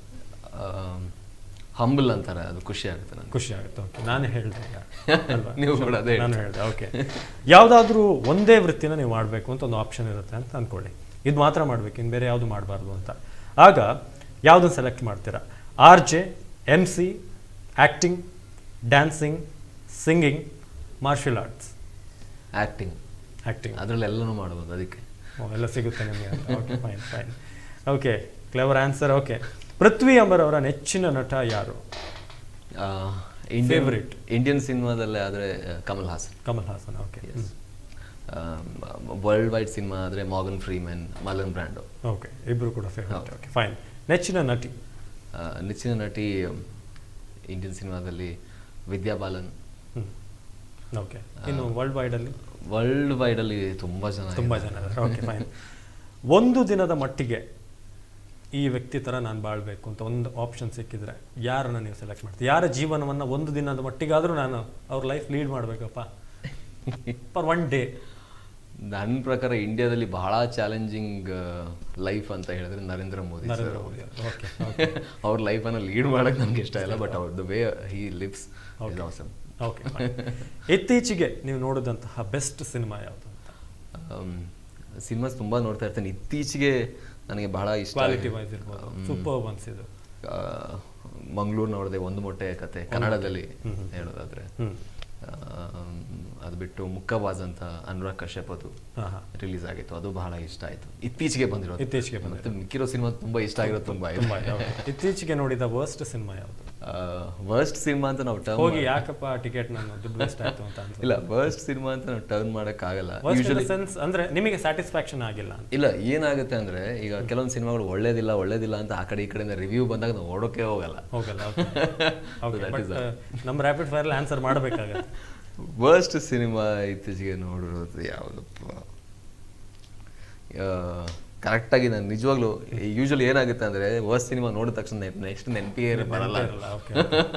B: ಹಂಬಲ್ ಅಂತಾರೆ ಅದು ಖುಷಿ ಆಗುತ್ತೆ ನನಗೆ
A: ಖುಷಿ ಆಗುತ್ತೆ ಓಕೆ ನಾನು ಹೇಳಿದೆ ಈಗ ಅಲ್ವಾ?
B: ನೀವು ಕೂಡ ಅದೇ
A: ನಾನು ಹೇಳಿದೆ ಓಕೆ ಯಾವುದಾದ್ರೂ ಒಂದೇ ವೃತ್ತಿನ ನೀವು ಮಾಡಬೇಕು ಅಂತ ಒಂದು ಆಪ್ಷನ್ ಇರುತ್ತೆ ಅಂತ ಅಂದ್ಕೊಳ್ಳಿ ಇದು ಮಾತ್ರ ಮಾಡಬೇಕು ಇನ್ನು ಬೇರೆ ಯಾವುದು ಮಾಡಬಾರ್ದು ಅಂತ ಆಗ ಯಾವುದನ್ನು ಸೆಲೆಕ್ಟ್ ಮಾಡ್ತೀರಾ R J M C acting dancing singing martial arts
B: acting
A: acting
B: ಅದ್ರಲ್ಲಿ ಎಲ್ಲನೂ ಮಾಡ್ಬೋದು ಅದಕ್ಕೆ
A: ಓ ಎಲ್ಲ ಸಿಗುತ್ತೆ ನಿಮಗೆ ಅಂತ okay fine fine okay clever answer okay Prithvi Ambar ಅವರ ನೆಚ್ಚಿನ ನಟ ಯಾರು
B: ಇಂಡಿಯನ್
A: Favorite.
B: ಇಂಡಿಯನ್ ಸಿನಿಮಾದಲ್ಲೇ ಆದರೆ Kamal Haasan
A: Kamal Haasan okay
B: world wide ಸಿನಿಮಾ ಆದರೆ Morgan Freeman Marlon Brando
A: okay ಇಬ್ಬರು ಕೂಡ ಫೇವ್ರೇಟ್ ಓಕೆ ಫೈನ್ ನೆಚ್ಚಿನ ನಟಿ
B: ನೆಚ್ಚಿನ ನಟಿ ಇಂಡಿಯನ್ ಸಿನಿಮಾದಲ್ಲಿ ವಿದ್ಯಾ ಬಾಲನ್
A: ಓಕೆ ಇನ್ನು ವರ್ಲ್ಡ್ ವೈಡಲ್ಲಿ
B: ವರ್ಲ್ಡ್ ವೈಡಲ್ಲಿ ತುಂಬ ಜನ
A: ತುಂಬ ಜನ ಇದ್ದಾರೆ ಓಕೆ ಫೈನ್ ಒಂದು ದಿನದ ಮಟ್ಟಿಗೆ ಈ ವ್ಯಕ್ತಿ ಥರ ನಾನು ಬಾಳ್ಬೇಕು ಅಂತ ಒಂದು ಆಪ್ಷನ್ ಸಿಕ್ಕಿದ್ರೆ ಯಾರನ್ನ ನೀವು ಸೆಲೆಕ್ಟ್ ಮಾಡ್ತೀವಿ ಯಾರ ಜೀವನವನ್ನು ಒಂದು ದಿನದ ಮಟ್ಟಿಗಾದರೂ ನಾನು ಅವ್ರ ಲೈಫ್ ಲೀಡ್ ಮಾಡಬೇಕಪ್ಪ ಫಾರ್ ಒನ್ ಡೇ
B: ನನ್ನ ಪ್ರಕಾರ ಇಂಡಿಯಾದಲ್ಲಿ ಬಹಳ ಚಾಲೆಂಜಿಂಗ್ ಲೈಫ್ ಅಂತ ಹೇಳಿದ್ರೆ ನರೇಂದ್ರ ಮೋದಿ
A: ನರೇಂದ್ರ ಮೋದಿ ಓಕೆ ಓಕೆ
B: ಅವ್ರ ಲೈಫನ್ನು ಲೀಡ್ ಮಾಡೋಕೆ ನನಗೆ ಇಷ್ಟ ಇಲ್ಲ ಬಟ್ ಅವ್ರ the way he lives is awesome
A: okay ಇತ್ತೀಚೆಗೆ ನೀವು ನೋಡಿದಂತಹ ಬೆಸ್ಟ್ ಸಿನಿಮಾ ಯಾವುದು ಅಂತ
B: ಸಿನಿಮಾಸ್ ತುಂಬ ನೋಡ್ತಾ ಇರ್ತೇನೆ ಇತ್ತೀಚೆಗೆ ನನಗೆ ಬಹಳ ಇಷ್ಟ
A: ಕ್ವಾಲಿಟಿ ವೈಸ್ ಇರ್ಬೋದು ಸೂಪರ್ ಅನ್ಸಿದ್ದು
B: ಮಂಗಳೂರು ನೋಡಿದೆ ಒಂದು ಮೊಟ್ಟೆ ಕತೆ ಕನ್ನಡದಲ್ಲಿ ಹೇಳೋದಾದ್ರೆ
A: ಹ್ಮ್.
B: ಆಮ್, ಅದು ಬಿಟ್ಟು ಮುಕ್ಕವಾಜ್ ಅಂತ ಅನುರಾಗ್ ಕಶ್ಯಪ್ ಅದು
A: ಹಾಂ ಹಾಂ
B: ರಿಲೀಸ್ ಆಗಿತ್ತು ಅದು ಬಹಳ ಇಷ್ಟ ಆಯ್ತು ಇತ್ತೀಚೆಗೆ ಬಂದಿರೋದು
A: ಇತ್ತೀಚೆಗೆ
B: ಮತ್ತೆ ಮಿಕ್ಕಿರೋ ಸಿನಿಮಾ ತುಂಬಾ ಇಷ್ಟ ಆಗಿರೋದು ತುಂಬಾ ಇದೆ
A: ತುಂಬ ಇದೆ okay. ಇತ್ತೀಚೆಗೆ ನೋಡಿದ ವರ್ಸ್ಟ್ ಸಿನಿಮಾ ಯಾವುದು
B: ವರ್ಸ್ಟ್ ಸಿನಿಮಾ ಅಂತ ನಾವು ಟರ್ನ್
A: ಹೋಗಿ ಯಾಕಪ್ಪ ಟಿಕೆಟ್ ನಾನು ದುಡ್ಡು ವೇಸ್ಟ್ ಆಯ್ತು ಅಂತ ಅನ್ಸುತ್ತೆ
B: ಇಲ್ಲ ವರ್ಸ್ಟ್ ಸಿನಿಮಾ ಅಂತ ನಾವು ಟರ್ನ್ ಆಗಲ್ಲ
A: ವರ್ಸ್ಟ್
B: ಯೂಶಲಿ
A: ಸೆನ್ಸ್ ಅಂದ್ರೆ ನಿಮಗೆ ಸ್ಯಾಟಿಸ್ಫ್ಯಾಕ್ಷನ್ ಆಗಿಲ್ಲ ಅಂತ
B: ಇಲ್ಲ ಏನಾಗುತ್ತೆ ಅಂದ್ರೆ ಈಗ ಕೆಲವೊಂದು ಸಿನಿಮಾಗಳು ಒಳ್ಳೇದಿಲ್ಲ ಒಳ್ಳೇದಿಲ್ಲ ಅಂತ ಆ ಕಡೆ ಈ ಕಡೆಯಿಂದ ರಿವ್ಯೂ ಬಂದಾಗ ನಾವು ಓಡೋಕೆ ಹೋಗಲ್ಲ
A: ಹೋಗಲ್ಲ ಓಕೆ
B: that
A: ಬಟ್
B: is
A: ನಮ್ಮ ರ್ಯಾಪಿಡ್ ಫೈರ್ ಆನ್ಸರ್ ಮಾಡಬೇಕಾಗತ್ತೆ
B: ವರ್ಸ್ಟ್ ಸಿನಿಮಾ ಇತ್ತೀಚೆಗೆ ನೋಡಿರೋದು ಯಾವುದಪ್ಪ ಕರೆಕ್ಟಾಗಿ ನಾನು ನಿಜವಾಗ್ಲೂ ಯೂಶಲಿ ಏನಾಗುತ್ತೆ ಅಂದ್ರೆ ವರ್ಸ್ಟ್ ಸಿನಿಮಾ ನೋಡಿದ ತಕ್ಷಣ ನೆಕ್ಸ್ಟ್ ನೆನಪಿಗೆ ಬರಲ್ಲ
A: ಓಕೆ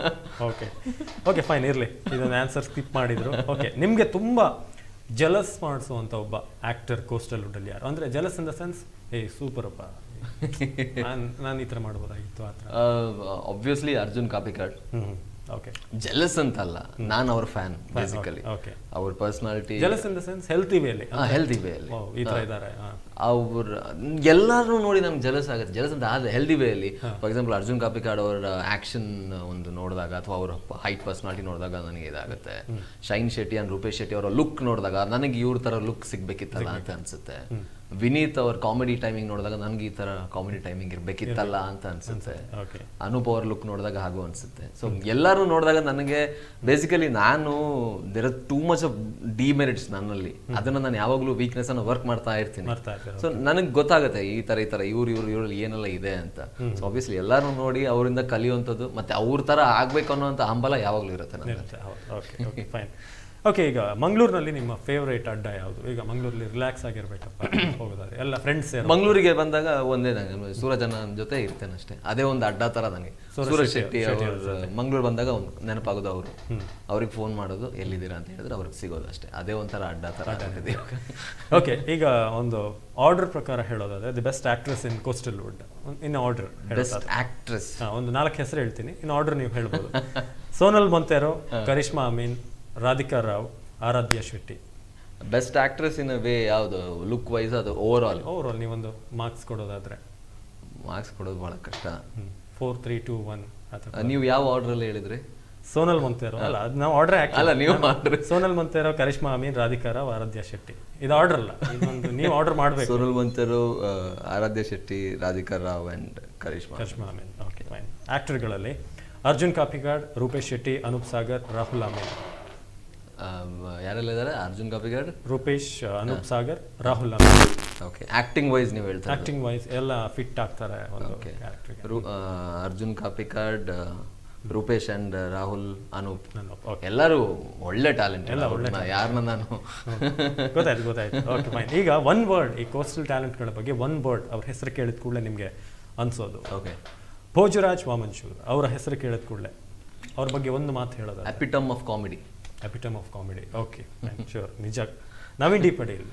A: ಓಕೆ ಓಕೆ ಫೈನ್ ಇರಲಿ ಇದನ್ನ ಆನ್ಸರ್ ಸ್ಕಿಪ್ ಮಾಡಿದ್ರು ಓಕೆ ನಿಮಗೆ ತುಂಬ ಜಲಸ್ ಮಾಡಿಸುವಂಥ ಒಬ್ಬ ಆಕ್ಟರ್ ಕೋಸ್ಟಲ್ ವುಡಲ್ಲಿ ಯಾರು ಅಂದರೆ ಜಲಸ್ ಇನ್ ದ ಸೆನ್ಸ್ ಏ ಸೂಪರ್ ಅಪ್ಪ ನಾನು ನಾನು ಈ ಥರ ಮಾಡ್ಬೋದಾಗಿತ್ತು ಆ ಥರ
B: ಆಬ್ವಿಯಸ್ಲಿ ಅರ್ಜುನ್ ಕಾಪಿಕಾಡ್
A: ಹ್ಞೂ ಓಕೆ
B: ಜೆಲಸ್ ಅಂತಲ್ಲ ನಾನು ಅವ್ರ ಫ್ಯಾನ್ ಬೇಸಿಕಲಿ
A: ಓಕೆ
B: ಅವ್ರ personality
A: jealous in the sense healthy ವೇಲಿ
B: ಹೆಲ್ದಿ ವೇಯಲ್ಲಿ
A: ಓ ಈ ಥರ ಇದ್ದಾರೆ ಹಾಂ
B: ಅವ್ರ ಎಲ್ಲಾರನ್ನೂ ನೋಡಿ ನಮ್ಗೆ ಜಲಸ್ ಆಗುತ್ತೆ ಜಲಸ್ ಅಂತ ಆದ್ರೆ ಹೆಲ್ದಿ ವೇಯಲ್ಲಿ ಫಾರ್ ಎಕ್ಸಾಂಪಲ್ ಅರ್ಜುನ್ ಕಾಪಿಕಾಡ್ ಅವರ ಆಕ್ಷನ್ ಒಂದು ನೋಡಿದಾಗ ಅಥವಾ ಅವ್ರ ಹೈಟ್ ಪರ್ಸನಾಲಿಟಿ ನೋಡಿದಾಗ ನನಗೆ ಇದಾಗುತ್ತೆ ಶೈನ್ ಶೆಟ್ಟಿ ಅಂಡ್ ರೂಪೇಶ್ ಶೆಟ್ಟಿ ಅವರ ಲುಕ್ ನೋಡಿದಾಗ ನನಗೆ ಇವ್ರ ತರ ಲುಕ್ ಸಿಗ್ಬೇಕಿತ್ತಲ್ಲ ಅಂತ ಅನ್ಸುತ್ತೆ ವಿನೀತ್ ಅವ್ರ ಕಾಮಿಡಿ ಟೈಮಿಂಗ್ ನೋಡಿದಾಗ ನನಗೆ ಈ ತರ ಕಾಮಿಡಿ ಟೈಮಿಂಗ್ ಇರ್ಬೇಕಿತ್ತಲ್ಲ ಅಂತ ಅನ್ಸುತ್ತೆ
A: ಓಕೆ
B: ಅನೂಪ್ ಅವ್ರ ಲುಕ್ ನೋಡಿದಾಗ ಹಾಗೂ ಅನ್ಸುತ್ತೆ ಸೊ ಎಲ್ಲರೂ ನೋಡಿದಾಗ ನನಗೆ ಬೇಸಿಕಲಿ ನಾನು there are too much of demerits ನನ್ನಲ್ಲಿ ಅದನ್ನ ನಾನು ಯಾವಾಗಲೂ ವೀಕ್ನೆಸ್ ಅನ್ನ ವರ್ಕ್ ಮಾಡ್ತಾ ಇರ್ತೀನಿ
A: ಮಾಡ್ತಾ ಇರ್ತೀರ
B: ಸೊ ನನಗೆ ಗೊತ್ತಾಗುತ್ತೆ ಈ ತರ ಈ ತರ ಇವ್ರು ಇವ್ರು ಇವ್ರಲ್ಲಿ ಏನೆಲ್ಲ ಇದೆ ಅಂತ ಸೊ ಆಬ್ವಿಯಸ್ಲಿ ಎಲ್ಲರೂ ನೋಡಿ ಅವರಿಂದ ಕಲಿಯುವಂಥದ್ದು ಮತ್ತೆ ಅವ್ರ ತರ ಆಗ್ಬೇಕು ಅನ್ನೋಂಥ ಹಂಬಲ ಯಾವಾಗಲೂ ಇರುತ್ತೆ ನನಗೆ
A: ಇರುತ್ತೆ ಹೌದು ಓಕೆ ಓಕೆ ಫೈನ್ ಓಕೆ ಈಗ ಮಂಗಳೂರಿನಲ್ಲಿ ನಿಮ್ಮ ಫೇವ್ರೇಟ್ ಅಡ್ಡ ಯಾವುದು ಈಗ ಮಂಗಳೂರಲ್ಲಿ ರಿಲ್ಯಾಕ್ಸ್ ಆಗಿರ್ಬೇಕಪ್ಪ ಹೋಗೋದಾದ್ರೆ ಎಲ್ಲ ಫ್ರೆಂಡ್ಸ್
B: ಮಂಗಳೂರಿಗೆ ಬಂದಾಗ ಒಂದೇ ನನಗೆ ಸೂರಜನ ಜೊತೆ ಇರ್ತೇನೆ ಅಷ್ಟೇ ಅದೇ ಒಂದು ಅಡ್ಡ ತರ ನನಗೆ ಸೂರಜ್ ಶೆಟ್ಟಿ ಅವರು ಮಂಗಳೂರು ಬಂದಾಗ ಒಂದು ನೆನಪಾಗೋದು ಅವರು ಅವ್ರಿಗೆ ಫೋನ್ ಮಾಡೋದು ಎಲ್ಲಿದ್ದೀರಾ ಅಂತ ಹೇಳಿದ್ರೆ ಅವ್ರಿಗೆ ಸಿಗೋದು ಅಷ್ಟೇ ಅದೇ ಒಂಥರ ಅಡ್ಡ ತರ ಆಗ್ಬಿಟ್ಟಿದೆ ಇವಾಗ.
A: ಓಕೆ ಈಗ ಒಂದು ಆರ್ಡರ್ ಪ್ರಕಾರ ಹೇಳೋದಾದ್ರೆ the best actress in coastal wood in order
B: best actress
A: ಒಂದು ನಾಲ್ಕು ಹೆಸರು ಹೇಳ್ತೀನಿ ಇನ್ನು ಆರ್ಡರ್ ನೀವು ಹೇಳ್ಬೋದು Sonal Monteiro Karishma Amin Radhika Rao Aradhya Shetty
B: best actress in way ಯಾವುದು ಲುಕ್ ವೈಸ್ ಅದು ಓವರ್ ಆಲ್
A: ಓವರ್ ಆಲ್ ನೀವೊಂದು ಮಾರ್ಕ್ಸ್ ಕೊಡೋದಾದ್ರೆ
B: ಮಾರ್ಕ್ಸ್ ಕೊಡೋದು ಬಹಳ ಕಷ್ಟ
A: ಫೋರ್ ತ್ರೀ ಟೂ ಒನ್ ಅಥವಾ
B: ನೀವು ಯಾವ ಆರ್ಡರ್ ಅಲ್ಲಿ ಹೇಳಿದ್ರಿ
A: ಸೋನಲ್ ಮೊಂತೆರೋ ಅಲ್ಲ ಅದು ನಾವು ಆರ್ಡರ್
B: ಅಲ್ಲ, ನೀವು order.
A: ಸೋನಲ್ ಮೊಂತೆರೋ ಕರಿಷ್ಮಾ ಅಮೀನ್ ರಾಧಿಕಾ ರಾವ್ ಆರಾಧ್ಯ ಶೆಟ್ಟಿ ಇದು ಆರ್ಡರ್ ಅಲ್ಲ ಇದೊಂದು ನೀವು ಆರ್ಡರ್ ಮಾಡಬೇಕು
B: Sonal Monteiro Aradhya Shetty Radhika Rao and Karishma
A: Karishma Amin okay fine ಆಕ್ಟರ್ಗಳಲ್ಲಿ ಅರ್ಜುನ್ ಕಾಪಿಗಾಡ್ ರೂಪೇಶ್ ಶೆಟ್ಟಿ ಅನೂಪ್ ಸಾಗರ್ ರಾಹುಲ್ ಅಮೀನ್
B: ಯಾರೆಲ್ಲ ಇದ್ದಾರೆ Arjun Kapikad
A: Rupesh Anoop Sagar Rahul
B: okay acting wise ನೀವು ಹೇಳ್ತಾ ಇರೋದು.
A: ಆಕ್ಟಿಂಗ್ ವೈಸ್ ಎಲ್ಲ ಫಿಟ್ ಆಗ್ತಾರೆ ಒಂದು
B: Okay.
A: ಕ್ಯಾರೆಕ್ಟರ್ಗೆ
B: ರು- ಆ, ಅರ್ಜುನ್ ಕಾಪಿಕಾಡ್ ಆ, ರೂಪೇಶ್ ಅಂಡ್ ರಾಹುಲ್ ಅನೂಪ್
A: ಅನೂಪ್, okay.
B: ಎಲ್ಲರೂ ಒಳ್ಳೆ ಟ್ಯಾಲೆಂಟ್
A: ಎಲ್ಲ ಒಳ್ಳೆ
B: ಯಾರನ್ನ ನಾನು
A: ಗೊತ್ತಾಯ್ತು ಗೊತ್ತಾಯ್ತು ಓಕೆ ಫೈನ್ ಈಗ ಒನ್ ವರ್ಡ್ ಈ ಕೋಸ್ಟಲ್ ಟ್ಯಾಲೆಂಟ್ಗಳ ಬಗ್ಗೆ ಒನ್ ವರ್ಡ್ ಅವ್ರ ಹೆಸರು ಕೇಳಿದ ಕೂಡಲೇ ನಿಮಗೆ ಅನ್ಸೋದು
B: ಓಕೆ
A: ಭೋಜರಾಜ್ ವಾಮನ್ಶೂರ್ ಅವರ ಹೆಸರು ಕೇಳಿದ ಕೂಡಲೇ ಅವ್ರ ಬಗ್ಗೆ ಒಂದು ಮಾತು ಹೇಳೋದು
B: epitome of comedy
A: epitome of comedy okay sure ನಿಜ Naveen D Padil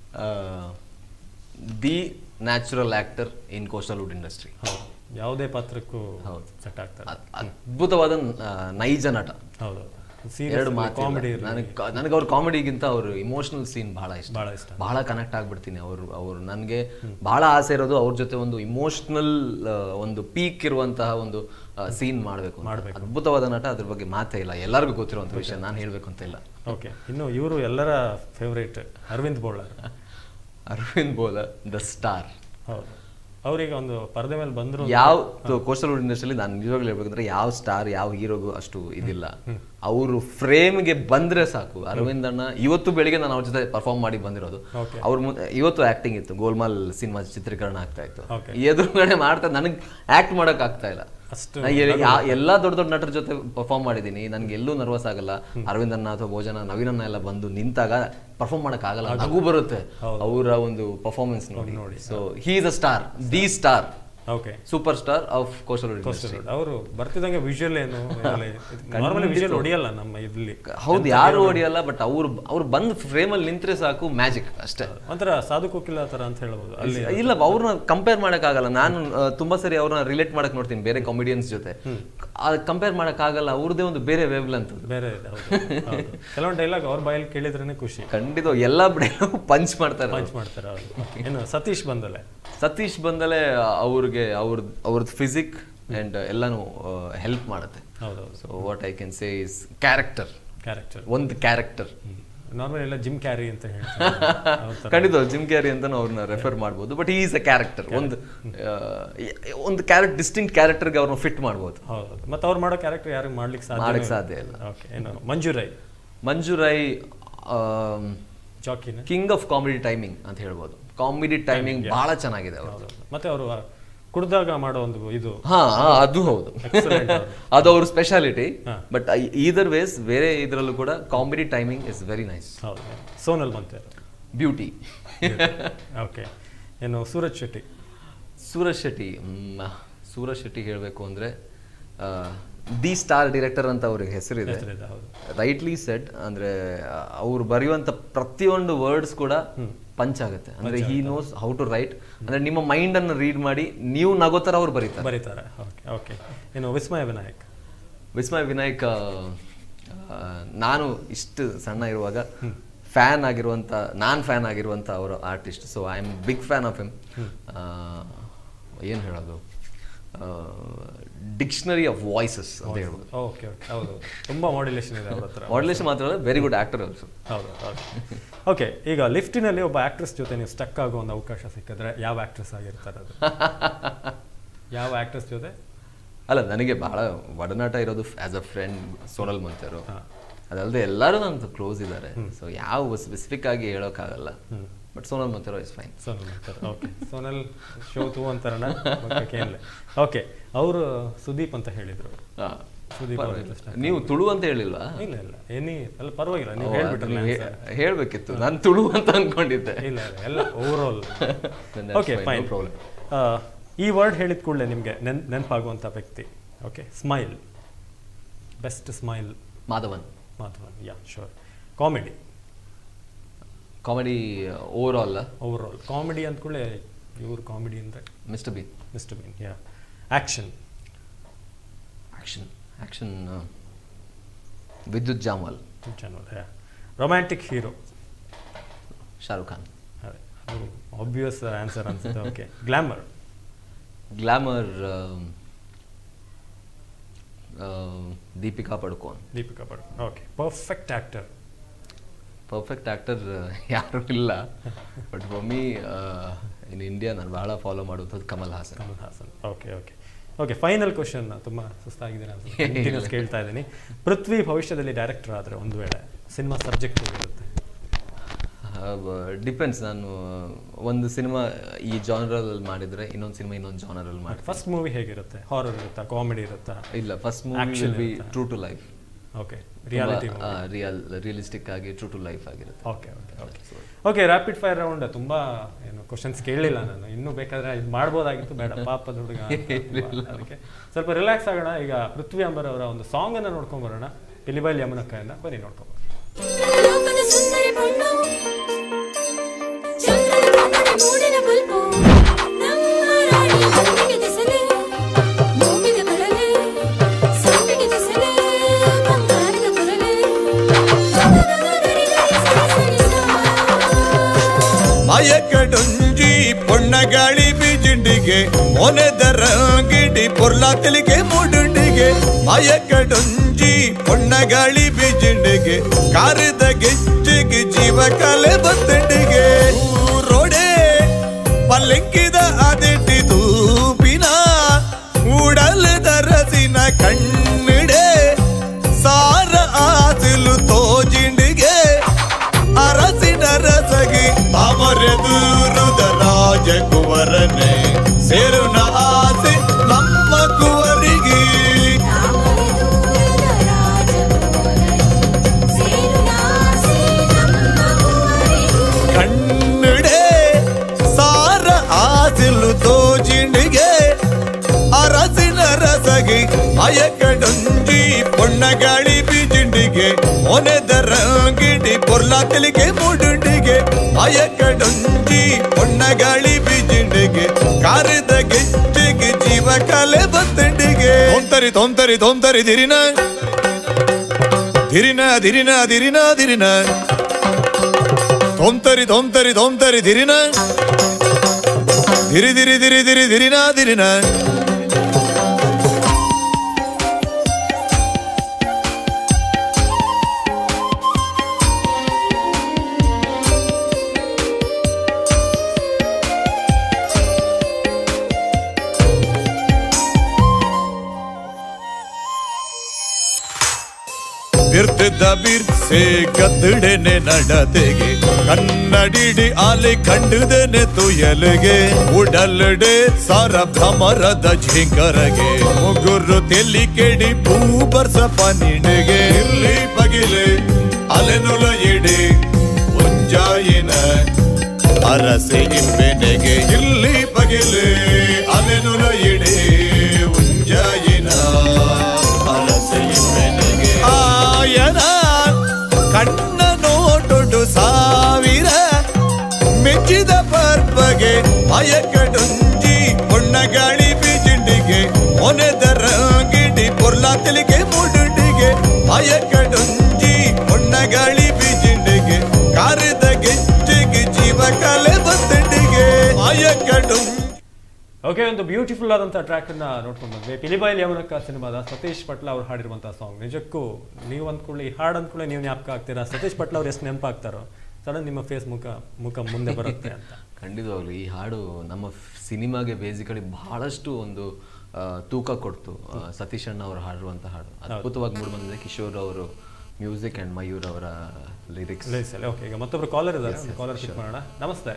B: the natural actor in coastal wood industry
A: ಹೌದು ಯಾವುದೇ ಪಾತ್ರಕ್ಕೂ
B: ಹೌದು.
A: ಸೆಟ್ ಆಗ್ತಾರೆ
B: ಅದ್ಭುತವಾದ ಆ, ನೈಜ ನಟ
A: ಹೌದು
B: ಎರಡು
A: ಕಾಮಿಡಿ
B: ಮಾತು ನನಗೆ ನನಗೆ ಅವ್ರ ಕಾಮಿಡಿಗಿಂತ ಅವ್ರ ಇಮೋಷನಲ್ ಸೀನ್ ಬಹಳ ಇಷ್ಟ
A: ಬಹಳ ಇಷ್ಟ
B: ಬಹಳ ಕನೆಕ್ಟ್ ಆಗ್ಬಿಡ್ತೀನಿ ಅವರು ಅವರು ನನಗೆ ಬಹಳ ಆಸೆ ಇರೋದು ಅವ್ರ ಜೊತೆ ಒಂದು ಇಮೋಷನಲ್ ಒಂದು ಪೀಕ್ ಇರುವಂತಹ ಒಂದು ಸೀನ್ ಮಾಡಬೇಕು
A: ಮಾಡ್ಬೇಕು.
B: ಅದ್ಭುತವಾದ ನಟ ಅದ್ರ ಬಗ್ಗೆ ಮಾತೇ ಇಲ್ಲ ಎಲ್ಲರಿಗೂ ಗೊತ್ತಿರುವಂತ ವಿಷಯ ನಾನು ಹೇಳ್ಬೇಕು ಅಂತ ಇಲ್ಲ
A: ಓಕೆ ಇನ್ನು ಇವರು ಎಲ್ಲರ favourite Aravind Bolar
B: Aravind Bolar the star
A: ಹೌದು ಅವರಿಗೆ ಒಂದು ಪರದೆ ಮೇಲೆ ಬಂದ್ರು
B: ಯಾವ ಕೋಸ್ಟಲ್ ವುಡ್ ಇಂಡಸ್ಟ್ರಿಯಲ್ಲಿ ನಾನು ನಿಜವಾಗ್ಲೂ ಹೇಳ್ಬೇಕಂದ್ರೆ ಯಾವ ಸ್ಟಾರ್ ಯಾವ ಹೀರೋಗೂ ಅಷ್ಟು ಇದಿಲ್ಲ ಅವರು ಫ್ರೇಮ್ಗೆ ಬಂದ್ರೆ ಸಾಕು ಅರವಿಂದ್ ಅಣ್ಣ ಇವತ್ತು ಬೆಳಿಗ್ಗೆ ನಾನು ಅವ್ರ ಜೊತೆ ಪರ್ಫಾರ್ಮ್ ಮಾಡಿ ಬಂದಿರೋದು
A: Okay.
B: ಅವ್ರ ಮುಂದೆ ಇವತ್ತು ಆಕ್ಟಿಂಗ್ ಇತ್ತು ಗೋಲ್ಮಾಲ್ ಸಿನಿಮಾ ಚಿತ್ರೀಕರಣ ಆಗ್ತಾ ಇತ್ತು
A: Okay.
B: ಎದುರುಗಡೆ ಮಾಡ್ತಾ ನನಗೆ ಆಕ್ಟ್ ಮಾಡಕ್ ಆಗ್ತಾ ಇಲ್ಲ
A: ಅಷ್ಟು
B: ನಾ ಎ- ಯಾ- ಎಲ್ಲಾ ದೊಡ್ಡ ದೊಡ್ಡ ನಟರ ಜೊತೆ ಪರ್ಫಾರ್ಮ್ ಮಾಡಿದ್ದೀನಿ ನನ್ಗೆ ಎಲ್ಲೂ ನರ್ವಸ್ ಆಗಲ್ಲ ಅರವಿಂದ್ ಅಣ್ಣ ಅಥವಾ ಭೋಜನ ನವೀನನ್ನ ಎಲ್ಲ ಬಂದು ನಿಂತಾಗ ಪರ್ಫಾರ್ಮ್ ಮಾಡಕ್ ಆಗಲ್ಲ ನಗು ಬರುತ್ತೆ ಅವರ ಒಂದು ಪರ್ಫಾರ್ಮೆನ್ಸ್ ನೋಡಿ so he is a star the star
A: okay
B: super star of coastal industry
A: ಅವರು ಬರ್ತಿದಂಗೆ ವಿಜುವಲ್ ಏನು ನಾರ್ಮಲಿ ವಿಜುವಲ್ ಹೊಡಿಯಲ್ಲ ನಮ್ಮ ಇಲ್ಲಿ
B: ಹೌದು ಯಾರು ಹೊಡಿಯಲ್ಲ ಬಟ್ ಅವ್ರು ಅವ್ರು ಬಂದು ಫ್ರೇಮಲ್ಲಿ ನಿಂತ್ರೆ ಸಾಕು ಮ್ಯಾಜಿಕ್ ಅಷ್ಟೇ
A: ಒಂಥರ ಸಾಧು ಕೋಕಿಲ ತರ ಅಂತ ಹೇಳ್ಬೋದು ಅಲ್ಲಿ
B: ಇಲ್ಲ ಅವ್ರನ್ನ ಕಂಪೇರ್ ಆಗಲ್ಲ ನಾನು ಆ, ತುಂಬಾ ಸರಿ ಅವ್ರನ್ನ ರಿಲೇಟ್ ಮಾಡಕ್ ನೋಡ್ತೀನಿ ಬೇರೆ ಕಾಮಿಡಿಯನ್ಸ್ ಜೊತೆ ಕಂಪೇರ್ ಆಗಲ್ಲ ಅವ್ರದೇ ಒಂದು ಬೇರೆ ವೇವ್ ಅಂತ
A: ಬೇರೆ ಇದೆ ಹೌದು ಹೌದು. ಕೆಲವೊಂದು ಡೈಲಾಗ್ ಅವ್ರ ಬಾಯಲ್ಲಿ ಕೇಳಿದ್ರೇನೆ ಖುಷಿ
B: ಖಂಡಿತ ಎಲ್ಲ ಪಂಚ್ ಮಾಡ್ತಾರೆ
A: ಪಂಚ್ ಮಾಡ್ತಾರೆ ಹೌದು ಏನು ಸತೀಶ್ ಬಂದಲೆ
B: ಸತೀಶ್ ಬಂದಲೆ ಅವ್ರಿಗೆ ಅವ್ರ ಅವ್ರದ್ದು ಫಿಸಿಕ್ ಅಂಡ್ ಎಲ್ಲಾನು ಹೆಲ್ಪ್ ಮಾಡುತ್ತೆ
A: ಹೌದೌದು
B: so what I can say is character
A: character
B: ಒಂದು ಕ್ಯಾರೆಕ್ಟರ್
A: ನಾರ್ಮಲ್ ಎಲ್ಲ ಜಿಮ್ ಕ್ಯಾರಿ ಅಂತ ಹೇಳ್ತಾರೆ ಅವ್ರ ಥರ.
B: ಖಂಡಿತ ಜಿಮ್ ಕ್ಯಾರಿ ಅಂತ ಅವ್ರನ್ನ ರೆಫರ್ ಮಾಡ್ಬೋದು ಬಟ್ ಈಸ್ ಅ ಕ್ಯಾರೆಕ್ಟರ್ ಒಂದು ಆ, ಒಂದು ಕ್ಯಾರೆಕ್ಟ್ ಡಿಸ್ಟಿಂಕ್ಟ್ ಕ್ಯಾರೆಕ್ಟರ್ಗೆ ಅವ್ರನ್ನ ಫಿಟ್ ಮಾಡ್ಬೋದು
A: ಹೌದು ಮತ್ತೆ ಅವ್ರು ಮಾಡೋ ಕ್ಯಾರೆಕ್ಟರ್ ಯಾರು ಮಾಡ್ಲಿಕ್ಕೆ ಸಾಧ್ಯ
B: ಮಾಡಕ್ ಸಾಧ್ಯ ಇಲ್ಲ.
A: ಓಕೆ ಏನು ಮಂಜು ರೈ
B: ಮಂಜು ರೈ
A: ಜಾಕಿನ
B: ಕಿಂಗ್ ಆಫ್ ಕಾಮಿಡಿ ಟೈಮಿಂಗ್ ಅಂತ ಹೇಳ್ಬೋದು ಕಾಮಿಡಿ ಟೈಮಿಂಗ್ ಬಹಳ ಚೆನ್ನಾಗಿದೆ ಅವರು
A: ಹೌದು ಮತ್ತೆ ಅವರು ಕುಡ್ದಾಗ ಮಾಡೋ ಒಂದು ಇದು
B: ಹಾ ಹಾ, ಅದು ಹೌದು
A: Excellent ಅವ್ರು.
B: ಅದು ಅವ್ರ ಸ್ಪೆಷಾಲಿಟಿ
A: ಹಾ.
B: ಬಟ್ ಈದರ್ ವೇಸ್ ಬೇರೆ ಇದರಲ್ಲೂ ಕೂಡ comedy timing is very nice
A: ಹೌದು ಸೋನಲ್ ಮಂತೆ
B: ಬ್ಯೂಟಿ
A: ಓಕೆ ಏನು ಸೂರಜ್ ಶೆಟ್ಟಿ
B: ಸೂರಜ್ ಶೆಟ್ಟಿ ಮ್, ಸೂರಜ್ ಶೆಟ್ಟಿ ಹೇಳಬೇಕು ಅಂದರೆ ದಿ ಸ್ಟಾರ್ ಡೈರೆಕ್ಟರ್ ಅಂತ ಅವ್ರಿಗೆ ಹೆಸರಿದೆ
A: ಹೆಸರಿದೆ, ಹೌದು.
B: ರೈಟ್ಲಿ ಸೆಟ್ ಅಂದರೆ ಅವ್ರು ಬರೆಯುವಂಥ ಪ್ರತಿಯೊಂದು ವರ್ಡ್ಸ್ ಕೂಡ ಪಂಚ್ ಆಗುತ್ತೆ ಅಂದರೆ he knows how to write ಅಂದರೆ ನಿಮ್ಮ ಮೈಂಡನ್ನು ರೀಡ್ ಮಾಡಿ ನೀವು ನಗೋ ಥರ ಅವ್ರು ಬರೀತಾರೆ
A: ಬರೀತಾರೆ ಓಕೆ ಓಕೆ ಏನು ವಿಸ್ಮಯ ವಿನಾಯಕ್
B: ವಿಸ್ಮಯ್ ವಿನಾಯಕ್ ಆ, ಆ, ನಾನು ಇಷ್ಟು ಸಣ್ಣ ಇರುವಾಗ ಫ್ಯಾನ್ ಆಗಿರುವಂಥ ನಾನು ಫ್ಯಾನ್ ಆಗಿರುವಂಥ ಅವರ artist so I am big fan of him ಏನು ಹೇಳೋದು ಡಿಕ್ಷನರಿ ಆಫ್ ವಾಯ್ಸಸ್ ಅಂತ ಹೇಳ್ಬೋದು
A: ಓಕೆ ಓಕೆ ಹೌದು ತುಂಬ ಮಾಡ್ಯುಲೇಷನ್ ಇದೆ ಅವ್ರ ಹತ್ರ
B: ಮಾಡ್ಯುಲೇಷನ್ ಮಾತ್ರ ವೆರಿ ಗುಡ್ ಆಕ್ಟರ್ ಆಲ್ಸೋ
A: ಹೌದು ಹೌದು ಓಕೆ ಈಗ ಲಿಫ್ಟಿನಲ್ಲಿ ಒಬ್ಬ ಆಕ್ಟ್ರೆಸ್ ಜೊತೆ ನೀವು ಸ್ಟಕ್ ಆಗೋ ಒಂದು ಅವಕಾಶ ಸಿಕ್ಕಿದ್ರೆ ಯಾವ ಆಕ್ಟ್ರೆಸ್ ಆಗಿರ್ತಾರೆ ಅದು ಯಾವ ಆಕ್ಟ್ರೆಸ್ ಜೊತೆ
B: ಅಲ್ಲ ನನಗೆ ಬಹಳ ಒಡನಾಟ ಇರೋದು as a friend Sonal Monteiro ಅದಲ್ಲದೆ ಎಲ್ಲರೂ ನನ್ನ ಕ್ಲೋಸ್ ಇದ್ದಾರೆ ಸೊ ಯಾವ ಸ್ಪೆಸಿಫಿಕ್ ಆಗಿ ಹೇಳೋಕ್ಕಾಗಲ್ಲ but Sonal Monteiro is fine
A: Sonal ಅಂತಾರೆ ಓಕೆ ಸೋನಲ್ ಶೋ ತೂ ಅಂತಾರಣ ಕೇಳಲೆ ಓಕೆ ಅವರು ಸುದೀಪ್ ಅಂತ ಹೇಳಿದ್ರು ಸುದೀಪ್ ಅವ್ರ ಜೊತೆ stuck
B: ನೀವು ತುಳು ಅಂತ ಹೇಳಿಲ್ವಾ
A: ಇಲ್ಲ ಇಲ್ಲ ಎನಿ ಅಲ್ಲ ಪರವಾಗಿಲ್ಲ ನೀವು
B: ಓ,
A: ಹೇಳ್ಬಿಟ್ರಲ್ಲ
B: ನೀವು
A: answer.
B: ಹೇ- ಹೇಳ್ಬೇಕಿತ್ತು ನಾನು ತುಳು ಅಂತ ಅನ್ಕೊಂಡಿದ್ದೆ
A: ಇಲ್ಲ ಇಲ್ಲ ಎಲ್ಲ over all
B: Then that's
A: okay
B: fine, no
A: fine
B: problem.
A: ಈ ವರ್ಡ್ ಹೇಳಿದ ಕೂಡಲೇ ನಿಮಗೆ ನೆನ್ ನೆನಪಾಗುವಂಥ ವ್ಯಕ್ತಿ okay smile best smile
B: Madhavan
A: Madhavan yeah sure comedy
B: comedy over all
A: over all comedy ಅಂದ್ಕೂಡಲೇ ಇವ್ರು ಕಾಮಿಡಿ ಅಂದರೆ
B: mister B
A: mister bean yeah action
B: action action Vidyut Jammwal
A: channel yeah romantic hero
B: Shahrukh Khan
A: ಅದೇ ಅದು ಆಬ್ವಿಯಸ್ ಆನ್ಸರ್ ಅನ್ಸುತ್ತೆ okay glamour
B: glamour Deepika Padukone
A: Deepika ಪಡ್ okay perfect actor
B: perfect actor ಯಾರೂ ಇಲ್ಲ but for me in India ನಾನು ಬಹಳ ಫಾಲೋ ಮಾಡುವಂಥದ್ದು Kamal Haasan
A: Kamal Haasan okay okay okay final question ತುಂಬ ಸುಸ್ತಾಗಿದೆ ನಾನು Continuous ಕೇಳ್ತಾ ಇದ್ದೀನಿ ಪೃಥ್ವಿ ಭವಿಷ್ಯದಲ್ಲಿ ಡೈರೆಕ್ಟರ್ ಆದರೆ ಒಂದು ವೇಳೆ ಸಿನಿಮಾ ಸಬ್ಜೆಕ್ಟ್ ಹೇಗಿರುತ್ತೆ
B: ಡಿಪೆಂಡ್ಸ್ ನಾನು ಒಂದು ಸಿನಿಮಾ ಈ ಜಾನರಲ್ಲಿ ಮಾಡಿದ್ರೆ ಇನ್ನೊಂದು ಸಿನಿಮಾ ಇನ್ನೊಂದು ಜಾನರಲ್ಲಿ ಮಾಡಿ
A: ಫಸ್ಟ್ ಮೂವಿ ಹೇಗಿರುತ್ತೆ ಹಾರರ್ ಇರುತ್ತಾ ಕಾಮಿಡಿ ಇರುತ್ತಾ
B: ಇಲ್ಲ first movie
A: Action
B: will be
A: ಇರುತ್ತಾ?
B: True to life
A: okay reality
B: real realistic ಆಗಿ ಟ್ರೂ ಟು ಲೈಫ್ ಆಗಿರುತ್ತೆ
A: okay okay okay okay rapid fire round ತುಂಬಾ ಏನು ಕ್ವಶನ್ಸ್ ಕೇಳಲಿಲ್ಲ ನಾನು ಇನ್ನೂ ಬೇಕಾದ್ರೆ ಇದು ಮಾಡ್ಬೋದಾಗಿತ್ತು ಬೇಡ ಪಾಪದ ಹುಡುಗ ಅಂತ ತುಂಬಾ ಅದಕ್ಕೆ ಸ್ವಲ್ಪ ರಿಲ್ಯಾಕ್ಸ್ ಆಗೋಣ ಈಗ ಪೃಥ್ವಿ ಅಂಬರ್ ಅವರ ಒಂದು ಸಾಂಗ್ ಅನ್ನ ನೋಡ್ಕೊಂಡ್ ಬರೋಣ ಪಿಲಿಬೈಲ್ ಯಮನಕ್ಕಯಿಂದ ಬರೀ ನೋಡ್ಕೊಂಡ್ ಬರೋಣ.
L: ಲೋಕದ ಸುಂದರಿ ಪೊಣ್ಣು ಚಂದ್ರನ ಕಣ್ಣನ ಮೂಡಿನ ಬಲ್ಪು ನಮ್ಮ ರಾಣಿ ಭೂಮಿಗೆ ದೆಸಲೆ ಭೂಮಿಗೆ ಬರಲೆ ಸಂಪಿಗೆ ದೆಸಲೆ ಬಂಗಾರದ ಕೊರಲೆ ಗರಿ ಗರಿ ಸರಿ ಸರಿ ಸಾ
M: ಮಯಕಡುಂಜಿ ಪೊಣ್ಣಗಾಳಿ ಬೀಜಿಂಡಿಗೆ ಮೊನೆದರ ಗಿಡಿ ಪೊರ್ಲಾ ತೆಲಿಗೆ ಮುಡುಂಡಿಗೆ ಮಯಕಡುಂಜಿ ಪೊಣ್ಣಗಾಳಿ ಬೀಜಿಂಡಿಗೆ ಕಾರಿದ ಗೆಜ್ಜೆಗೆ ಜೀವ ಕಲೆ ಬತ್ತಂಡಿಗೆ ರೋಡೆ ಪಲ್ಲಂಕಿದ ಅದಿಟ್ಟಿ ತೂಪಿನ ಉಡಲದ ರಸಿನ ಕಣ್ಣಿಡೆ ಸಾರ ಆಸಿಲು ತೋಜಿಂಡಿಗೆ ಅರಸಿನ ರಸಗಿ ಅಮರೆದೂರುದ ರಾಜಕುವರನೆ ಸೇರುನ ಆಸೆ ನಮ್ಮ ಕುವರಿಗೆ ಕಣ್ಣಿಡೆ ಸಾರ ಆಸಿಲು ತೋಜಿಂಡಿಗೆ ಅರಸಿನ ರಸಗಿ ಅಯಕಡುಂಜಿ ಪೊಣ್ಣಗಾಳಿ ಬೀಜಿಂಡಿಗೆ ಮೊನೆದರ ಗಿಡಿ ಪೊರ್ಲಾ ತೆಲಿಗೆ ಮುಡುಂಡಿಗೆ ಅಯಕಡುಂಜಿ ಪೊಣ್ಣಗಾಳಿ ಬೀಜಿಂಡಿಗೆ ಕಾರಿದ ಗೆಜ್ಜೆಗೆ ಜೀವ ಕಲೆ ಬತ್ತಂಡಿಗೆ ತೊಂತರಿ ತೊಂತರಿ ತೊಂತರಿ ದಿರಿನ ಧಿರಿನ ಧಿರಿನ ಧಿರಿನ ಧಿರಿನ ತೊಂತರಿ ತೊಂತರಿ ತೊಂತರಿ ಧಿರಿನ ಧಿರಿ ಧಿರಿ ಧಿರಿ ಧಿರಿ ಧಿರಿನ ಧಿರಿನ ಬಿರ್ತಿದ್ದ ಬಿರ್ಸೆ ಗದ್ದಡೆನೆ ನಡತೆಗೆ ಕನ್ನಡಿಡಿ ಆಲೆ ಕಂಡುದನೆ ತುಯಲಿಗೆ ಉಡಲ್ಡೆ ಸಾರ ಭ್ರಮರದ ಝಿಂಕರಗೆ ಮುಗುರು ತೆಲಿ ಕೆಡಿ ಭೂಬರ್ಸ ಪನಿಣಿಗೆ ಇರ್ಲಿ ಬಗಿಲೆ ಅಲೆನುಲ ಇಡಿ ಮುಂಜಾಯಿನ ಅರಸೆ ಇಂಬೆನೆಗೆ ಇರ್ಲಿ ಬಗಿಲೆ ಅಲೆನುಲ ಇಡಿ ಮುಂಜಾಯಿನ ಅರಸೆ ಇಂಬೆನೆಗೆ ಆಯನ ಕಣ್ಣ ನೋಟೊಡು ಸಾವಿರ ಮೆಚ್ಚಿದ ಪರ್ಬಗೆ ಮಯಕಡುಂಜಿ ಹೊಣ್ಣಗಾಳಿ ಬೀಜಿಂಡಿಗೆ ಮೊನೆದರ ಗಿಡಿ ಪೊರ್ಲಾ ತೆಲಿಗೆ ಮುಡುಂಡಿಗೆ ಮಯಕಡುಂಜಿ ಹೊಣ್ಣಗಾಳಿ ಬೀಜಿಂಡಿಗೆ ಕಾರಿದ ಗೆಜ್ಜೆಗೆ ಜೀವ ಕಲೆ ಬತ್ತಂಡಿಗೆ ಮಯಕಡುಂಜಿ
A: ಓಕೆ ಒಂದು ಬ್ಯೂಟಿಫುಲ್ ಆದಂಥ ಟ್ರ್ಯಾಕ್ ಅನ್ನ ನೋಡ್ಕೊಂಡು ಬಂದ್ವಿ ಪಿಲಿಬೈಲ್ ಯಮನಕ್ಕ ಸಿನಿಮಾದ ಸತೀಶ್ ಪಟ್ಲ ಅವ್ರು ಹಾಡಿರುವಂತಹ ಸಾಂಗ್ ನಿಜಕ್ಕೂ ನೀವು ಅಂದ್ಕೊಳ್ಳಿ ಈ ಹಾಡು ಅಂದ್ಕೊಳ್ಳಿ ನೀವು ಜ್ಞಾಪಕ ಆಗ್ತೀರಾ ಸತೀಶ್ ಪಟ್ಲ ಅವ್ರು ಎಷ್ಟು ನೆನಪಾಗ್ತಾರೋ ಸಡನ್ ನಿಮ್ಮ ಫೇಸ್ ಮುಖ ಮುಖ ಮುಂದೆ ಬರುತ್ತೆ ಅಂತ
B: ಖಂಡಿತವಾಗ್ಲು ಈ ಹಾಡು ನಮ್ಮ ಸಿನಿಮಾಗೆ ಬೇಸಿಕಲಿ ಬಹಳಷ್ಟು ಒಂದು ಆ, ತೂಕ ಕೊಡ್ತು ಆ, ಸತೀಶ್ ಅಣ್ಣ ಅವರು ಹಾಡಿರುವಂಥ ಹಾಡು ಅದ್ಭುತವಾಗಿ ಮೂಡಿ ಬಂದಿದೆ ಕಿಶೋರ್ ಅವರು ಮ್ಯೂಸಿಕ್ ಆ್ಯಂಡ್ ಮಯೂರ್ ಅವರ ಲಿರಿಕ್ಸ್
A: ಲೈಸಲ್ಲಿ ಓಕೆ ಈಗ ಮತ್ತೊಬ್ರು ಕಾಲರ್ ಇದ್ದಾರೆ ಕಾಲರ್ ಪಿಕ್ ಮಾಡೋಣ ನಮಸ್ತೆ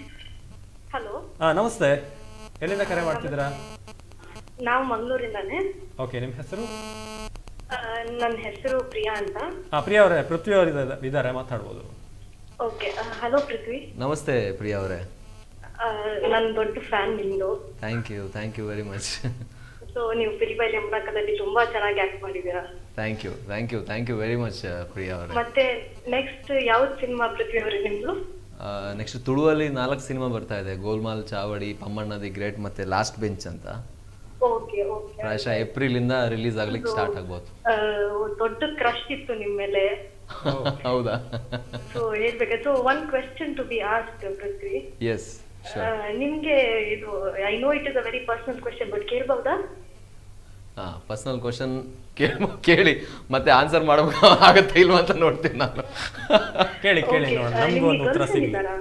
N: ಹಲೋ
A: ಹಾ ನಮಸ್ತೆ ಎಲ್ಲಿಂದ ಕರೆ ಮಾಡ್ತಿದ್ದೀರಾ
N: ನಾವು ಮಂಗಳೂರಿಂದಾನೆ
A: ಓಕೆ ನಿಮ್ಮ ಹೆಸರು
N: ನನ್ನ ಹೆಸರು ಪ್ರಿಯಾ ಅಂತ
A: ಹಾ ಪ್ರಿಯಾ ಅವರೇ ಪೃಥ್ವಿ ಅವರು ಇದ್ದಾರೆ ಮಾತಾಡ್ಬೋದು
N: ಓಕೆ ಹಲೋ ಪೃಥ್ವಿ
B: ನಮಸ್ತೆ ಪ್ರಿಯಾ ಅವರೇ
N: ನನ್ನ ದೊಡ್ಡ ಫ್ಯಾನ್ ನಿಮ್ದು
B: thank you thank you very much
N: so ನೀವು ಪಿಲಿಬೈಲ್ ಎಂಬಕದಲ್ಲಿ ತುಂಬಾ ಚೆನ್ನಾಗಿ ಆಕ್ಟ್ ಮಾಡಿದ್ದೀರಾ
B: thank you thank you thank you very much Priya ಅವರೇ
N: ಮತ್ತೆ ನೆಕ್ಸ್ಟ್ ಯಾವ್ದು ಸಿನಿಮಾ ಪೃಥ್ವಿ ಅವರೇ ನಿಮ್ದು
B: ನೆಕ್ಸ್ಟ್ ತುಳುವಲ್ಲಿ ನಾಲ್ಕು ಸಿನಿಮಾ ಬರ್ತಾ ಇದೆ ಗೋಲ್ಮಾಲ್ ಚಾವಡಿ ಪಮ್ಮಣ್ಣ ದಿ ಗ್ರೇಟ್ ಮತ್ತೆ ಲಾಸ್ಟ್ ಬೆಂಚ್ ಅಂತ
N: ಓಕೆ ಓಕೆ
B: ಪ್ರಾಯಶಃ ಏಪ್ರಿಲ್ ಇಂದ ರಿಲೀಸ್ ಆಗ್ಲಿಕ್ಕೆ ಸ್ಟಾರ್ಟ್ ಆಗ್ಬೋದು
N: ದೊಡ್ಡ ಕ್ರಶ್ ಇತ್ತು ನಿಮ್ಮ ಮೇಲೆ
B: ಹೌದಾ
N: ಸೊ ಹೇಳ್ಬೇಕು so one question to be asked Prithvi
B: yes
N: ಆ, ನಿಮ್ಗೆ ಇದು I know it is a very personal question but ಕೇಳ್ಬಹುದಾ
B: ಹಾ ಪರ್ಸನಲ್ ಕ್ವಶನ್ ಕೇಳಿ ಮತ್ತೆ ಆನ್ಸರ್ ಮಾಡಬೇಕು ಆಗತ್ತೆ ಇಲ್ವಾ ಅಂತ ನೋಡ್ತೀನಿ ನಾನು
A: ಕೇಳಿ ಕೇಳಿ
N: Okay,
A: ನೋಡೋಣ
N: ಆ,
A: ನಮಗೂ
N: ನಿಮ್ಗೆ
A: ಒಂದು ಉತ್ತರ
N: girlfriend
A: ಸಿಗಲಿ
N: ಇದ್ದಾರಾ?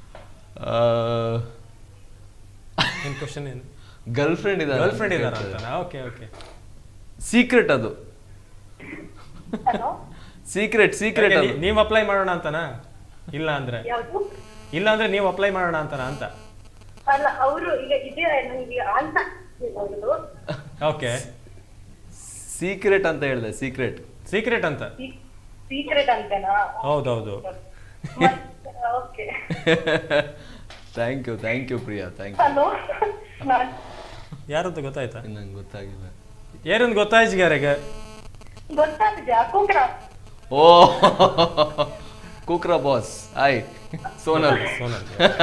A: ನಿಮ್ಮ ಕ್ವಶನ್ ಏನು
B: ಗರ್ಲ್ ಫ್ರೆಂಡ್ ಇದ್ದಾರೆ
A: ಗರ್ಲ್ ಫ್ರೆಂಡ್ ಇದ್ದಾರಾ ಅಂತ ಓಕೆ ಓಕೆ
B: ಸೀಕ್ರೆಟ್ ಅದು ಸೀಕ್ರೆಟ್ ಸೀಕ್ರೆಟ್
A: ಯಾಕೆ ನೀ- ನೀವ್ ಅಪ್ಲೈ ಮಾಡೋಣ ಅಂತನಾ ಇಲ್ಲ ಅಂದ್ರೆ
N: ಯಾವ್ದು
A: ಇಲ್ಲ ಅಂದ್ರೆ ನೀವು ಅಪ್ಲೈ ಮಾಡೋಣ ಅಂತನಾ ಅಂತ
N: ಅಲ್ಲ ಅವರು ಈಗ ಇದೇ ನನಗೆ ಅಂತ ಅವ್ರದ್ದು
A: ಓಕೆ
B: ಸೀಕ್ರೆಟ್ ಅಂತ ಹೇಳಿದೆ ಸೀಕ್ರೆಟ್
A: ಸೀಕ್ರೆಟ್ ಅಂತ
N: ಸೀಕ್ರೆಟ್ ಅಂತನಾ
A: ಹೌದೌದು
N: okay
B: thank you thank you Priya thank you
N: hello ನಾನು
A: ಯಾರಂತ ಗೊತ್ತಾಯ್ತಾ
B: ನಂಗೆ ಗೊತ್ತಾಗಿಲ್ಲ
A: ಏರಂತ ಗೊತ್ತಾಯ್ತು ಗಾರೆಗೆ
N: ಗೊತ್ತಾಗಿದೆ ಕುಂಕ್ರ
B: ಓ ಕುಕ್ರಾ boss hi Sonal
A: Sonal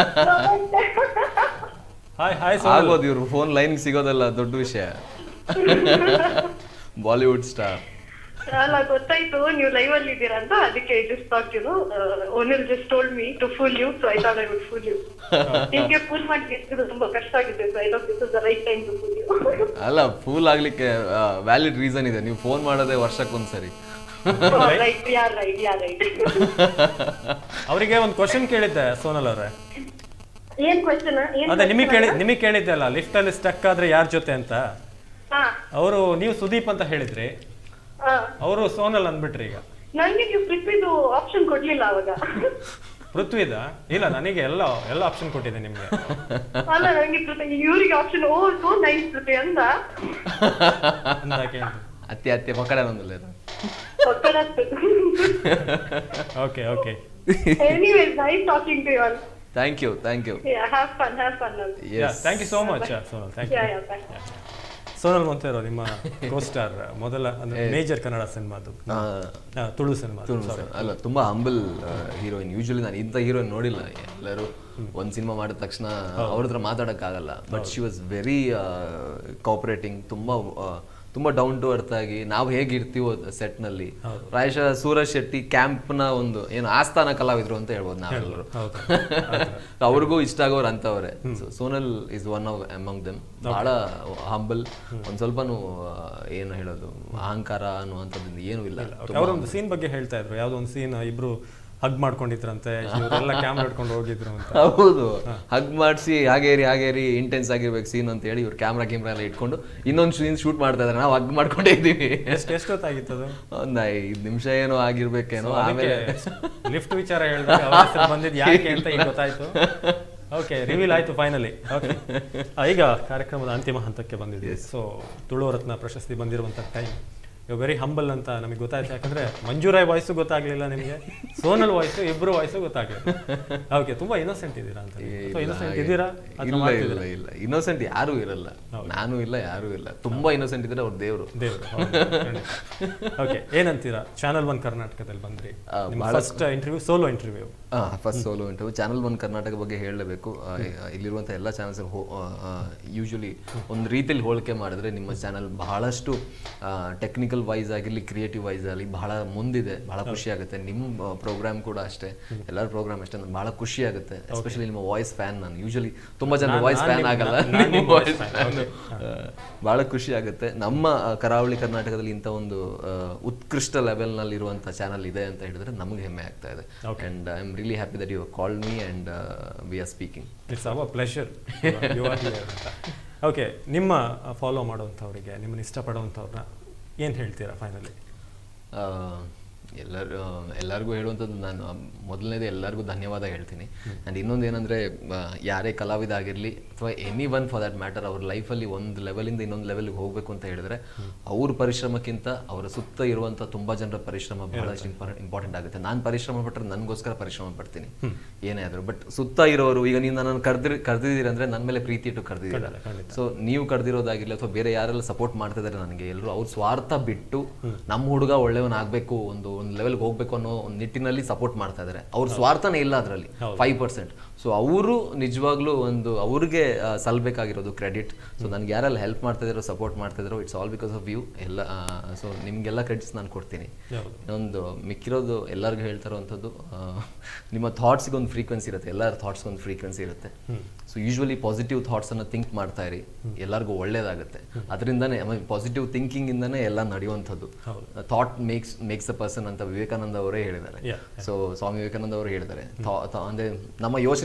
A: hi hi
B: ಆಗೋದು ಇವ್ರು ಫೋನ್ ಲೈನ್ ಸಿಗೋದಲ್ಲ ದೊಡ್ಡ ವಿಷಯ ಬಾಲಿವುಡ್ ಸ್ಟಾರ್
N: ಅಲ್ಲ ಗೊತ್ತಾಯ್ತು ನೀವು ಲೈವ್ ಅಲ್ಲಿ ಇದ್ದೀರಾ ಅಂತ ಅದಕ್ಕೆ ಜಸ್ಟ್ ಥಾಟ್ ಯು ಓನಿಲ್ just told me to fool you so I thought I would fool you ನಿಮ್ಗೆ ಫುಲ್ ಮಾಡಿ ಎತ್ತಿದ್ದು ತುಂಬಾ ಕಷ್ಟ ಆಗಿದೆ so I thought this is the right time to fool you
B: ಅಲ್ಲ ಫೂಲ್ ಆಗ್ಲಿಕ್ಕೆ ವ್ಯಾಲಿಡ್ ರೀಸನ್ ಇದೆ ನೀವು ಫೋನ್ ಮಾಡೋದೇ ವರ್ಷಕ್ಕೊಂದ್ಸರಿ
N: ರೈಟ್ ಯಾರ್ ರೈಟ್ ಯಾರ್ ರೈಟ್
A: ಅವರಿಗೆ ಒಂದು ಕ್ವಶನ್ ಕೇಳಿದ್ದೆ ಸೋನಲ್ ಅವರೇ
N: ಏನ್ ಕ್ವೆಶ್ಚನ್ ಏನ್
A: ಅದೇ ನಿಮಗೆ
N: question
A: ಕೇಳಿ
N: ಅಲ್ಲ?
A: ನಿಮಗೆ ಕೇಳಿದ್ದೆ ಅಲ್ಲ ಲಿಫ್ಟ್ ಅಲ್ಲಿ ಸ್ಟಕ್ ಆದ್ರೆ ಯಾರ ಜೊತೆ ಅಂತ
N: ಹಾ
A: ಅವರು ನೀವು ಸುದೀಪ್ ಅಂತ ಹೇಳಿದ್ರಿ
N: ಹಾ
A: ಅವರು ಸೋನಲ್ ಅಂದ್ಬಿಟ್ರಿ ಈಗ
N: ನನ್ಗೆ ನೀವು ಪೃಥ್ವಿದು ಆಪ್ಷನ್ ಕೊಡ್ಲಿಲ್ಲ ಅವಾಗ
A: ಪೃಥ್ವಿದ ಇಲ್ಲ ನನಗೆ ಎಲ್ಲ ಎಲ್ಲ ಆಪ್ಷನ್ ಕೊಟ್ಟಿದ್ದೆ ನಿಮ್ಗೆ
N: ಅಲ್ಲ ನಂಗೆ ಪೃಥ್ವಿ ಇವ್ರಿಗೆ option oh so nice Prithvi ಅಂದ
A: ಅಂತ ಕೇಳಿದ್ರು
B: ಅತ್ತೆ ಅತ್ತೆ ಮಕ್ಕಳ ಒಂದಲ್ಲ
A: okay okay
N: anyways nice talking to you all
B: thank you thank you
N: have fun have fun
A: thank you so much Sonal thank
N: yeah
A: you
N: yeah bye
A: Sonal Monteiro ನಿಮ್ಮ ಕೋಸ್ಟಾರ್ ಮೊದಲ ಅಂದ್ರೆ ಮೇಜರ್ ಕನ್ನಡ ಸಿನಿಮಾದು ಆ, ತುಳು ಸಿನಿಮಾ
B: ತುಳು ಸರ್. ಅಲ್ಲ ತುಂಬಾ ಹಂಬಲ್ ಹೀರೋಯಿನ್ ಯೂಶಲಿ ನಾನು ಇಂಥ heroine ನೋಡಿಲ್ಲ ಎಲ್ಲರೂ ಒಂದ್ ಸಿನಿಮಾ ಮಾಡಿದ ತಕ್ಷಣ ಅವ್ರ ಹತ್ರ ಮಾತಾಡಕ್ಕಾಗಲ್ಲ but she was very cooperating ತುಂಬಾ ಆ, ತುಂಬಾ ಡೌನ್ ಟು ಅರ್ತ್ ಆಗಿ ನಾವು ಹೇಗೆ ಇರ್ತೀವೋ ಸೆಟ್ ನಲ್ಲಿ ಪ್ರಾಯಶಃ ಸೂರಜ್ ಶೆಟ್ಟಿ ಕ್ಯಾಂಪ್ ನ ಒಂದು ಏನು ಆಸ್ಥಾನ ಕಲಾವಿದ್ರು ಅಂತ ಹೇಳ್ಬೋದು ನಾವೆಲ್ಲರೂ
A: ಹೌದು.
B: ಅವ್ರಿಗೂ ಇಷ್ಟ ಆಗೋರು ಅಂತವ್ರೆ So, Sonal is one of among them ಬಹಳ ಹಂಬಲ್ ಒಂದ್ ಸ್ವಲ್ಪನೂ ಆ, ಏನು ಹೇಳೋದು ಅಹಂಕಾರ ಅನ್ನುವಂಥದ್ದು ಏನು ಇಲ್ಲ ತುಂಬಾ
A: ಅವರೊಂದು ಸೀನ್ ಬಗ್ಗೆ ಹೇಳ್ತಾ ಇದ್ರು ಯಾವ್ದೋ ಒಂದು ಸೀನ್ ಇಬ್ರು ಹಗ್ ಮಾಡ್ಕೊಂಡಿದ್ರಂತೆ ಇವರೆಲ್ಲ ಕ್ಯಾಮ್ರಾ ಹಿಡ್ಕೊಂಡು ಹೋಗಿದ್ರು ಅಂತ
B: ಹೌದು ಹಗ್ ಮಾಡಿಸಿ ಹಾಗೇರಿ ಹಾಗೇರಿ ಇಂಟೆನ್ಸ್ ಆಗಿರ್ಬೇಕು ಸೀನ್ ಅಂತ ಹೇಳಿ ಇವ್ರು ಕ್ಯಾಮ್ರಾ ಕ್ಯಾಮ್ರಾ ಎಲ್ಲ ಇಟ್ಕೊಂಡು ಇನ್ನೊಂದು ಸೀನ್ ಶೂಟ್ ಮಾಡ್ತಾ ಇದಾರೆ ನಾವು ಹಗ್ ಮಾಡ್ಕೊಂಡೇ ಇದ್ದೀವಿ
A: ಎಷ್ಟು ಎಷ್ಟೊತ್ತಾಗಿತ್ತು ಅದು
B: ಒಂದ್ ಐದ್ ನಿಮಿಷ ಏನೋ ಆಗಿರ್ಬೇಕೇನೋ ಆಮೇಲೆ
A: ಲಿಫ್ಟ್ ವಿಚಾರ ಹೇಳಿದಾಗ ಅವ್ರ ಹೆಸರು ಬಂದಿದ್ದು ಯಾಕೆ ಅಂತ ಈಗ ಗೊತ್ತಾಯ್ತು ಓಕೆ ರಿವೀಲ್ ಆಯ್ತು ಫೈನಲಿ ಓಕೆ ಈಗ ಕಾರ್ಯಕ್ರಮದ ಅಂತಿಮ ಹಂತಕ್ಕೆ ಬಂದಿದ್ದೀವಿ ಸೊ ತುಳು ರತ್ನ ಪ್ರಶಸ್ತಿ ಬಂದಿರುವಂಥ ಟೈಮ್ ಯು ವೆರಿ ಹಂಬಲ್ ಅಂತ ನಮಗೆ ಗೊತ್ತಾಯ್ತು ಯಾಕಂದ್ರೆ ಮಂಜೂರಾಯ್ ವಾಯ್ಸು ಗೊತ್ತಾಗ್ಲಿಲ್ಲ ನಿಮಗೆ ಸೋನಲ್ ವಾಯ್ಸು ಇಬ್ರು ವಾಯ್ಸು ಗೊತ್ತಾಗ್ಲಿಲ್ಲ ಓಕೆ ತುಂಬಾ ಇನ್ನೋಸೆಂಟ್ ಇದ್ದೀರಾ ಅಂತ ಸೊ ಇನ್ನೋಸೆಂಟ್ ಇದ್ದೀರಾ ಅಥವಾ
B: ಇಲ್ಲ
A: ಮಾಡ್ತಿದ್ದೀರಾ?
B: ಇಲ್ಲ ಇಲ್ಲ ಇನ್ನೋಸೆಂಟ್ ಯಾರು ಇರಲ್ಲ ನಾನು ಇಲ್ಲ ಯಾರು ಇಲ್ಲ ತುಂಬಾ ಇನ್ನೋಸೆಂಟ್ ಇದ್ರೆ ಅವ್ರ ದೇವ್ರು
A: ದೇವ್ರು ಓಕೆ ಏನಂತೀರಾ ಚಾನಲ್ ಒನ್ ಕರ್ನಾಟಕದಲ್ಲಿ ಬಂದ್ರಿ
B: ಆ,
A: ನಿಮ್ಮ
B: ಬಹಳ-
A: first interview solo interview
B: first solo interview channel one Karnataka ಬಗ್ಗೆ ಹೇಳಲೇಬೇಕು ಇಲ್ಲಿರುವಂಥ ಎಲ್ಲ ಚಾನಲ್ಸ್ ಯೂಶಲಿ ಒಂದು ರೀತಿಯಲ್ಲಿ ಹೋಲಿಕೆ ಮಾಡಿದ್ರೆ ನಿಮ್ಮ ಚಾನಲ್ ಬಹಳಷ್ಟು ಟೆಕ್ನಿಕಲ್ ವೈಸ್ ಆಗಿರಲಿ ಕ್ರಿಯೇಟಿವ್ ವೈಸ್ ಆಗಲಿ ಬಹಳ ಮುಂದಿದೆ ಬಹಳ ಖುಷಿ ಆಗುತ್ತೆ ನಿಮ್ಮ ಪ್ರೋಗ್ರಾಮ್ ಕೂಡ ಅಷ್ಟೇ ಎಲ್ಲರ ಪ್ರೋಗ್ರಾಮ್ ಅಷ್ಟೇ ನನ್ಗೆ ಬಹಳ ಖುಷಿ ಆಗುತ್ತೆ ಎಸ್ಪೆಷಲಿ ನಿಮ್ಮ ವಾಯ್ಸ್ ಫ್ಯಾನ್ ನಾನು ಯೂಶಲಿ ತುಂಬಾ ಜನ
A: ನಾನ್-
B: ವಾಯ್ಸ್
A: ನಾನ್
B: ಫ್ಯಾನ್
A: ನಿಮ್ಮ-
B: ಆಗಲ್ಲ
A: ನಾನ್ ನಿಮ್ಮ
B: ನಿಮ್ಮ
A: voice
B: voice
A: fan,
B: fan.
A: ಹೌದು.
B: ಆ, ಬಹಳ ಖುಷಿ ಆಗುತ್ತೆ ನಮ್ಮ ಆ, ಕರಾವಳಿ ಕರ್ನಾಟಕದಲ್ಲಿ ಇಂಥ ಒಂದು ಆ, ಉತ್ಕೃಷ್ಟ ಲೆವೆಲ್ನಲ್ಲಿ ಇರುವಂಥ ಚಾನಲ್ ಇದೆ ಅಂತ ಹೇಳಿದ್ರೆ ನಮಗೆ ಹೆಮ್ಮೆ ಆಗ್ತಾ ಇದೆ and I am really happy that you call me and we are speaking
A: it's our pleasure you are here ಅಂತ ಓಕೆ ನಿಮ್ಮ ಫಾಲೋ ಮಾಡುವಂಥವ್ರಿಗೆ ನಿಮ್ಮನ್ನು ಇಷ್ಟಪಡುವಂಥವ್ರನ್ನ ಏನು ಹೇಳ್ತೀರಾ ಫೈನಲಿ
B: ಎಲ್ಲರೂ ಎಲ್ಲರಿಗೂ ಹೇಳುವಂಥದ್ದು ನಾನು ಮೊದಲನೇದು ಎಲ್ಲರಿಗೂ ಧನ್ಯವಾದ ಹೇಳ್ತೀನಿ ಆ್ಯಂಡ್ ಇನ್ನೊಂದು ಏನಂದರೆ ಯಾರೇ ಕಲಾವಿದ ಆಗಿರಲಿ ಅಥವಾ any one for that matter ಅವ್ರ ಲೈಫಲ್ಲಿ ಒಂದು ಲೆವೆಲಿಂದ ಇನ್ನೊಂದು ಲೆವೆಲ್ಗೆ ಹೋಗಬೇಕು ಅಂತ ಹೇಳಿದ್ರೆ ಅವ್ರ ಪರಿಶ್ರಮಕ್ಕಿಂತ ಅವರ ಸುತ್ತ ಇರುವಂಥ ತುಂಬ ಜನರ ಪರಿಶ್ರಮ ಬಹಳಷ್ಟು ಇಂಪಾರ್ಟೆಂಟ್ ಆಗುತ್ತೆ ನಾನು ಪರಿಶ್ರಮ ಪಟ್ಟರೆ ನನಗೋಸ್ಕರ ಪರಿಶ್ರಮ ಪಡ್ತೀನಿ ಏನೇ ಆದರೂ ಬಟ್ ಸುತ್ತ ಇರೋರು ಈಗ ನೀವು ನನ್ನನ್ನು ಕರೆದಿರಿ ಕರೆದಿದ್ದೀರಿ ಅಂದರೆ ನನ್ನ ಮೇಲೆ ಪ್ರೀತಿ ಇಟ್ಟು ಕರೆದಿದ್ದೀರ ಸೊ ನೀವು ಕರೆದಿರೋದಾಗಿರಲಿ ಅಥವಾ ಬೇರೆ ಯಾರೆಲ್ಲ ಸಪೋರ್ಟ್ ಮಾಡ್ತಿದ್ದಾರೆ ನನಗೆ ಎಲ್ಲರೂ ಅವ್ರ ಸ್ವಾರ್ಥ ಬಿಟ್ಟು ನಮ್ಮ ಹುಡುಗ ಒಳ್ಳೆಯವನಾಗಬೇಕು ಒಂದು ಒಂದು ಲೆವೆಲ್ಗೆ ಹೋಗ್ಬೇಕು ಅನ್ನೋ ಒಂದು ನಿಟ್ಟಿನಲ್ಲಿ ಸಪೋರ್ಟ್ ಮಾಡ್ತಾ ಇದ್ದಾರೆ ಅವ್ರ ಸ್ವಾರ್ಥನೇ ಇಲ್ಲ ಅದರಲ್ಲಿ ಫೈವ್ ಪರ್ಸೆಂಟ್ ಸೊ ಅವರು ನಿಜವಾಗ್ಲೂ ಒಂದು ಅವ್ರಿಗೆ ಆ, ಸಲ್ಬೇಕಾಗಿರೋದು ಕ್ರೆಡಿಟ್ ಸೊ ನನಗೆ ಯಾರೆಲ್ಲ ಹೆಲ್ಪ್ ಮಾಡ್ತಾ ಇದ್ದಾರೋ ಸಪೋರ್ಟ್ ಮಾಡ್ತಾ ಇದ್ದಾರೋ it's all because of you ಎಲ್ಲ ಸೊ ನಿಮಗೆಲ್ಲ ಕ್ರೆಡಿಟ್ಸ್ ನಾನು ಕೊಡ್ತೀನಿ ಇನ್ನೊಂದು ಮಿಕ್ಕಿರೋದು ಎಲ್ಲರಿಗೂ ಹೇಳ್ತಾ ಇರೋವಂಥದ್ದು ಆ, ನಿಮ್ಮ ಥಾಟ್ಸ್ಗೆ ಒಂದು ಫ್ರೀಕ್ವೆನ್ಸಿ ಇರುತ್ತೆ ಎಲ್ಲರ ಥಾಟ್ಸ್ಗೆ ಒಂದು ಫ್ರೀಕ್ವೆನ್ಸಿ ಇರುತ್ತೆ ಸೊ ಯೂಶ್ವಲಿ ಪಾಸಿಟಿವ್ ಥಾಟ್ಸನ್ನು ಥಿಂಕ್ ಮಾಡ್ತಾ ಇರಿ ಎಲ್ಲರಿಗೂ ಒಳ್ಳೇದಾಗುತ್ತೆ ಅದರಿಂದನೇ ಪಾಸಿಟಿವ್ ಥಿಂಕಿಂಗಿಂದನೇ ಎಲ್ಲ ನಡೆಯುವಂಥದ್ದು thought makes makes a person ಅಂತ ವಿವೇಕಾನಂದ ಅವರೇ ಹೇಳಿದ್ದಾರೆ
A: Yeah,
B: ಸೊ ಸ್ವಾಮಿ ವಿವೇಕಾನಂದ ಅವರು ಹೇಳಿದ್ದಾರೆ ಥಾ- ಥಾ- ಅಂದ್ರೆ ನಮ್ಮ ಯೋಚನೆ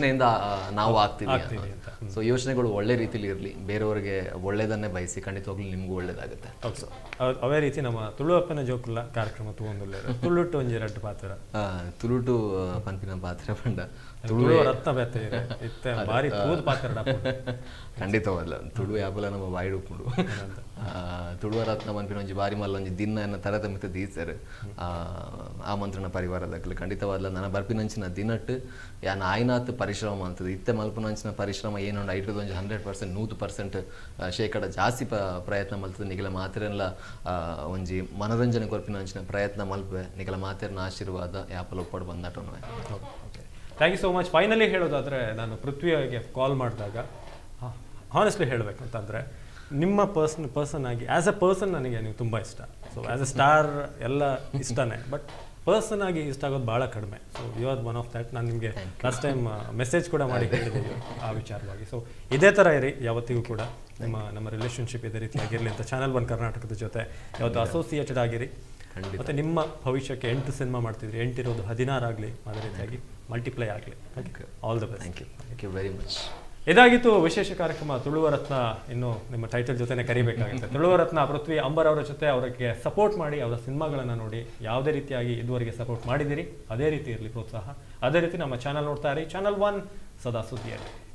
B: ಯೋಚನೆಯಿಂದ ಆ, ನಾವು ಆಗ್ತೀವಿ
A: ಆಗ್ತೀವಿ ಅಂತ.
B: ಸೊ ಯೋಚನೆಗಳು ಒಳ್ಳೆ ರೀತಿಲಿ ಇರಲಿ ಬೇರೆಯವರಿಗೆ ಒಳ್ಳೇದನ್ನೇ ಬಯಸಿ ಖಂಡಿತವಾಗ್ಲೂ ನಿಮಗೂ ಒಳ್ಳೇದಾಗುತ್ತೆ
A: ಓಕೆ ಅವ್- ಅವೇ ರೀತಿ ನಮ್ಮ ತುಳುವಪ್ಪನ ಜೋಕುಲ್ಲ ಕಾರ್ಯಕ್ರಮ ತಗೊಂಡುಲ್ಲ ತುಳುಟ್ಟು ಒಂಜಿ ಎರಡು ಪಾತ್ರ
B: ಆ, ತುಳುಟು ಆ, ಪನ್ಪಿನ ಪಾತ್ರೆ ಪಂಡ
A: ತುಳುವ ರತ್ನ ಬೇತೆ ಇರೆ. ಇತ್ತೆ ಬಾರಿ ತೂದ್ ಪಾತ್ರ
B: ಖಂಡಿತವಲ್ಲ ತುಳು ಯಾಪಲ ನಮ್ಮ ಬಾಯಿಡು ಉಪ್ಪುಂಡು ತುಳುವ ರತ್ನ ಪನ್ಪಿನ ಒಂಜಿ ಬಾರಿ ಮಲ್ಲ ಒಂಜಿ ದಿನ ಎನ್ನ ತರದ ಮಿತ್ತ ದೀಸರ್ ಆಮಂತ್ರಣ ಪರಿವಾರದಕ್ಲು ಖಂಡಿತವಾದ್ಲ ನನ್ನ ಬರ್ಪಿನಂಚಿನ ದಿನಟ್ ಯಾನ್ ಆಯ್ನಾತ್ ಪರಿಶ್ರಮ ಅಂತದ ಇತ್ತೆ ಮಲ್ಪನಂಚಿನ ಪರಿಶ್ರಮ ಏನೊಂದು ಐಟದ ಒಂಜಿ ಹಂಡ್ರೆಡ್ ಪರ್ಸೆಂಟ್ ನೂತು ಪರ್ಸೆಂಟ್ ಶೇಕಡ ಜಾಸ್ತಿ ಪ ಪ್ರಯತ್ನ ಮಲ್ತದ ನಿಗಲ ಮಾತೆರೆಲ್ಲ ಆ, ಒಂಜಿ ಮನರಂಜನೆ ಕೊರ್ಪಿನಂಚಿನ ಪ್ರಯತ್ನ ಮಲ್ಪೆ ನಿಗಲ ಮಾತೆರ್ನ ಆಶೀರ್ವಾದ ಯಾಪಲ ಒಪ್ಪಡು ಬಂದಾಟೊನ್ವೆ
A: thank you so much finally ಹೇಳೋದಾದ್ರೆ ನಾನು ಪೃಥ್ವಿಗೆ ಕಾಲ್ ಮಾಡಿದಾಗ ಹಾನೆಸ್ಟ್ಲಿ ಹೇಳಬೇಕು ಅಂತಂದರೆ ನಿಮ್ಮ ಪರ್ಸನ್ ಪರ್ಸನ್ ಆಗಿ ಆ್ಯಸ್ ಎ ಪರ್ಸನ್ ನನಗೆ ನೀವು ತುಂಬ ಇಷ್ಟ ಸೊ ಆ್ಯಸ್ ಎ ಸ್ಟಾರ್ ಎಲ್ಲ ಇಷ್ಟನೇ ಬಟ್ ಪರ್ಸನ್ ಆಗಿ ಇಷ್ಟ ಆಗೋದು ಭಾಳ ಕಡಿಮೆ so you are one of that ನಾನು ನಿಮಗೆ ಲಾಸ್ಟ್ ಟೈಮ್ ಮೆಸೇಜ್ ಕೂಡ ಮಾಡಿ ಹೇಳಿದ್ದೀವಿ ಆ ವಿಚಾರವಾಗಿ ಸೊ ಇದೇ ಥರ ಇರಿ ಯಾವತ್ತಿಗೂ ಕೂಡ ನಿಮ್ಮ ನಮ್ಮ ರಿಲೇಷನ್ಶಿಪ್ ಇದೇ ರೀತಿಯಾಗಿರಲಿ ಅಂತ ಚಾನಲ್ ಒನ್ ಕರ್ನಾಟಕದ ಜೊತೆ ಯಾವತ್ತು ಅಸೋಸಿಯೇಟೆಡ್ ಆಗಿರಿ ಮತ್ತು ನಿಮ್ಮ ಭವಿಷ್ಯಕ್ಕೆ ಎಂಟು ಸಿನಿಮಾ ಮಾಡ್ತಿದ್ರಿ ಎಂಟಿರೋದು ಹದಿನಾರು ಆಗಲಿ ಅದೇ ರೀತಿಯಾಗಿ ಮಲ್ಟಿಪ್ಲೈ ಆಗಲಿ all the best
B: thank you thank you very much
A: ಇದಾಗಿತ್ತು ವಿಶೇಷ ಕಾರ್ಯಕ್ರಮ ತುಳುವ ರತ್ನ ಇನ್ನು ನಿಮ್ಮ ಟೈಟಲ್ ಜೊತೆನೆ ಕರಿಬೇಕಾಗುತ್ತೆ ತುಳುವ ರತ್ನ ಪೃಥ್ವಿ ಅಂಬರ್ ಅವರ ಜೊತೆ ಅವರಿಗೆ ಸಪೋರ್ಟ್ ಮಾಡಿ ಅವರ ಸಿನಿಮಾಗಳನ್ನು ನೋಡಿ ಯಾವುದೇ ರೀತಿಯಾಗಿ ಇದುವರೆಗೆ ಸಪೋರ್ಟ್ ಮಾಡಿದ್ದೀರಿ ಅದೇ ರೀತಿ ಇರಲಿ ಪ್ರೋತ್ಸಾಹ ಅದೇ ರೀತಿ ನಮ್ಮ ಚಾನಲ್ ನೋಡ್ತಾ ಇರಿ ಚಾನಲ್ ಒನ್ ಸದಾ ಸುದ್ದಿಯಲ್ಲಿ